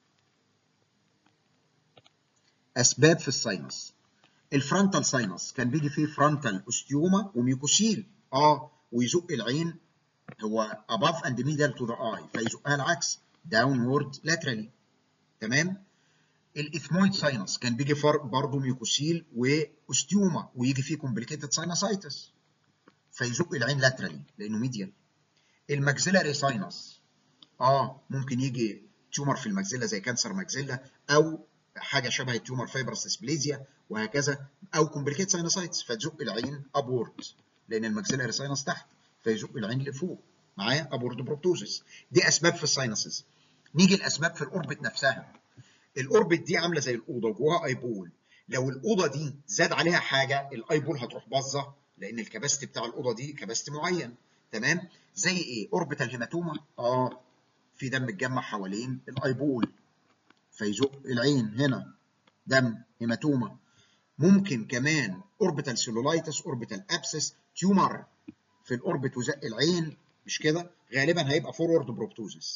اسباب في الساينس الفرونتال ساينس كان بيجي فيه فرونتال اوستيوما وميوكوسيل اه ويزق العين هو above and middle to the eye فيزقها العكس downward laterally تمام الاثمويد ساينس كان بيجي برضه ميوكوسيل واوستيوما ويجي فيه كومبليكيتد ساينسايتس فيزق العين لاترالي لانه ميديال الماكسيلاري ساينس اه ممكن يجي تيومر في الماكسيلا زي كانسر ماكسيلا او حاجه شبه التيومر فايبرس ديسبليزيا وهكذا او كومبليكيت ساينسايتس فتزق العين ابورد لان الماكسيلاري ساينس تحت فيزق العين لفوق معايا ابورد بروبتوزس دي اسباب في الساينسز نيجي الاسباب في الاوربت نفسها الاوربت دي عامله زي الاوضه وجواها ايبول لو الاوضه دي زاد عليها حاجه الايبول هتروح باظه لان الكباستي بتاع الاوضه دي كباستي معين تمام زي ايه اوربيتال هيماتوما اه في دم اتجمع حوالين الايبول فيزق العين هنا دم هيماتوما ممكن كمان اوربيتال سيلولايتس اوربيتال ابسس تيومر في الاوربت وزق العين مش كده غالبا هيبقى فورورد بروبتوزس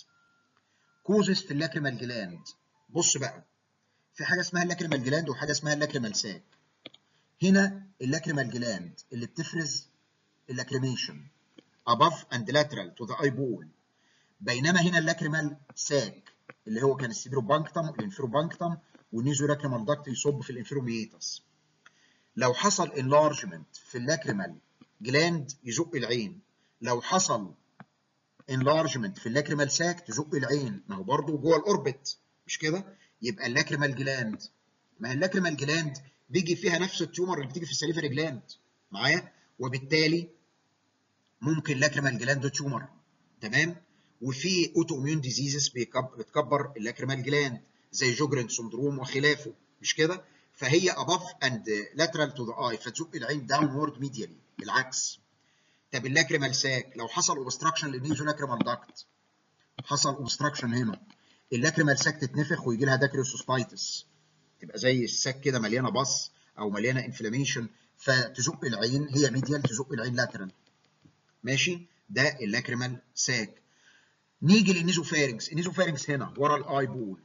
كوزس في اللاكريمال جلاند بص بقى في حاجه اسمها اللاكريمال جلاند وحاجه اسمها اللاكريمال ساك هنا اللاكريمال جلاند اللي بتفرز اللاكريميشن above and lateral to the eyeball بينما هنا اللاكريمال ساك اللي هو كان السيبروبانكتم الانفيروبانكتم والنيزو لاكريمال داكت يصب في الانفيروميتس لو حصل انلارجمنت في اللاكريمال جلاند يزق العين لو حصل انلارجمنت في اللاكريمال ساك تزق العين ما هو برضه جوه الاوربت مش كده يبقى اللاكريمال جلاند ما هي اللاكريمال جلاند بيجي فيها نفس التيومر اللي بتيجي في السليفري جلاند معايا وبالتالي ممكن لاكريمال جلاند تيومر تمام وفي اوتو اميون ديزيزز بتكبر اللاكريمال جلاند زي جوجرين سندروم وخلافه مش كده فهي above and lateral to the eye فتزق العين downward medially العكس طب اللاكريمال ساك لو حصل اوبستراكشن للنيزو لاكريمال داكت حصل اوبستراكشن هنا اللاكريمال ساك تتنفخ ويجي لها داكريوسوسبايتس تبقى زي الساك كده مليانه بص او مليانه انفلاميشن فتزق العين هي ميديال تزق العين لاترال ماشي ده اللاكريمال ساك نيجي للنيزوفارنكس النيزوفارنكس هنا ورا الاي بول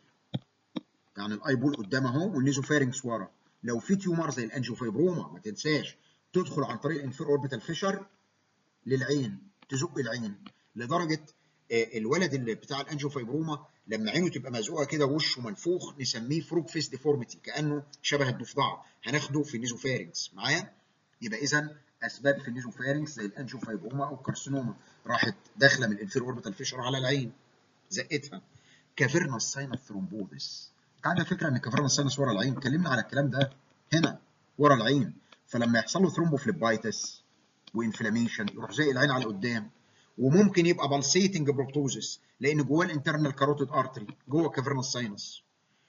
يعني الاي بول قدام اهو والنيزوفارنكس ورا لو في تيومر زي الانجيوفايبروما ما تنساش تدخل عن طريق الانفير اوربيتال فيشر للعين تزق العين لدرجه الولد اللي بتاع الانجيوفايبروما لما عينه تبقى مزقوقه كده وشه منفوخ نسميه فروج فيس ديفورميتي كانه شبه الضفدع هناخده في النيزوفارنكس معايا يبقى اذا اسباب في النيزوفارنكس زي الانجيوفايبروما او الكارسينوما راحت داخله من الانفير اوربيتال فيشر على العين زقتها كافيرنس ساينس ثرومبوزس على فكره ان كافيرنس ساينس ورا العين اتكلمنا على الكلام ده هنا ورا العين فلما يحصل له ثرومبوفليبايتس وانفلاميشن يروح زي العين على قدام وممكن يبقى بالسيتنج بروبتوزس لان جواه الانترنال كاروتيد ارتري جوه كافيرنس ساينس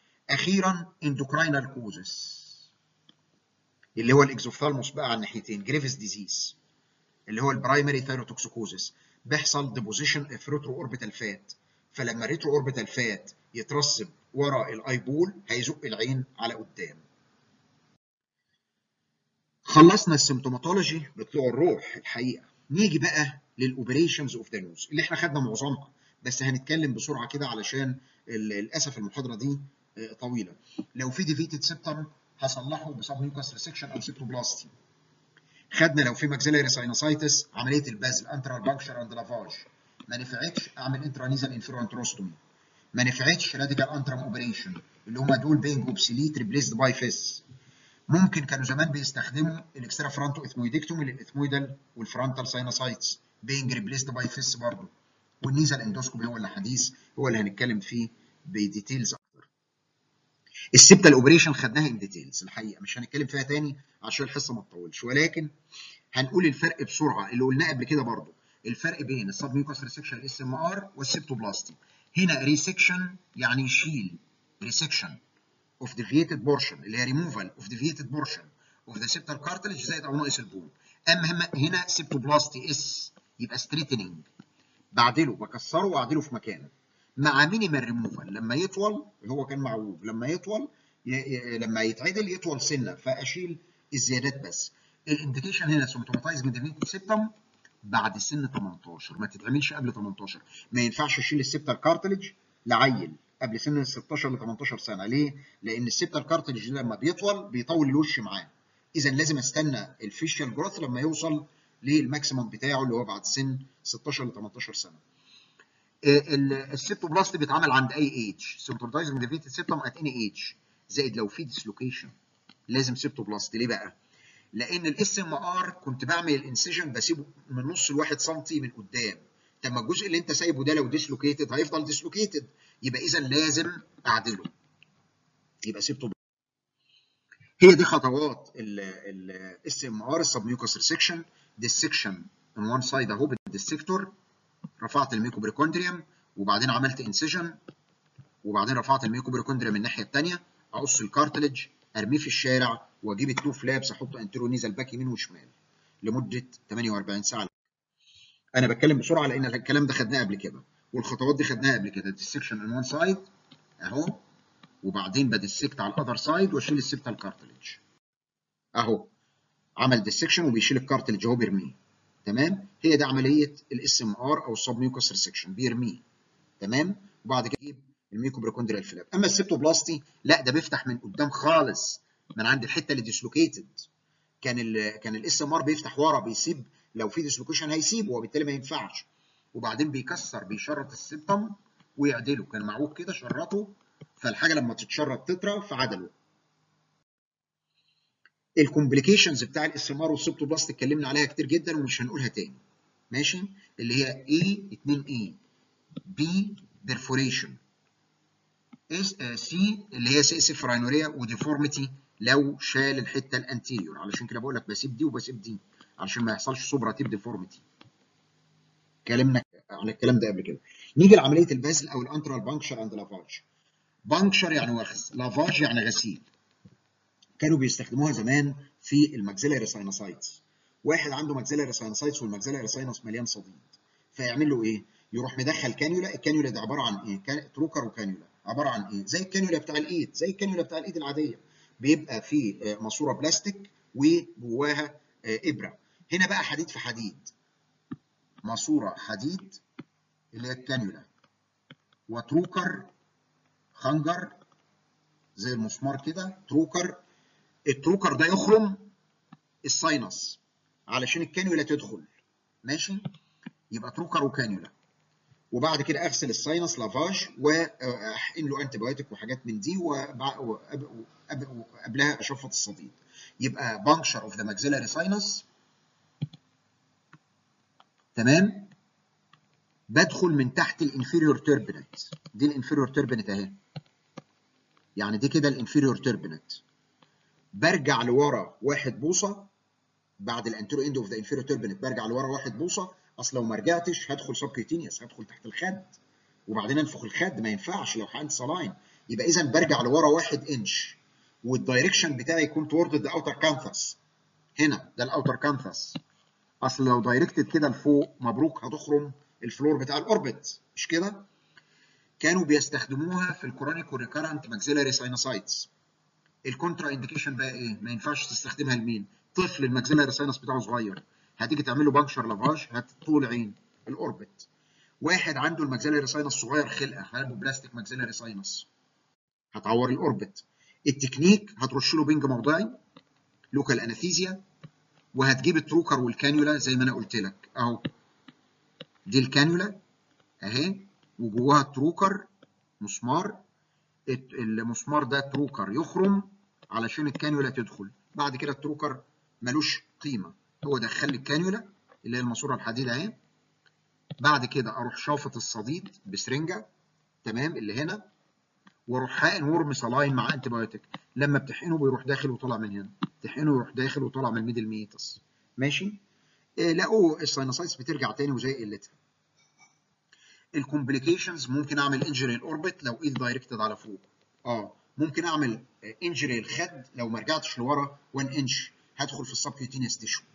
اخيرا اندوكراينال كوزس اللي هو الاكزوفثالموس بقى على الناحيتين جريفز ديزيز اللي هو البرايمري ثايروتوكسيكوزس بيحصل ديبوزيشن في ريترو اوربيتال فات فلما الريترو اوربيتال فات يترسب ورا الاي بول هيزق العين على قدام خلصنا السيمتوماتولوجي بطلوع الروح الحقيقه نيجي بقى للاوبريشنز اوف ذا نوز اللي احنا خدنا معظمها بس هنتكلم بسرعه كده علشان للاسف المحاضره دي طويله لو في ديفيتد سيبتم هصلحه بسب ميوكاس ريسكشن او سيبتوبلاستي خدنا لو في ماكسيلاري ساينوسايتس عمليه البازل انترال بانكشر اند لافاج ما نفعتش اعمل انترانيزال انفيرونتروستومي ما نفعتش راديكال انترام اوبريشن اللي هم دول بينج اوبسيليت ريبليسد باي فيس ممكن كانوا زمان بيستخدموا الاكسترا فرونتو اثمويدكتومي للاثمويدال والفرونتال ساينوسايتس بينج ريبليسد باي فيس برضه والنيزال اندوسكوبي هو اللي حديث هو اللي هنتكلم فيه بديتيلز اكتر السبتال اوبريشن خدناها ان ديتيلز الحقيقه مش هنتكلم فيها تاني عشان الحصه ما تطولش ولكن هنقول الفرق بسرعه اللي قلناه قبل كده برضه الفرق بين السب ميوكاس ريسكشن اس ام ار والسبتوبلاستي هنا ريسكشن يعني يشيل ريسكشن of deviated portion اللي هي removal of deviated portion of the septal cartilage زائد او ناقص البون اما هنا سبتوبلاستي اس يبقى ستريتنينج بعدله بكسره واعدله في مكانه مع مينيمال ريموفال لما يطول هو كان معوج لما يطول ي... ي... لما يتعدل يطول سنه فاشيل الزيادات بس الانديكيشن هنا سيمتوماتايز من ديفيتد سيبتم بعد سن 18 ما تتعملش قبل 18 ما ينفعش اشيل السبتال كارتلج لعيل قبل سن 16 ل 18 سنه ليه؟ لان السبتال كارتلج لما بيطول بيطول الوش معاه اذا لازم استنى الفيشال جروث لما يوصل للماكسيمم بتاعه اللي هو بعد سن 16 ل 18 سنه السيبتوبلاست بيتعمل عند اي ايج سيمتوماتايزنج ديفيتد سيبتوم ات اني ايج زائد لو في ديسلوكيشن لازم سيبتوبلاست ليه بقى؟ لان الاس ام ار كنت بعمل الانسيجن بسيبه من نص لواحد سم من قدام طب ما الجزء اللي انت سايبه ده لو ديسلوكيتد هيفضل ديسلوكيتد يبقى اذا لازم اعدله يبقى سيبته هي دي خطوات الاس ام ار السب ميوكس ريسكشن ديسكشن من وان سايد اهو بالديسكتور رفعت الميكوبريكوندريوم وبعدين عملت انسيجن وبعدين رفعت الميكوبريكوندريوم من الناحيه الثانيه اقص الكارتلج ارميه في الشارع واجيب التو فلابس احطه انترو نيزل باك يمين وشمال لمده 48 ساعه انا بتكلم بسرعه لان الكلام ده خدناه قبل كده والخطوات دي خدناها قبل كده ديسكشن ان وان سايد اهو وبعدين بديسكت على الاذر سايد واشيل السبتال كارتلج اهو عمل ديسكشن وبيشيل الكارتلج اهو بيرميه تمام هي دي عمليه الاس ام ار او السب ميوكس ريسكشن بيرميه تمام وبعد كده يجيب الميكوبريكوندريال فلاب اما السيبتوبلاستي لا ده بيفتح من قدام خالص من عند الحته اللي ديسلوكيتد كان ال كان الاس ام ار بيفتح ورا بيسيب لو في ديسلوكيشن هيسيبه وبالتالي ما ينفعش وبعدين بيكسر بيشرط السبتم ويعدله كان معوج كده شرطه فالحاجه لما تتشرط تطرى فعدله الكومبليكيشنز بتاع الاس ام ار والسيبتوبلاست اتكلمنا عليها كتير جدا ومش هنقولها تاني ماشي اللي هي اي 2 اي بي بيرفوريشن اس سي اللي هي سي اس فراينوريا وديفورميتي لو شال الحته الانتيريور علشان كده بقول لك بسيب دي وبسيب دي علشان ما يحصلش سوبراتيف ديفورميتي اتكلمنا عن الكلام ده قبل كده نيجي لعمليه البازل او الانترال بانكشر اند لافاج بانكشر يعني وخز لافاج يعني غسيل كانوا بيستخدموها زمان في الماكسيلاري ساينوسايتس واحد عنده ماكسيلاري ساينوسايتس والماكسيلاري ساينوس مليان صديد فيعمل له ايه يروح مدخل كانيولا الكانيولا دي عباره عن ايه كان... تروكر وكانيولا عباره عن ايه زي الكانيولا بتاع الايد زي الكانيولا بتاع الايد العاديه بيبقى في ماسوره بلاستيك وجواها ابره هنا بقى حديد في حديد ماسوره حديد اللي هي الكانيولا وتروكر خنجر زي المسمار كده تروكر التروكر ده يخرم الساينس علشان الكانيولا تدخل ماشي يبقى تروكر وكانيولا وبعد كده اغسل الساينس لافاج واحقن له انتي بايوتيك وحاجات من دي وقبلها اشفط الصديد يبقى بانكشر اوف ذا ماكسيلاري ساينس تمام بدخل من تحت الانفيريور تيربنت دي الانفيريور تيربنت اهي يعني دي كده الانفيريور تيربنت برجع لورا واحد بوصه بعد الانتيرو اند اوف ذا انفيريور تيربنت برجع لورا واحد بوصه اصل لو ما رجعتش هدخل سبكيوتينيوس هدخل تحت الخد وبعدين انفخ الخد ما ينفعش لو حقنت صلاين يبقى اذا برجع لورا واحد انش والدايركشن بتاعي يكون تورد ذا اوتر كانثس هنا ده الاوتر كانثس اصل لو دايركتد كده لفوق مبروك هتخرم الفلور بتاع الاوربت مش كده؟ كانوا بيستخدموها في الكورونيك وريكارنت ماكسيلاري ساينوسايتس الكونترا انديكيشن بقى ايه؟ ما ينفعش تستخدمها لمين؟ طفل الماكسيلاري ساينس بتاعه صغير هتيجي تعمل له بانكشر لافاج هتطول عين الاوربت واحد عنده الماكسيلاري ساينس صغير خلقه هجيبه بلاستيك ماكسيلاري ساينس هتعور الاوربت التكنيك هترش له بنج موضعي لوكال انستيزيا وهتجيب التروكر والكانيولا زي ما انا قلت لك اهو دي الكانيولا اهي وجواها التروكر مسمار المسمار ده تروكر يخرم علشان الكانيولا تدخل بعد كده التروكر ملوش قيمه هو دخل لي الكانيولا اللي هي الماسوره الحديد اهي بعد كده اروح شافط الصديد بسرنجه تمام اللي هنا واروح حقن ورم صلاين مع انتي بايوتيك لما بتحقنه بيروح داخل وطالع من هنا تحقنه يروح داخل وطالع من الميدل ميتس ماشي آه لقوا الساينوسايتس بترجع تاني وزي قلتها الكومبليكيشنز ممكن اعمل انجري الاوربت لو ايد دايركتد على فوق اه ممكن اعمل انجري الخد لو ما رجعتش لورا 1 انش هدخل في السبكيوتينيوس تيشو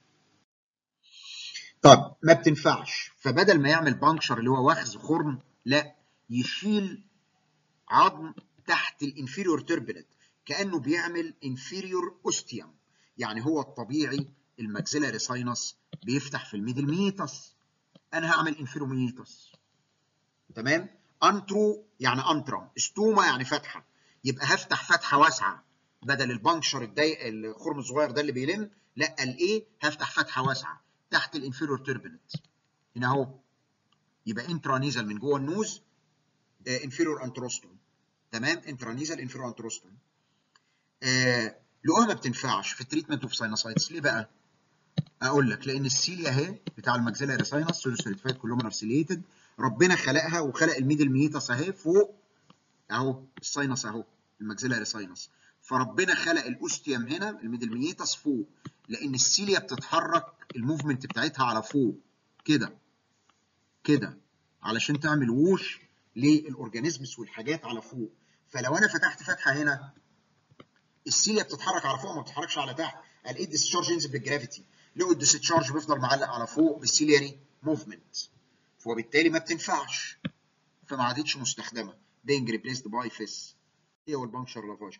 طب ما بتنفعش فبدل ما يعمل بانكشر اللي هو وخز خرم لا يشيل عظم تحت الانفيريور تربنت كانه بيعمل انفيريور اوستيوم يعني هو الطبيعي الماكسيلاري ساينس بيفتح في الميدل ميتس انا هعمل انفيرو ميتس تمام انترو يعني انترم استوما يعني فتحه يبقى هفتح فتحه واسعه بدل البنكشر الضيق الخرم الصغير ده اللي بيلم لا الايه هفتح فتحه واسعه تحت الانفيريور تربنت هنا اهو يبقى انترانيزال من جوه النوز انفيريور انتروستوم تمام انترانيزال انفيريور انتروستوم آه لقوها ما بتنفعش في التريتمنت اوف ساينوسايتس ليه بقى؟ اقول لك لان السيليا اهي بتاع الماكسيلاري ساينس سيرتيفايد كولومنر سيليتد ربنا خلقها وخلق الميدل ميتس اهي فوق اهو الساينس اهو الماكسيلاري ساينس فربنا خلق الاوستيوم هنا الميدل ميتس فوق لان السيليا بتتحرك الموفمنت بتاعتها على فوق كده كده علشان تعمل ووش للاورجانيزمز والحاجات على فوق فلو انا فتحت فتحه هنا السيليا بتتحرك على فوق ما بتتحركش على تحت قال ايه الديسشارج ينزل بالجرافيتي لو الديسشارج بيفضل معلق على فوق بالسيلياري موفمنت وبالتالي ما بتنفعش فما عادتش مستخدمه being replaced by فيس هي والبانكشر لافاج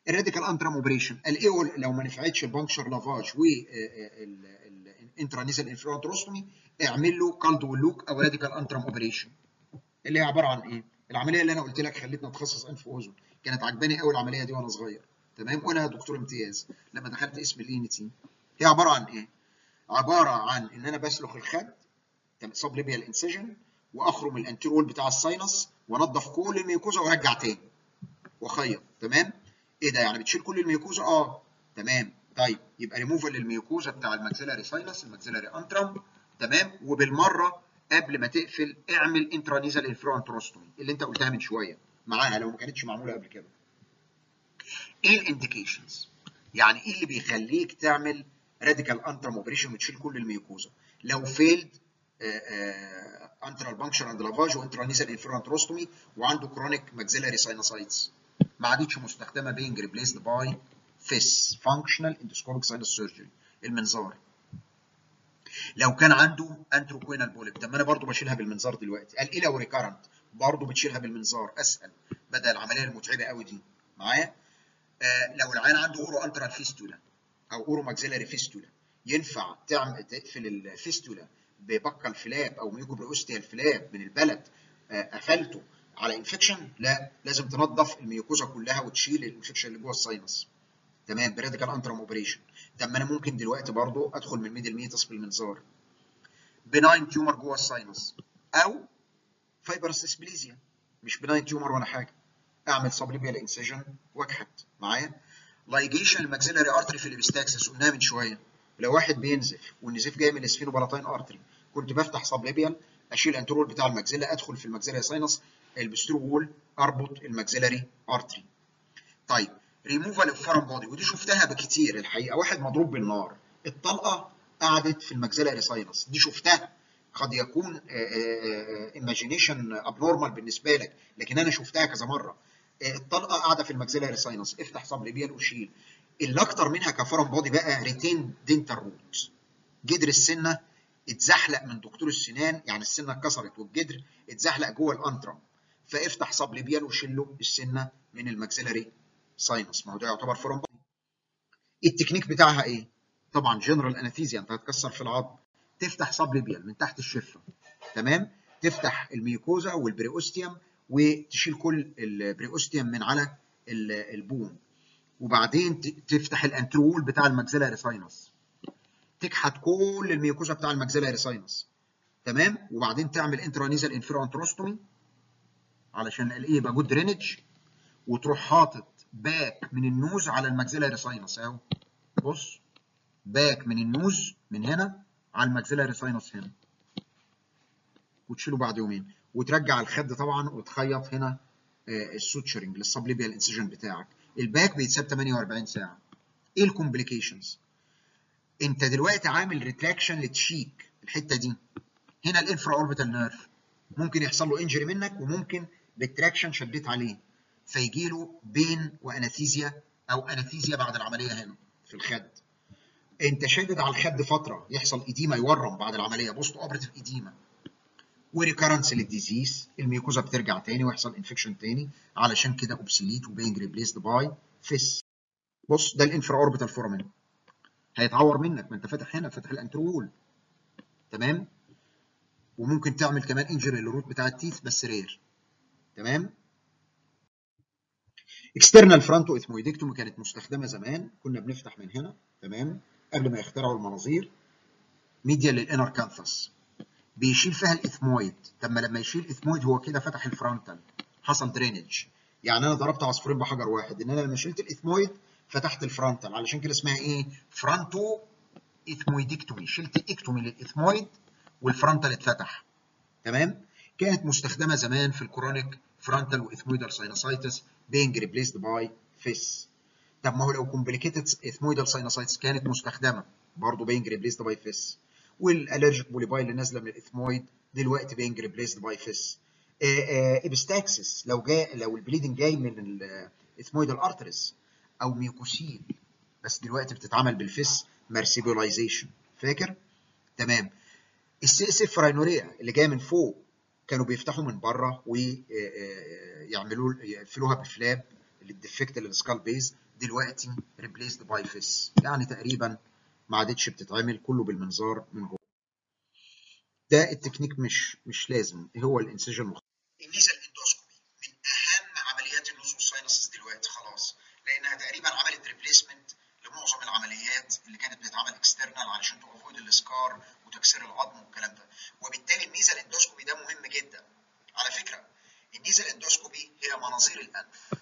الراديكال انترام اوبريشن قال ايه لو ما نفعتش البنكشر لافاج والانترانيزال انفلونتروستومي اعمل له كالد واللوك او راديكال انترام اوبريشن اللي هي عباره عن ايه؟ العمليه اللي انا قلت لك خلتني اتخصص انف واذن كانت عجباني قوي العمليه دي وانا صغير تمام وانا دكتور امتياز لما دخلت اسم الاي تي هي عباره عن ايه؟ عباره عن ان انا بسلخ الخد سب ليبيال انسيجن واخرم الانتيرول بتاع الساينس وانضف كل الميوكوزا وارجع تاني واخيط تمام؟ ايه ده يعني بتشيل كل الميوكوزا؟ اه تمام طيب يبقى ريموفال للميوكوزا بتاع الماكسيلاري ساينس الماكسيلاري انترم تمام وبالمره قبل ما تقفل اعمل انترانيزال انفلونتروستومي اللي انت قلتها من شويه معاها لو ما كانتش معموله قبل كده. ايه الانديكيشنز؟ يعني ايه اللي بيخليك تعمل راديكال انترم اوبريشن وتشيل كل الميوكوزا؟ لو فيلد انترال بانكشر اند لافاج وانترانيزال انفلونتروستومي وعنده كرونيك ماكسيلاري ساينوسايتس ما عادتش مستخدمه بينج ريبليسد باي فيس فانكشنال اندوسكوبيك ساينس سيرجري المنظار لو كان عنده انتروكوينال بوليب طب ما انا برضه بشيلها بالمنظار دلوقتي قال ايه لو ريكارنت برضه بتشيلها بالمنظار اسهل بدل العمليه المتعبه قوي دي معايا آه لو العيان عنده اورو انترال فيستولا او اورو ماكسيلاري فيستولا ينفع تعمل تقفل الفيستولا ببقى الفلاب او ميوكو بريوستيا الفلاب من البلد آه قفلته على انفكشن لا لازم تنظف الميوكوزا كلها وتشيل الانفكشن اللي جوه الساينس تمام براديكال انترم اوبريشن طب ما انا ممكن دلوقتي برضو ادخل من الميدل ميتس بالمنظار بناين تيومر جوه الساينس او فايبرس اسبليزيا مش بناين تيومر ولا حاجه اعمل سبليبيال انسيجن واكحت معايا لايجيشن الماكسيلاري ارتري في الابستاكسس قلناها من شويه لو واحد بينزف والنزيف جاي من السفينوبالاتين ارتري كنت بفتح سبليبيال اشيل انترول بتاع الماكسيلا ادخل في الماكسيلاري ساينس البسترو وول اربط الماكسيلاري ارتري طيب ريموفال اوف فارم بودي ودي شفتها بكتير الحقيقه واحد مضروب بالنار الطلقه قعدت في الماكسيلاري ساينس دي شفتها قد يكون ايماجينيشن ابنورمال بالنسبه لك لكن انا شفتها كذا مره الطلقه قاعده في الماكسيلاري ساينس افتح سبليبيال وشيل اللي اكتر منها كفارم بودي بقى ريتين دينتال روت جدر السنه اتزحلق من دكتور السنان يعني السنه اتكسرت والجدر اتزحلق جوه الانترم فافتح سبليبيال وشيل له السنه من الماكسيلاري ساينس ما هو ده يعتبر فورم بودي التكنيك بتاعها ايه؟ طبعا جنرال انستيزيا انت هتكسر في العظم تفتح سبليبيال من تحت الشفه تمام؟ تفتح الميوكوزا والبريوستيوم وتشيل كل البريوستيوم من على البون وبعدين تفتح الانترول بتاع الماكسيلاري ساينس تكحت كل الميوكوزا بتاع الماكسيلاري ساينس تمام وبعدين تعمل انترانيزال انفيرونتروستومي علشان الايه يبقى جود درينج وتروح حاطط باك من النوز على الماكسيلاري ساينس اهو بص باك من النوز من هنا على الماكسيلاري ساينس هنا وتشيله بعد يومين وترجع الخد طبعا وتخيط هنا السوتشرنج للسبليبيال انسيجن بتاعك الباك بيتساب 48 ساعه ايه الكومبليكيشنز انت دلوقتي عامل ريتراكشن للتشيك الحته دي هنا الانفرا اوربيتال نيرف ممكن يحصل له انجري منك وممكن بالتراكشن شديت عليه فيجي له بين واناثيزيا او اناثيزيا بعد العمليه هنا في الخد انت شادد على الخد فتره يحصل ايديما يورم بعد العمليه بوست اوبريتيف ايديما وريكارنس للديزيز الميوكوزا بترجع تاني ويحصل انفكشن تاني علشان كده اوبسيليت وبينج ريبليسد باي فيس بص ده الانفرا اوربيتال فورامين هيتعور منك ما انت فاتح هنا فاتح الانترول تمام وممكن تعمل كمان انجري للروت بتاع التيث بس رير تمام اكسترنال فرونتو اثمويدكتومي كانت مستخدمه زمان كنا بنفتح من هنا تمام قبل ما يخترعوا المناظير ميديا للانر كانثس بيشيل فيها الاثمويد طب ما لما يشيل اثمويد هو كده فتح الفرونتال حصل درينج يعني انا ضربت عصفورين بحجر واحد ان انا لما شلت الاثمويد فتحت الفرونتال علشان كده اسمها ايه فرونتو اثمويدكتومي شلت اكتومي للاثمويد والفرونتال اتفتح تمام كانت مستخدمه زمان في الكرونيك فرونتال واثمويدال ساينوسايتس being replaced by FIS طب ما هو لو complicated ethmoidal sinusitis كانت مستخدمه برضه being replaced by FIS والالرجيك بوليباي اللي نازله من الاثمويد دلوقتي being replaced by FIS ابستاكسس لو جاء لو البليدنج جاي من الاثمويدال ارتريز او ميوكوسيل بس دلوقتي بتتعمل بالفيس مارسيبولايزيشن فاكر؟ تمام السي اس اف راينوريا اللي جايه من فوق كانوا بيفتحوا من بره ويعملوا يقفلوها بفلاب للديفكت للسكال بيز دلوقتي ريبليسد باي فيس يعني تقريبا ما عادتش بتتعمل كله بالمنظار من جوه ده التكنيك مش مش لازم هو الانسجن مختلف النيزل اندوسكوبي من اهم عمليات النوز والساينسز دلوقتي خلاص لانها تقريبا عملت ريبليسمنت لمعظم العمليات اللي كانت بتتعمل اكسترنال علشان تافويد السكار وتكسير العظم والكلام ده وبالتالي النيزل اندوسكوبي ده مهم جدا على فكره النيزل اندوسكوبي هي مناظير الانف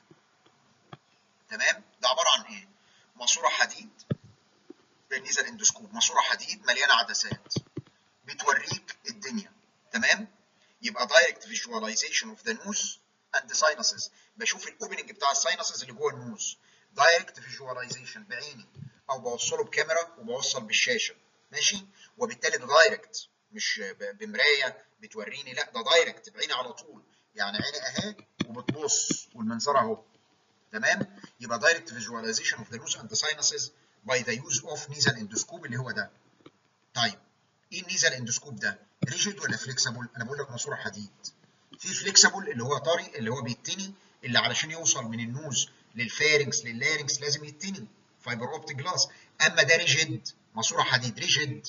تمام ده عباره عن ايه ماسوره حديد النيزل اندوسكوب ماسوره حديد مليانه عدسات بتوريك الدنيا تمام يبقى دايركت فيجواليزيشن اوف ذا نوز اند ساينسز بشوف الاوبننج بتاع الساينسز اللي جوه النوز دايركت فيجواليزيشن بعيني او بوصله بكاميرا وبوصل بالشاشه ماشي وبالتالي ده دايركت مش بمرايه بتوريني لا ده دايركت بعيني على طول يعني عيني اهي وبتبص والمنظر اهو تمام يبقى دايركت فيجواليزيشن اوف ذا نوز اند ساينسز باي ذا يوز اوف نيزل اندوسكوب اللي هو ده طيب ايه النيزل اندوسكوب ده ريجيد ولا فليكسبل انا بقول لك ماسوره حديد في فليكسبل اللي هو طري اللي هو بيتني اللي علشان يوصل من النوز للفارنكس لللارنكس لازم يتني فايبر اوبتيك جلاس اما ده ريجيد ماسوره حديد ريجيد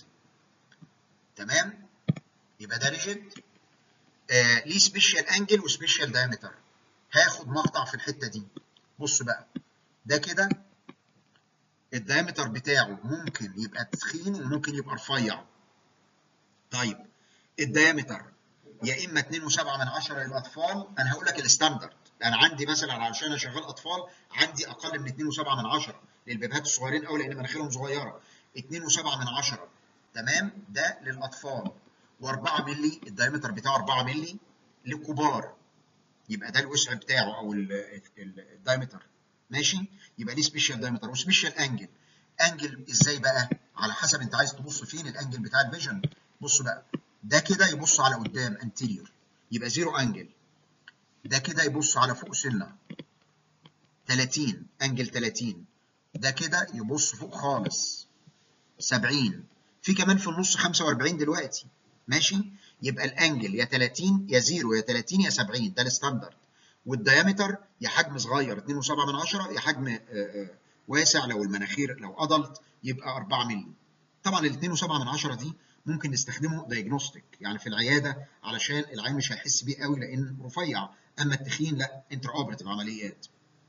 تمام يبقى ده ريجيد آه ليه سبيشال انجل وسبيشال دايمتر هاخد مقطع في الحته دي بص بقى ده كده الدايمتر بتاعه ممكن يبقى تخين وممكن يبقى رفيع طيب الدايمتر يا اما 2.7 من 10 للاطفال انا هقول لك الستاندرد انا عندي مثلا علشان اشغل اطفال عندي اقل من 2.7 من 10 للبيبيهات الصغيرين قوي لان مناخيرهم صغيره 2.7 من 10 تمام ده للاطفال و4 مللي الدايمتر بتاعه 4 مللي للكبار يبقى ده الوسع بتاعه او الدايمتر ماشي يبقى ليه سبيشال دايمتر وسبيشال انجل انجل ازاي بقى على حسب انت عايز تبص فين الانجل بتاع الفيجن بص بقى ده كده يبص على قدام انتيريور يبقى زيرو انجل ده كده يبص على فوق سنه 30 انجل 30 ده كده يبص فوق خالص 70 في كمان في النص 45 دلوقتي ماشي يبقى الانجل يا 30 يا 0 يا 30 يا 70 ده الستاندرد والديامتر يا حجم صغير 2.7 من 10 يا حجم واسع لو المناخير لو ادلت يبقى 4 مللي طبعا ال 2.7 من 10 دي ممكن نستخدمه دايجنوستيك يعني في العياده علشان العين مش هيحس بيه قوي لان رفيع اما التخين لا انتر اوبرتيف عمليات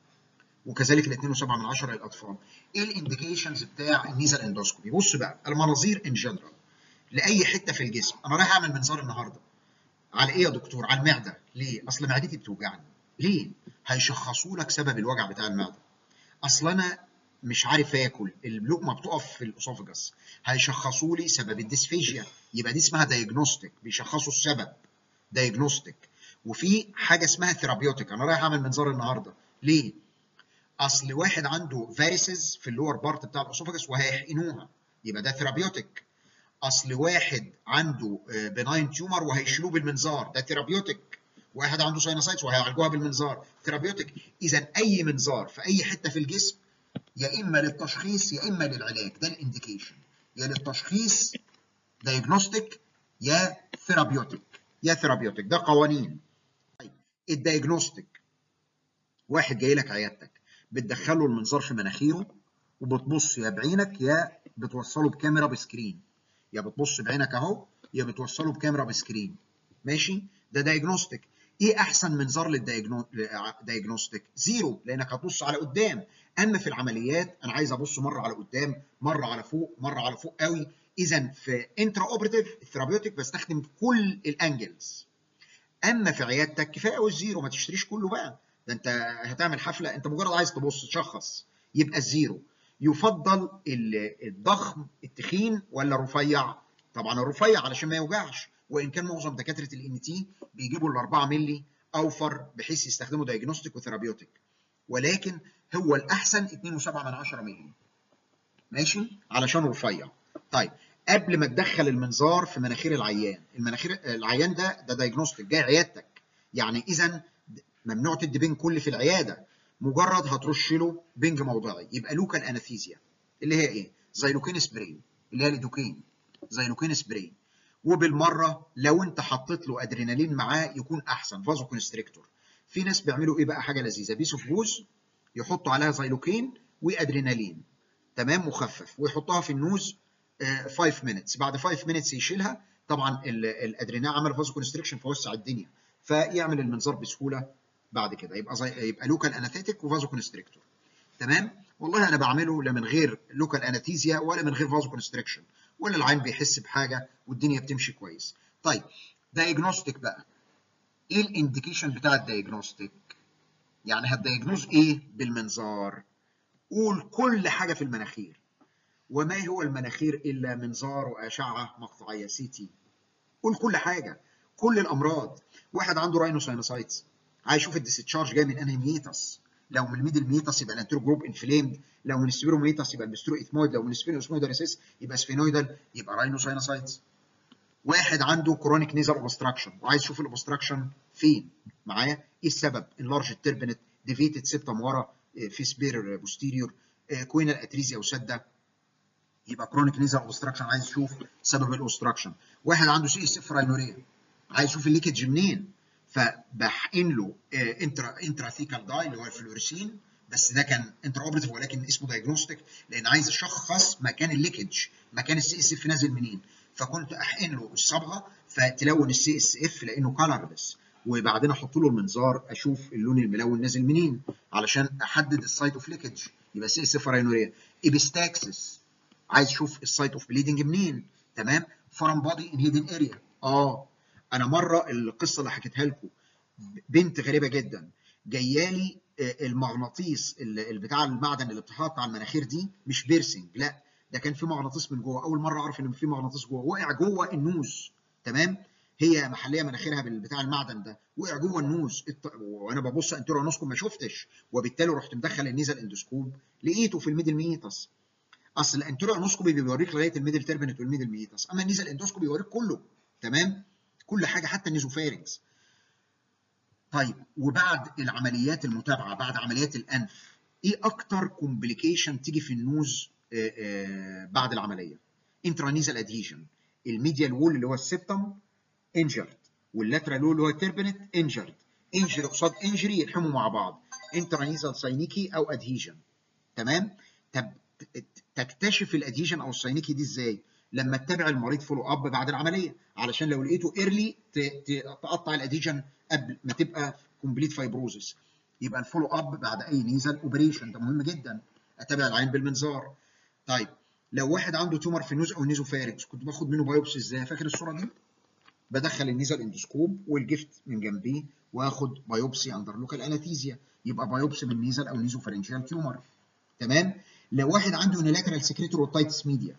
وكذلك ال 2.7 من 10 للاطفال ايه الانديكيشنز بتاع النيزل اندوسكوبي بص بقى المناظير ان جنرال لاي حته في الجسم انا رايح اعمل منظار النهارده على ايه يا دكتور على المعده ليه اصل معدتي بتوجعني ليه هيشخصوا لك سبب الوجع بتاع المعده اصل انا مش عارف اكل اللقمه بتقف في الاسوفجس هيشخصوا لي سبب الديسفيجيا يبقى دي اسمها دايجنوستيك بيشخصوا السبب دايجنوستيك وفي حاجه اسمها ثيرابيوتيك انا رايح اعمل منظار النهارده ليه اصل واحد عنده فاريسز في اللور بارت بتاع الاسوفجس وهيحقنوها يبقى ده ثيرابيوتيك اصل واحد عنده بناين تيومر وهيشيلوه بالمنظار ده ثيرابيوتيك واحد عنده ساينوسايتس وهيعالجوها بالمنظار ثيرابيوتيك اذا اي منظار في اي حته في الجسم يا اما للتشخيص يا اما للعلاج ده الانديكيشن يا للتشخيص دايجنوستيك يا ثيرابيوتيك يا ثيرابيوتيك ده قوانين طيب الدايجنوستيك واحد جاي لك عيادتك بتدخله المنظار في مناخيره وبتبص يا بعينك يا بتوصله بكاميرا بسكرين يا بتبص بعينك اهو يا بتوصله بكاميرا بسكرين ماشي ده دايجنوستيك ايه احسن منظار للدايجنوستيك زيرو لانك هتبص على قدام اما في العمليات انا عايز ابص مره على قدام مره على فوق مره على فوق قوي اذا في انترا اوبريتيف الثيرابيوتيك بستخدم كل الانجلز اما في عيادتك كفايه قوي الزيرو ما تشتريش كله بقى ده انت هتعمل حفله انت مجرد عايز تبص تشخص يبقى الزيرو يفضل الضخم التخين ولا الرفيع طبعا الرفيع علشان ما يوجعش وان كان معظم دكاتره الان تي بيجيبوا ال 4 مللي اوفر بحيث يستخدموا دايجنوستيك وثيرابيوتيك ولكن هو الاحسن 2.7 من 10 مللي ماشي علشان رفيع طيب قبل ما تدخل المنظار في مناخير العيان المناخير العيان ده ده دايجنوستيك جاي عيادتك يعني اذا ممنوع تدي بنج كل في العياده مجرد هترش له بنج موضعي يبقى لوكال انستيزيا اللي هي ايه زيلوكين سبراي اللي هي ليدوكين زيلوكين سبراي وبالمره لو انت حطيت له ادرينالين معاه يكون احسن فازو كونستريكتور في ناس بيعملوا ايه بقى حاجه لذيذه بيس اوف جوز يحطوا عليها زيلوكين وادرينالين تمام مخفف ويحطها في النوز 5 uh, مينتس بعد 5 مينتس يشيلها طبعا الادرينال عمل فازو كونستريكشن فوسع الدنيا فيعمل المنظار بسهوله بعد كده يبقى زي يبقى لوكال اناثيتيك وفازو كونستريكتور تمام والله انا بعمله لا من غير لوكال اناثيزيا ولا من غير فازو كونستريكشن ولا العين بيحس بحاجه والدنيا بتمشي كويس طيب دايجنوستيك بقى ايه الانديكيشن بتاع الدايجنوستيك يعني هتدايجنوز ايه بالمنظار قول كل حاجه في المناخير وما هو المناخير الا منظار واشعه مقطعيه سي تي قول كل حاجه كل الامراض واحد عنده راينوساينوسايتس عايز يشوف الديستشارج جاي من انهي ميتس لو من الميدل ميتس يبقى الانترو جروب انفليمد لو من السبيرو ميتس يبقى البسترو اثمويد لو من السبينو اسمويداليسيس يبقى سفينويدال يبقى راينوساينوسايتس واحد عنده كرونيك نيزل اوبستراكشن وعايز يشوف الاوبستراكشن فين معايا ايه السبب انلارج التربنت ديفيتد سيبتم ورا في سبير بوستيريور كوينال اتريزيا وسده يبقى كرونيك نيزل اوبستراكشن عايز يشوف سبب الاوبستراكشن واحد عنده سي اس اف راينوريا عايز يشوف الليكج منين فبحقن له انترا انتراثيكال داي اللي هو الفلوريسين بس ده كان انترا اوبريتيف ولكن اسمه دايجنوستيك لان عايز اشخص مكان الليكج مكان السي اس اف نازل منين فكنت احقن له الصبغه فتلون السي اس اف لانه كلرلس وبعدين احط له المنظار اشوف اللون الملون نازل منين علشان احدد السايت اوف ليكج يبقى سي اس اف راينوريا ابستاكسس عايز اشوف السايت اوف بليدنج منين تمام فورم بادي ان هيدن اريا اه انا مره القصه اللي حكيتها لكم بنت غريبه جدا جايالي المغناطيس اللي بتاع المعدن اللي بتحط على المناخير دي مش بيرسنج لا ده كان في مغناطيس من جوه اول مره اعرف ان في مغناطيس جوه وقع جوه النوز تمام هي محليه مناخيرها بتاع المعدن ده وقع جوه النوز وانا ببص انترونوسكوب ما شفتش وبالتالي رحت مدخل النيزل اندوسكوب لقيته في الميدل ميتس اصل الانترو انوسكوبي بيوريك لغايه الميدل تربنت والميدل ميتس اما النيزل اندوسكوبي بيوريك كله تمام كل حاجه حتى النيزوفارنكس طيب وبعد العمليات المتابعه بعد عمليات الانف ايه اكتر كومبليكيشن تيجي في النوز آآ آآ بعد العمليه انترانيزال ادهيجن الميديال وول اللي هو السبتم انجرد واللاترال وول اللي هو التربنت انجرد انجري قصاد انجري يلحموا مع بعض انترانيزال ساينيكي او ادهيجن تمام طب تكتشف الادهيجن او الساينيكي دي ازاي لما تتابع المريض فولو اب بعد العمليه علشان لو لقيته ايرلي تقطع الادهيجن قبل ما تبقى كومبليت فايبروزس يبقى الفولو اب بعد اي نيزل اوبريشن ده مهم جدا اتابع العين بالمنظار طيب لو واحد عنده تومر في النوز او نيزوفارنكس كنت باخد منه بايوبسي ازاي فاكر الصوره دي بدخل النيزل اندوسكوب والجفت من جنبيه واخد بايوبسي اندر لوكال انستيزيا يبقى بايوبسي من نيزل او نيزوفارنجيال تيومر تمام لو واحد عنده يونيلاترال سكريتور اوتايتس ميديا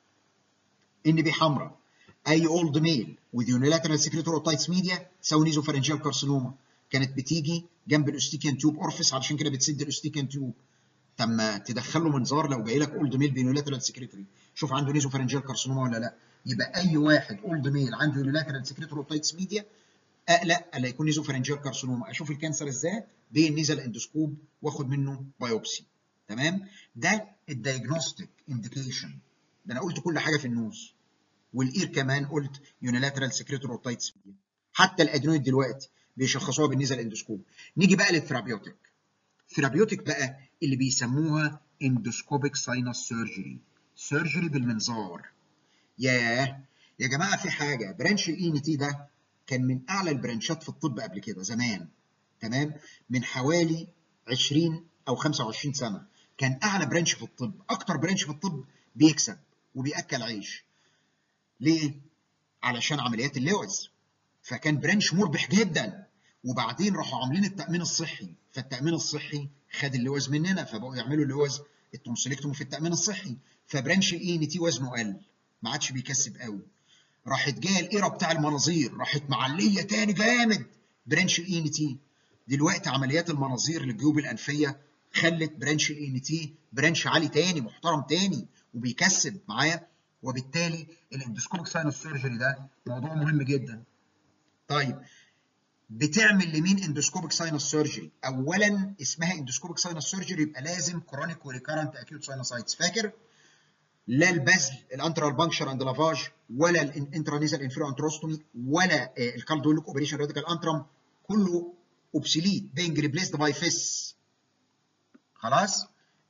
ان بي حمراء اي اولد ميل وذ يونيلاترال سكريتور اوتايتس ميديا تساوي نيزوفارنجيال كارسينوما كانت بتيجي جنب الاستيكيان تيوب اورفيس علشان كده بتسد الاستيكيان تيوب تم تدخل له منظار لو جاي لك اولد ميل بيونيلاترال سكريتوري شوف عنده نيزوفارنجيال كارسينوما ولا لا يبقى اي واحد اولد ميل عنده يونيلاترال سكريتور اوتايتس ميديا اقلق الا يكون نيزوفارنجيال كارسينوما اشوف الكانسر ازاي بالنيزل اندوسكوب واخد منه بايوبسي تمام ده الدايجنوستيك انديكيشن ده انا قلت كل حاجه في النوز والاير كمان قلت يونيلاترال سكريتور اوتايتس ميديا حتى الادنويد دلوقتي بيشخصوها بالنيزل اندوسكوب نيجي بقى للثيرابيوتيك ثيرابيوتيك بقى اللي بيسموها اندوسكوبيك ساينس سيرجري سيرجري بالمنظار ياه يا جماعه في حاجه برانش الاي ان تي ده كان من اعلى البرانشات في الطب قبل كده زمان تمام من حوالي 20 او 25 سنه كان اعلى برانش في الطب اكتر برانش في الطب بيكسب وبياكل عيش ليه علشان عمليات اللوز فكان برانش مربح جدا وبعدين راحوا عاملين التامين الصحي فالتامين الصحي خد اللوز مننا فبقوا يعملوا اللوز التونسيلكتوم في التامين الصحي فبرانش الاي ان تي وزنه قل ما عادش بيكسب قوي راحت جايه الايرا بتاع المناظير راحت معليه تاني جامد برانش الاي ان تي دلوقتي عمليات المناظير للجيوب الانفيه خلت برانش الاي ان تي برانش عالي تاني محترم تاني وبيكسب معايا وبالتالي الاندوسكوبيك ساينس سيرجري ده موضوع مهم جدا طيب بتعمل لمين اندوسكوبيك ساينس سيرجري اولا اسمها اندوسكوبيك ساينس سيرجري يبقى لازم كرونيك وريكارنت اكيوت ساينسايتس فاكر لا البذل الانترال بانكشر اند لافاج ولا الانترانيزال انفيرو انتروستومي ولا الكالدوليك اوبريشن راديكال انترم كله اوبسيليت بينج ريبليسد باي فيس خلاص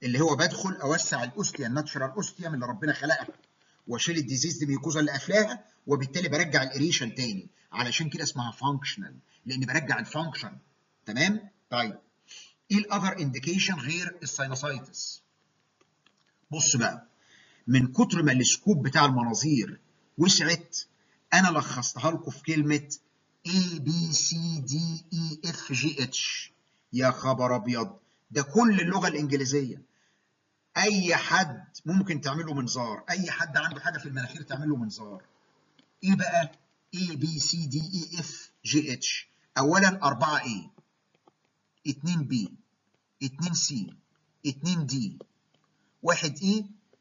اللي هو بدخل اوسع الاوستيا الناتشرال اوستيا اللي ربنا خلقها واشيل الديزيز دي ميوكوزا اللي قافلاها وبالتالي برجع الاريشن تاني علشان كده اسمها فانكشنال لان برجع الفانكشن تمام طيب ايه الاذر انديكيشن غير الساينوسايتس بص بقى من كتر ما السكوب بتاع المناظير وسعت انا لخصتها لكم في كلمه A B C D E F G H يا خبر ابيض ده كل اللغه الانجليزيه اي حد ممكن تعمل له منظار اي حد عنده حاجه في المناخير تعمل له منظار ايه بقى A B C D E F G H اولا 4 A 2 B 2 C 2 D 1 E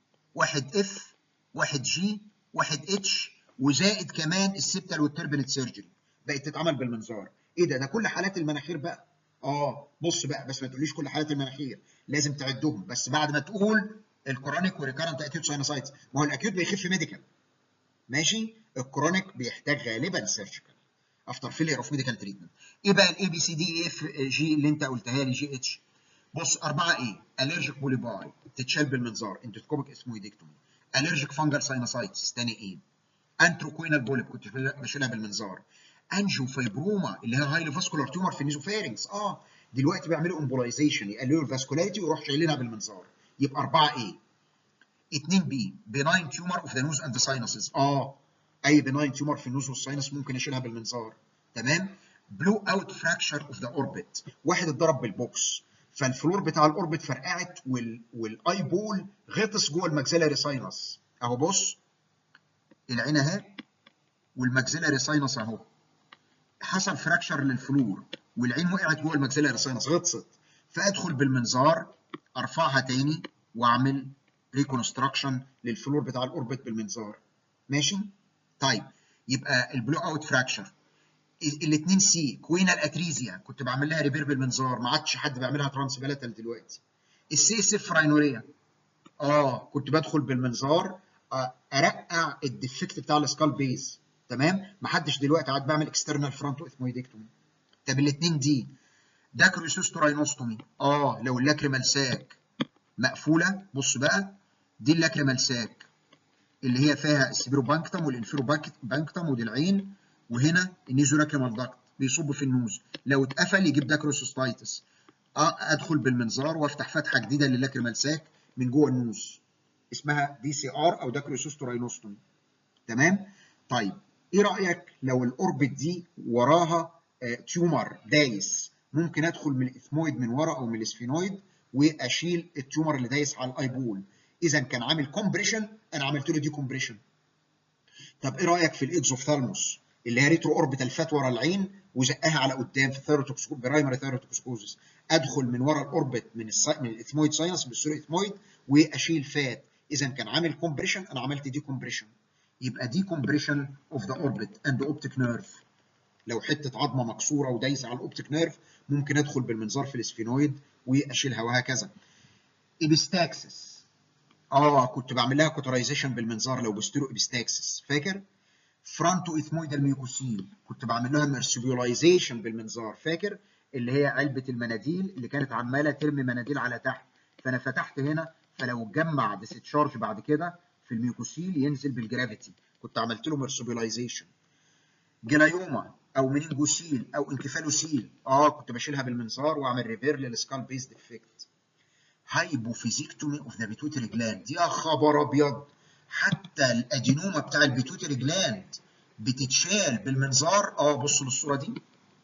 1 F 1 G 1 H وزائد كمان السبتال والتربنت سيرجري بقت تتعمل بالمنظار ايه ده ده كل حالات المناخير بقى اه بص بقى بس ما تقوليش كل حالات المناخير لازم تعدهم بس بعد ما تقول الكرونيك وريكارنت اكيوت ساينوسايتس ما هو الاكيوت بيخف ميديكال ماشي الكرونيك بيحتاج غالبا سيرجيكال افتر فيلير اوف ميديكال تريتمنت ايه بقى الاي بي سي دي اف جي اللي انت قلتها لي جي اتش بص أربعة إيه؟ ألرجيك بوليباي تتشال بالمنظار اندوسكوبيك اسمويدكتومي ألرجيك فانجل ساينوسايتس تاني إيه؟ انتروكوينال بوليب كنت بشيلها بالمنظار انجيو فايبروما اللي هي هايلي فاسكولار تيومر في النيزوفارينكس اه دلوقتي بيعملوا امبولايزيشن يقللوا الفاسكولاريتي ويروح شايلينها بالمنظار يبقى 4 ايه 2 بي بناين تيومر اوف ذا نوز اند ساينسز اه اي بناين تيومر في النوز والساينس ممكن اشيلها بالمنظار تمام بلو اوت فراكشر اوف ذا اوربت واحد اتضرب بالبوكس فالفلور بتاع الاوربت فرقعت وال... والاي بول غطس جوه الماكسيلاري ساينس اهو بص العين اهي والماكسيلاري ساينس اهو حصل فراكشر للفلور والعين وقعت جوه الماكسيلاري ساينس غطست فادخل بالمنظار ارفعها تاني واعمل ريكونستراكشن للفلور بتاع الاوربت بالمنظار ماشي طيب يبقى البلو اوت فراكشر الاثنين سي كوينال اتريزيا كنت بعمل لها ريبير بالمنظار ما عادش حد بيعملها ترانسبلاتال دلوقتي السي سيف راينوريا اه كنت بدخل بالمنظار ارقع الديفكت بتاع السكال بيز تمام ما حدش دلوقتي قاعد بعمل اكسترنال فرونت اثمويدكتومي طب الاثنين دي داكروسيستوراينوستومي اه لو اللاكريمال ساك مقفوله بص بقى دي اللاكريمال ساك اللي هي فيها السبيروبانكتم والانفيروبانكتم ودي العين وهنا النيزولاكريمال داكت بيصب في النوز لو اتقفل يجيب داكروسيستايتس اه ادخل بالمنظار وافتح فتحه جديده للاكريمال ساك من جوه النوز اسمها دي سي ار او داكروسيستوراينوستومي تمام طيب ايه رايك لو الاوربت دي وراها آه تيومر دايس ممكن ادخل من الاثمويد من ورا او من الاسفينويد واشيل التيومر اللي دايس على الايبول اذا كان عامل كومبريشن انا عملت له دي كومبريشن طب ايه رايك في الاكزوفثالموس اللي هي ريترو اوربيتال فات ورا العين وزقها على قدام في الثيروتوكسكوب برايمري ثيروتوكسكوزس ادخل من ورا الاوربت من السا... من الاثمويد ساينس بالسوري اثمويد واشيل فات اذا كان عامل كومبريشن انا عملت دي كومبريشن يبقى دي كومبريشن اوف ذا اوربت اند اوبتيك نيرف لو حته عظمه مكسوره ودايسه على الاوبتيك نيرف ممكن ادخل بالمنظار في الاسفينويد واشيلها وهكذا ابستاكسس اه كنت بعمل لها كوترايزيشن بالمنظار لو بسترو ابستاكسس فاكر فرونتو اثمويدال ميوكوسيل كنت بعمل لها مرسبيولايزيشن بالمنظار فاكر اللي هي علبه المناديل اللي كانت عماله ترمي مناديل على تحت فانا فتحت هنا فلو اتجمع ديستشارج بعد كده في الميوكوسيل ينزل بالجرافيتي كنت عملت له مرسبيولايزيشن جلايوما او منينجوسيل او انكفالوسيل اه كنت بشيلها بالمنظار واعمل ريفير للسكال بيست افكت هايبوفيزيكتومي اوف ذا بيتوتري جلاند يا خبر ابيض حتى الادينوما بتاع البيتوتري جلاند بتتشال بالمنظار اه بصوا للصوره دي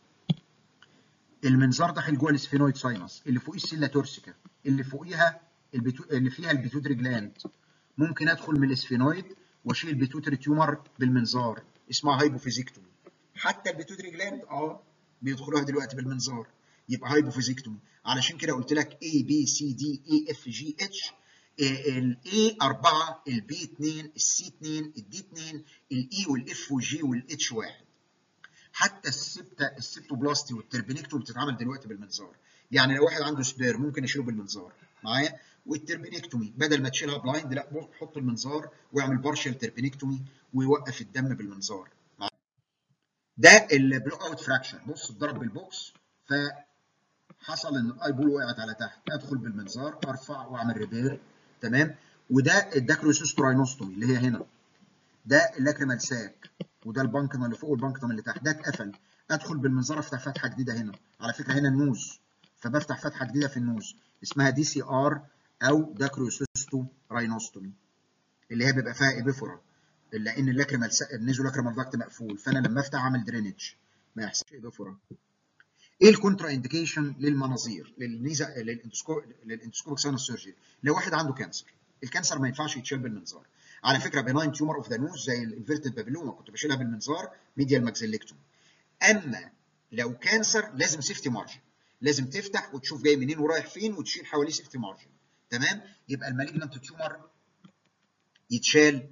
المنظار داخل جوه السفينويد ساينس اللي فوقيه السيلا تورسيكا اللي فوقيها البيتو... اللي فيها البيتوتري جلاند ممكن ادخل من الاسفينويد واشيل البيتوتري تيومر بالمنظار اسمها هايبوفيزيكتومي حتى البيتوتري جلاند اه بيدخلوها دلوقتي بالمنظار يبقى هايبوفيزيكتومي علشان كده قلت لك A B C D E F G H ال A 4 ال B 2 ال C 2 ال D 2 ال E وال F وال G وال H 1 حتى السبتا السبتوبلاستي والتربينكتوم بتتعمل دلوقتي بالمنظار يعني لو واحد عنده سبير ممكن يشيله بالمنظار معايا والتربينكتومي بدل ما تشيلها بلايند لا حط المنظار واعمل بارشال تربينكتومي ويوقف الدم بالمنظار ده البلو اوت فراكشن بص اتضرب بالبوكس ف حصل ان الاي بول وقعت على تحت ادخل بالمنظار ارفع واعمل ريبير تمام وده الداكروسيستوراينوستومي اللي هي هنا ده اللاكريمال ساك وده البنكم اللي فوق والبنكم اللي تحت ده اتقفل ادخل بالمنظار افتح فتحه جديده هنا على فكره هنا النوز فبفتح فتحه جديده في النوز اسمها دي سي ار او داكروسيستو راينوستومي اللي هي بيبقى فيها ايبيفورا لان اللاكريمال النيزو لاكريمال داكت مقفول فانا لما افتح اعمل درينج ما يحصلش ايبيفورا ايه الكونترا انديكيشن للمناظير للنيزا للاندوسكوب للاندوسكوبيك ساينس سيرجري لو واحد عنده كانسر الكانسر ما ينفعش يتشال بالمنظار على فكره بناين تيومر اوف ذا نوز زي الانفيرتد بابيلوما كنت بشيلها بالمنظار ميديال ماكسيلكتوم اما لو كانسر لازم سيفتي مارجن لازم تفتح وتشوف جاي منين ورايح فين وتشيل حواليه سيفتي مارجن تمام يبقى المالجنت تيومر يتشال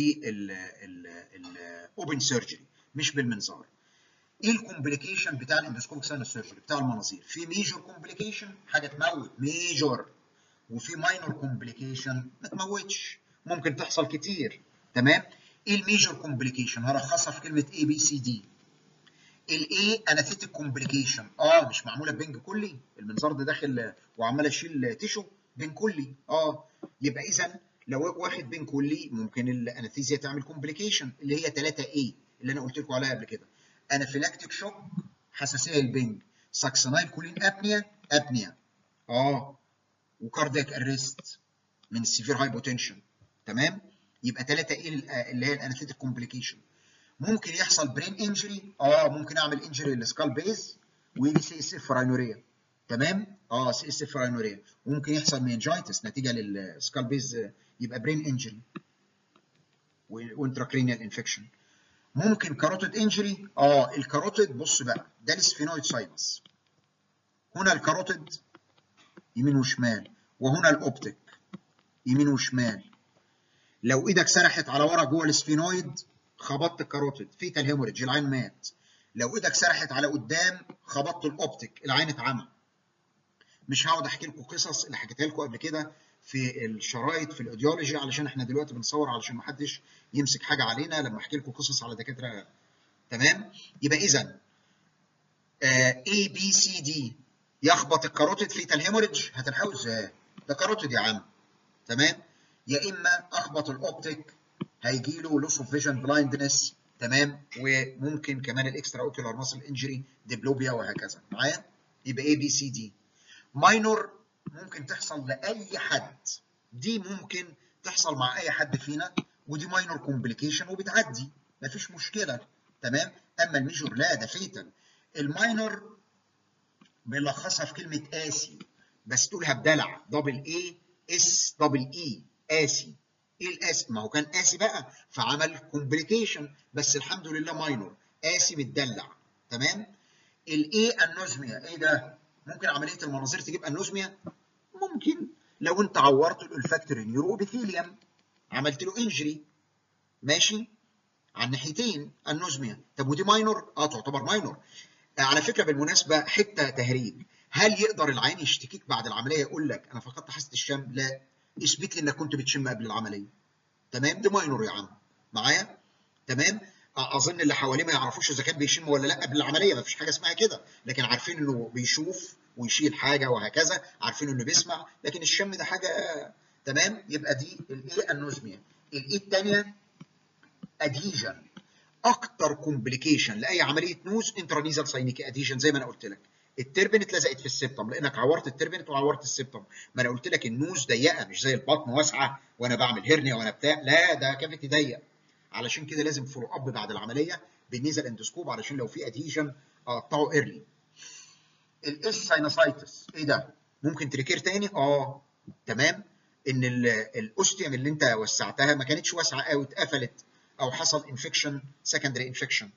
بالاوبن سيرجري مش بالمنظار ايه الكومبليكيشن بتاع الاندوسكوبيك ساينس سيرجري بتاع المناظير في ميجور كومبليكيشن حاجه تموت ميجور وفي ماينور كومبليكيشن ما تموتش ممكن تحصل كتير تمام ايه الميجور كومبليكيشن هلخصها في كلمه اي بي سي دي الاي اناثيتيك كومبليكيشن اه مش معموله بنج كلي المنظار ده داخل وعمال اشيل تيشو بين كلي اه يبقى اذا لو واخد بين كلي ممكن الاناثيزيا تعمل كومبليكيشن اللي هي 3 اي اللي انا قلت لكم عليها قبل كده انافيلاكتيك شوك حساسيه للبنج ساكسونايل كولين ابنيا ابنيا اه وكاردياك اريست من السيفير هايبوتنشن تمام يبقى 3 ايه اللي هي الاناثيتيك كومبليكيشن ممكن يحصل برين انجري اه ممكن اعمل انجري للسكال بيز ويجي سي اس اف راينوريا تمام اه سي اس اف راينوريا وممكن يحصل مينجايتس نتيجه للسكال بيز يبقى برين انجري وانتراكرينيال انفكشن ممكن كاروتيد انجري اه الكاروتيد بص بقى ده السفينويد ساينس هنا الكاروتيد يمين وشمال وهنا الاوبتيك يمين وشمال لو ايدك سرحت على ورا جوه السفينويد خبطت الكاروتيد فيتال هيموريدج العين مات لو ايدك سرحت على قدام خبطت الاوبتيك العين اتعمى مش هقعد احكي لكم قصص اللي حكيتها لكم قبل كده في الشرايط في الاوديولوجي علشان احنا دلوقتي بنصور علشان ما حدش يمسك حاجه علينا لما احكي لكم قصص على دكاتره تمام يبقى اذا اي بي سي دي يخبط الكاروتيد فيتال هيموريدج هتلحقه ازاي؟ ده كاروتيد يا عم تمام يا اما اخبط الاوبتيك هيجي له لوس اوف فيجن بلايندنس تمام وممكن كمان الاكسترا اوكيولار ماسل انجري ديبلوبيا وهكذا معايا يبقى اي بي سي دي ماينور ممكن تحصل لاي حد دي ممكن تحصل مع اي حد فينا ودي ماينور كومبليكيشن وبتعدي مفيش مشكله تمام اما الميجور لا ده فيتال الماينور بنلخصها في كلمه قاسي بس تقولها بدلع دبل اي اس دبل اي قاسي ايه القاسي ما هو كان قاسي بقى فعمل كومبليكيشن بس الحمد لله ماينور قاسي متدلع تمام الاي انوزميا ايه ده ممكن عمليه المناظير تجيب انوزميا ممكن لو انت عورت الالفاكتوري نيورو ابيثيليوم عملت له انجري ماشي على الناحيتين النوزميا طب ودي ماينور اه تعتبر ماينور آه على فكره بالمناسبه حته تهريج هل يقدر العين يشتكيك بعد العمليه يقول لك انا فقدت حاسه الشم لا اثبت لي انك كنت بتشم قبل العمليه تمام دي ماينور يا عم معايا تمام اظن اللي حواليه ما يعرفوش اذا كان بيشم ولا لا قبل العمليه ما فيش حاجه اسمها كده لكن عارفين انه بيشوف ويشيل حاجه وهكذا عارفين انه بيسمع لكن الشم ده حاجه تمام يبقى دي الايه النوزميا الايه الثانيه ادهيجن اكتر كومبليكيشن لاي عمليه نوز انترانيزال ساينيكي ادهيجن زي ما انا قلت لك التربن اتلزقت في السبتم لانك عورت التربنت وعورت السبتم ما انا قلت لك النوز ضيقه مش زي البطن واسعه وانا بعمل هرنيا وانا بتاع لا ده كافيتي ضيق علشان كده لازم فولو اب بعد العمليه بالنيزل اندوسكوب علشان لو في ادهيجن اقطعه ايرلي الاس ساينوسايتس ايه ده ممكن تريكير تاني اه تمام ان الاوستيوم اللي انت وسعتها ما كانتش واسعه قوي اتقفلت او حصل انفكشن سكندري انفكشن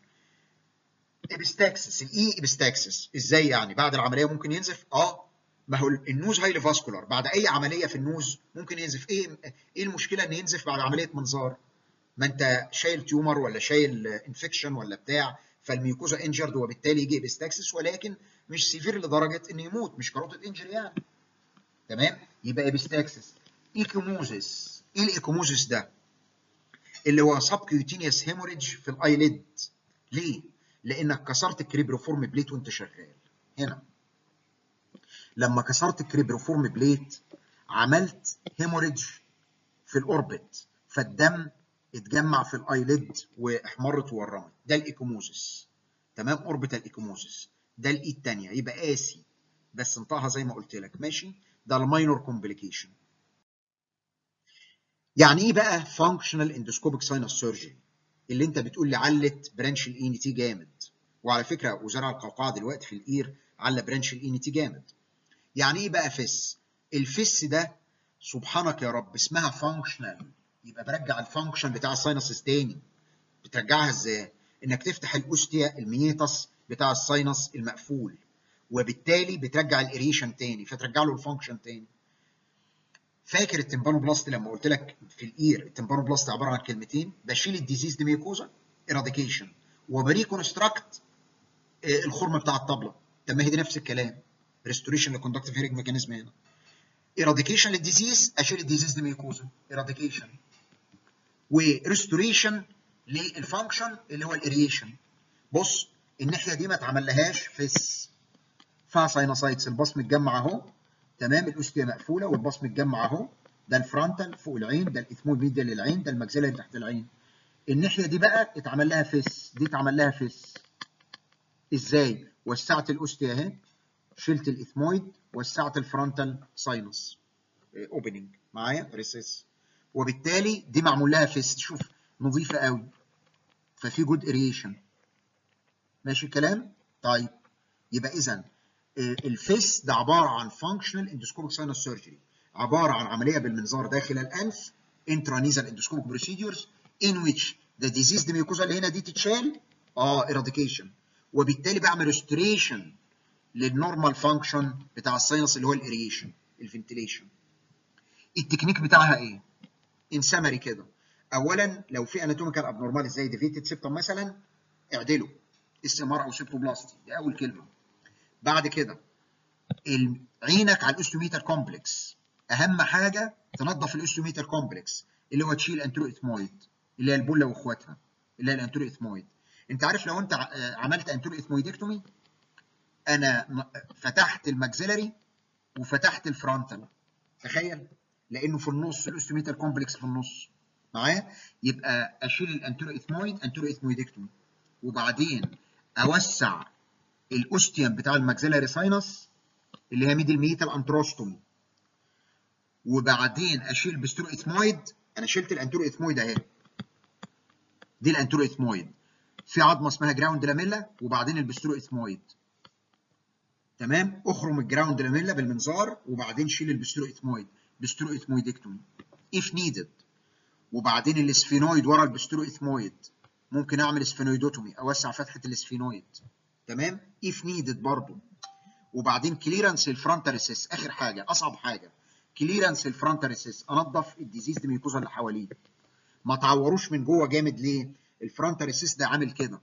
ابستاكسس الاي ابستاكسس ازاي يعني بعد العمليه ممكن ينزف اه ما هو النوز هايلي فاسكولار بعد اي عمليه في النوز ممكن ينزف ايه ايه المشكله ان ينزف بعد عمليه منظار ما انت شايل تيومر ولا شايل انفكشن ولا بتاع فالميوكوزا انجرد وبالتالي يجي ابستاكسس ولكن مش سيفير لدرجه انه يموت مش كاروتيد انجري يعني تمام يبقى ابستاكسس ايكوموزيس ايه الايكوموزيس ده اللي هو سبكيوتينيوس هيموريدج في الايليد ليه لانك كسرت الكريبروفورم بليت وانت شغال هنا لما كسرت الكريبروفورم بليت عملت هيموريدج في الاوربت فالدم اتجمع في الايليد واحمرت وورمت ده الايكوموزيس تمام اوربيتال ايكوموزيس ده الاي الثانيه يبقى قاسي بس انطقها زي ما قلت لك ماشي ده الماينور كومبليكيشن يعني ايه بقى فانكشنال اندوسكوبيك ساينس سيرجري اللي انت بتقول لي علت برانش الاي ان تي جامد وعلى فكره وزارع القوقعه دلوقتي في الاير على برانش الاي ان تي جامد يعني ايه بقى فيس الفيس ده سبحانك يا رب اسمها فانكشنال يبقى برجع الفانكشن بتاع الساينسز تاني بترجعها ازاي انك تفتح الاوستيا الميتس بتاع الساينس المقفول وبالتالي بترجع الاريشن تاني فترجع له الفانكشن تاني فاكر التمبانوبلاست لما قلت لك في الاير التمبانوبلاست عباره عن كلمتين بشيل الديزيز دي ميكوزا ايراديكيشن وبريكونستراكت الخرم بتاع الطبله طب ما هي دي نفس الكلام ريستوريشن للكوندكتيف هيرنج ميكانيزم هنا ايراديكيشن للديزيز اشيل الديزيز دي ميكوزا ايراديكيشن وريستوريشن للفانكشن اللي هو الاريشن بص الناحيه دي ما اتعملهاش فيس فيها ساينوسايتس البصم اتجمع اهو تمام الاوستيا مقفوله والبصم اتجمع اهو ده الفرونتال فوق العين ده الاثمول ميديا للعين ده الماكسيلاري تحت العين الناحيه دي بقى اتعمل لها فيس دي اتعمل لها فيس ازاي وسعت الاوستيا اهي شلت الاثمويد وسعت الفرونتال ساينس اوبننج معايا ريسيس وبالتالي دي معمول لها فيس شوف نظيفه قوي ففي جود اريشن ماشي الكلام طيب يبقى اذا الفيس ده عباره عن فانكشنال اندوسكوبيك ساينس سيرجري عباره عن عمليه بالمنظار داخل الانف intranasal endoscopic procedures in which the diseased mucosa اللي هنا دي تتشال اه eradication وبالتالي بعمل ريستوريشن للنورمال فانكشن بتاع الساينس اللي هو الاريشن الفنتيليشن التكنيك بتاعها ايه؟ ان سمري كده اولا لو في اناتوميكال ابنورمال زي ديفيتد سيبتم مثلا اعدله اس ام ار او سيبتوبلاستي دي اول كلمه بعد كده عينك على الاوستوميتر كومبلكس اهم حاجه تنظف الاوستوميتر كومبلكس اللي هو تشيل انترو اثمويد اللي هي البله واخواتها اللي هي الانترو اثمويد انت عارف لو انت عملت انترو اثمويدكتومي انا فتحت الماكسيلاري وفتحت الفرونتال تخيل لانه في النص الاوستوميتر كومبلكس في النص معايا يبقى اشيل الانترو اثمويد انترو اثمويدكتومي وبعدين اوسع الاوستيوم بتاع الماكسيلاري ساينس اللي هي ميدل ميتال انتروستومي وبعدين اشيل بسترو اثمويد انا شلت الانترو اثمويد اهي دي الانترو اثمويد في عظمه اسمها جراوند لاميلا وبعدين البسترو اثمويد تمام اخرم الجراوند لاميلا بالمنظار وبعدين شيل البسترو اثمويد بسترو اثمويدكتومي اف نيدد وبعدين الاسفينويد ورا البسترو اثمويد ممكن اعمل سفينويدوتومي اوسع فتحه الاسفينويد تمام اف نيدد برضه وبعدين كليرنس الفرونتاريسيس اخر حاجه اصعب حاجه كليرنس الفرونتاريسيس انضف الديزيز دي ميكوزا اللي حواليه ما تعوروش من جوه جامد ليه الفرونتاريسيس ده عامل كده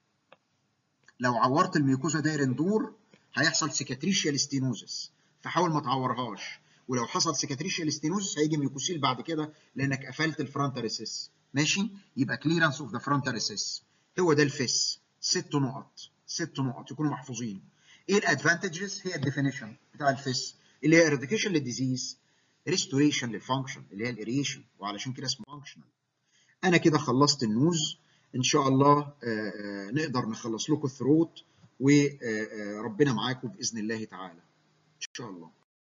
لو عورت الميكوزا داير ندور هيحصل سيكاتريشيال ستينوزس فحاول ما تعورهاش ولو حصل سيكاتريشيال ستينوزس هيجي ميوكوسيل بعد كده لانك قفلت الفرونتاريسيس ماشي يبقى كليرنس اوف ذا فرونتاريسيس هو ده الفيس ست نقط ست نقط يكونوا محفوظين ايه الادفانتجز هي الديفينيشن بتاع الفيس اللي هي اريديكيشن للديزيز ريستوريشن للفانكشن اللي هي الاريشن وعلشان كده اسمه فانكشنال انا كده خلصت النوز ان شاء الله نقدر نخلص لكم الثروت وربنا معاكم باذن الله تعالى ان شاء الله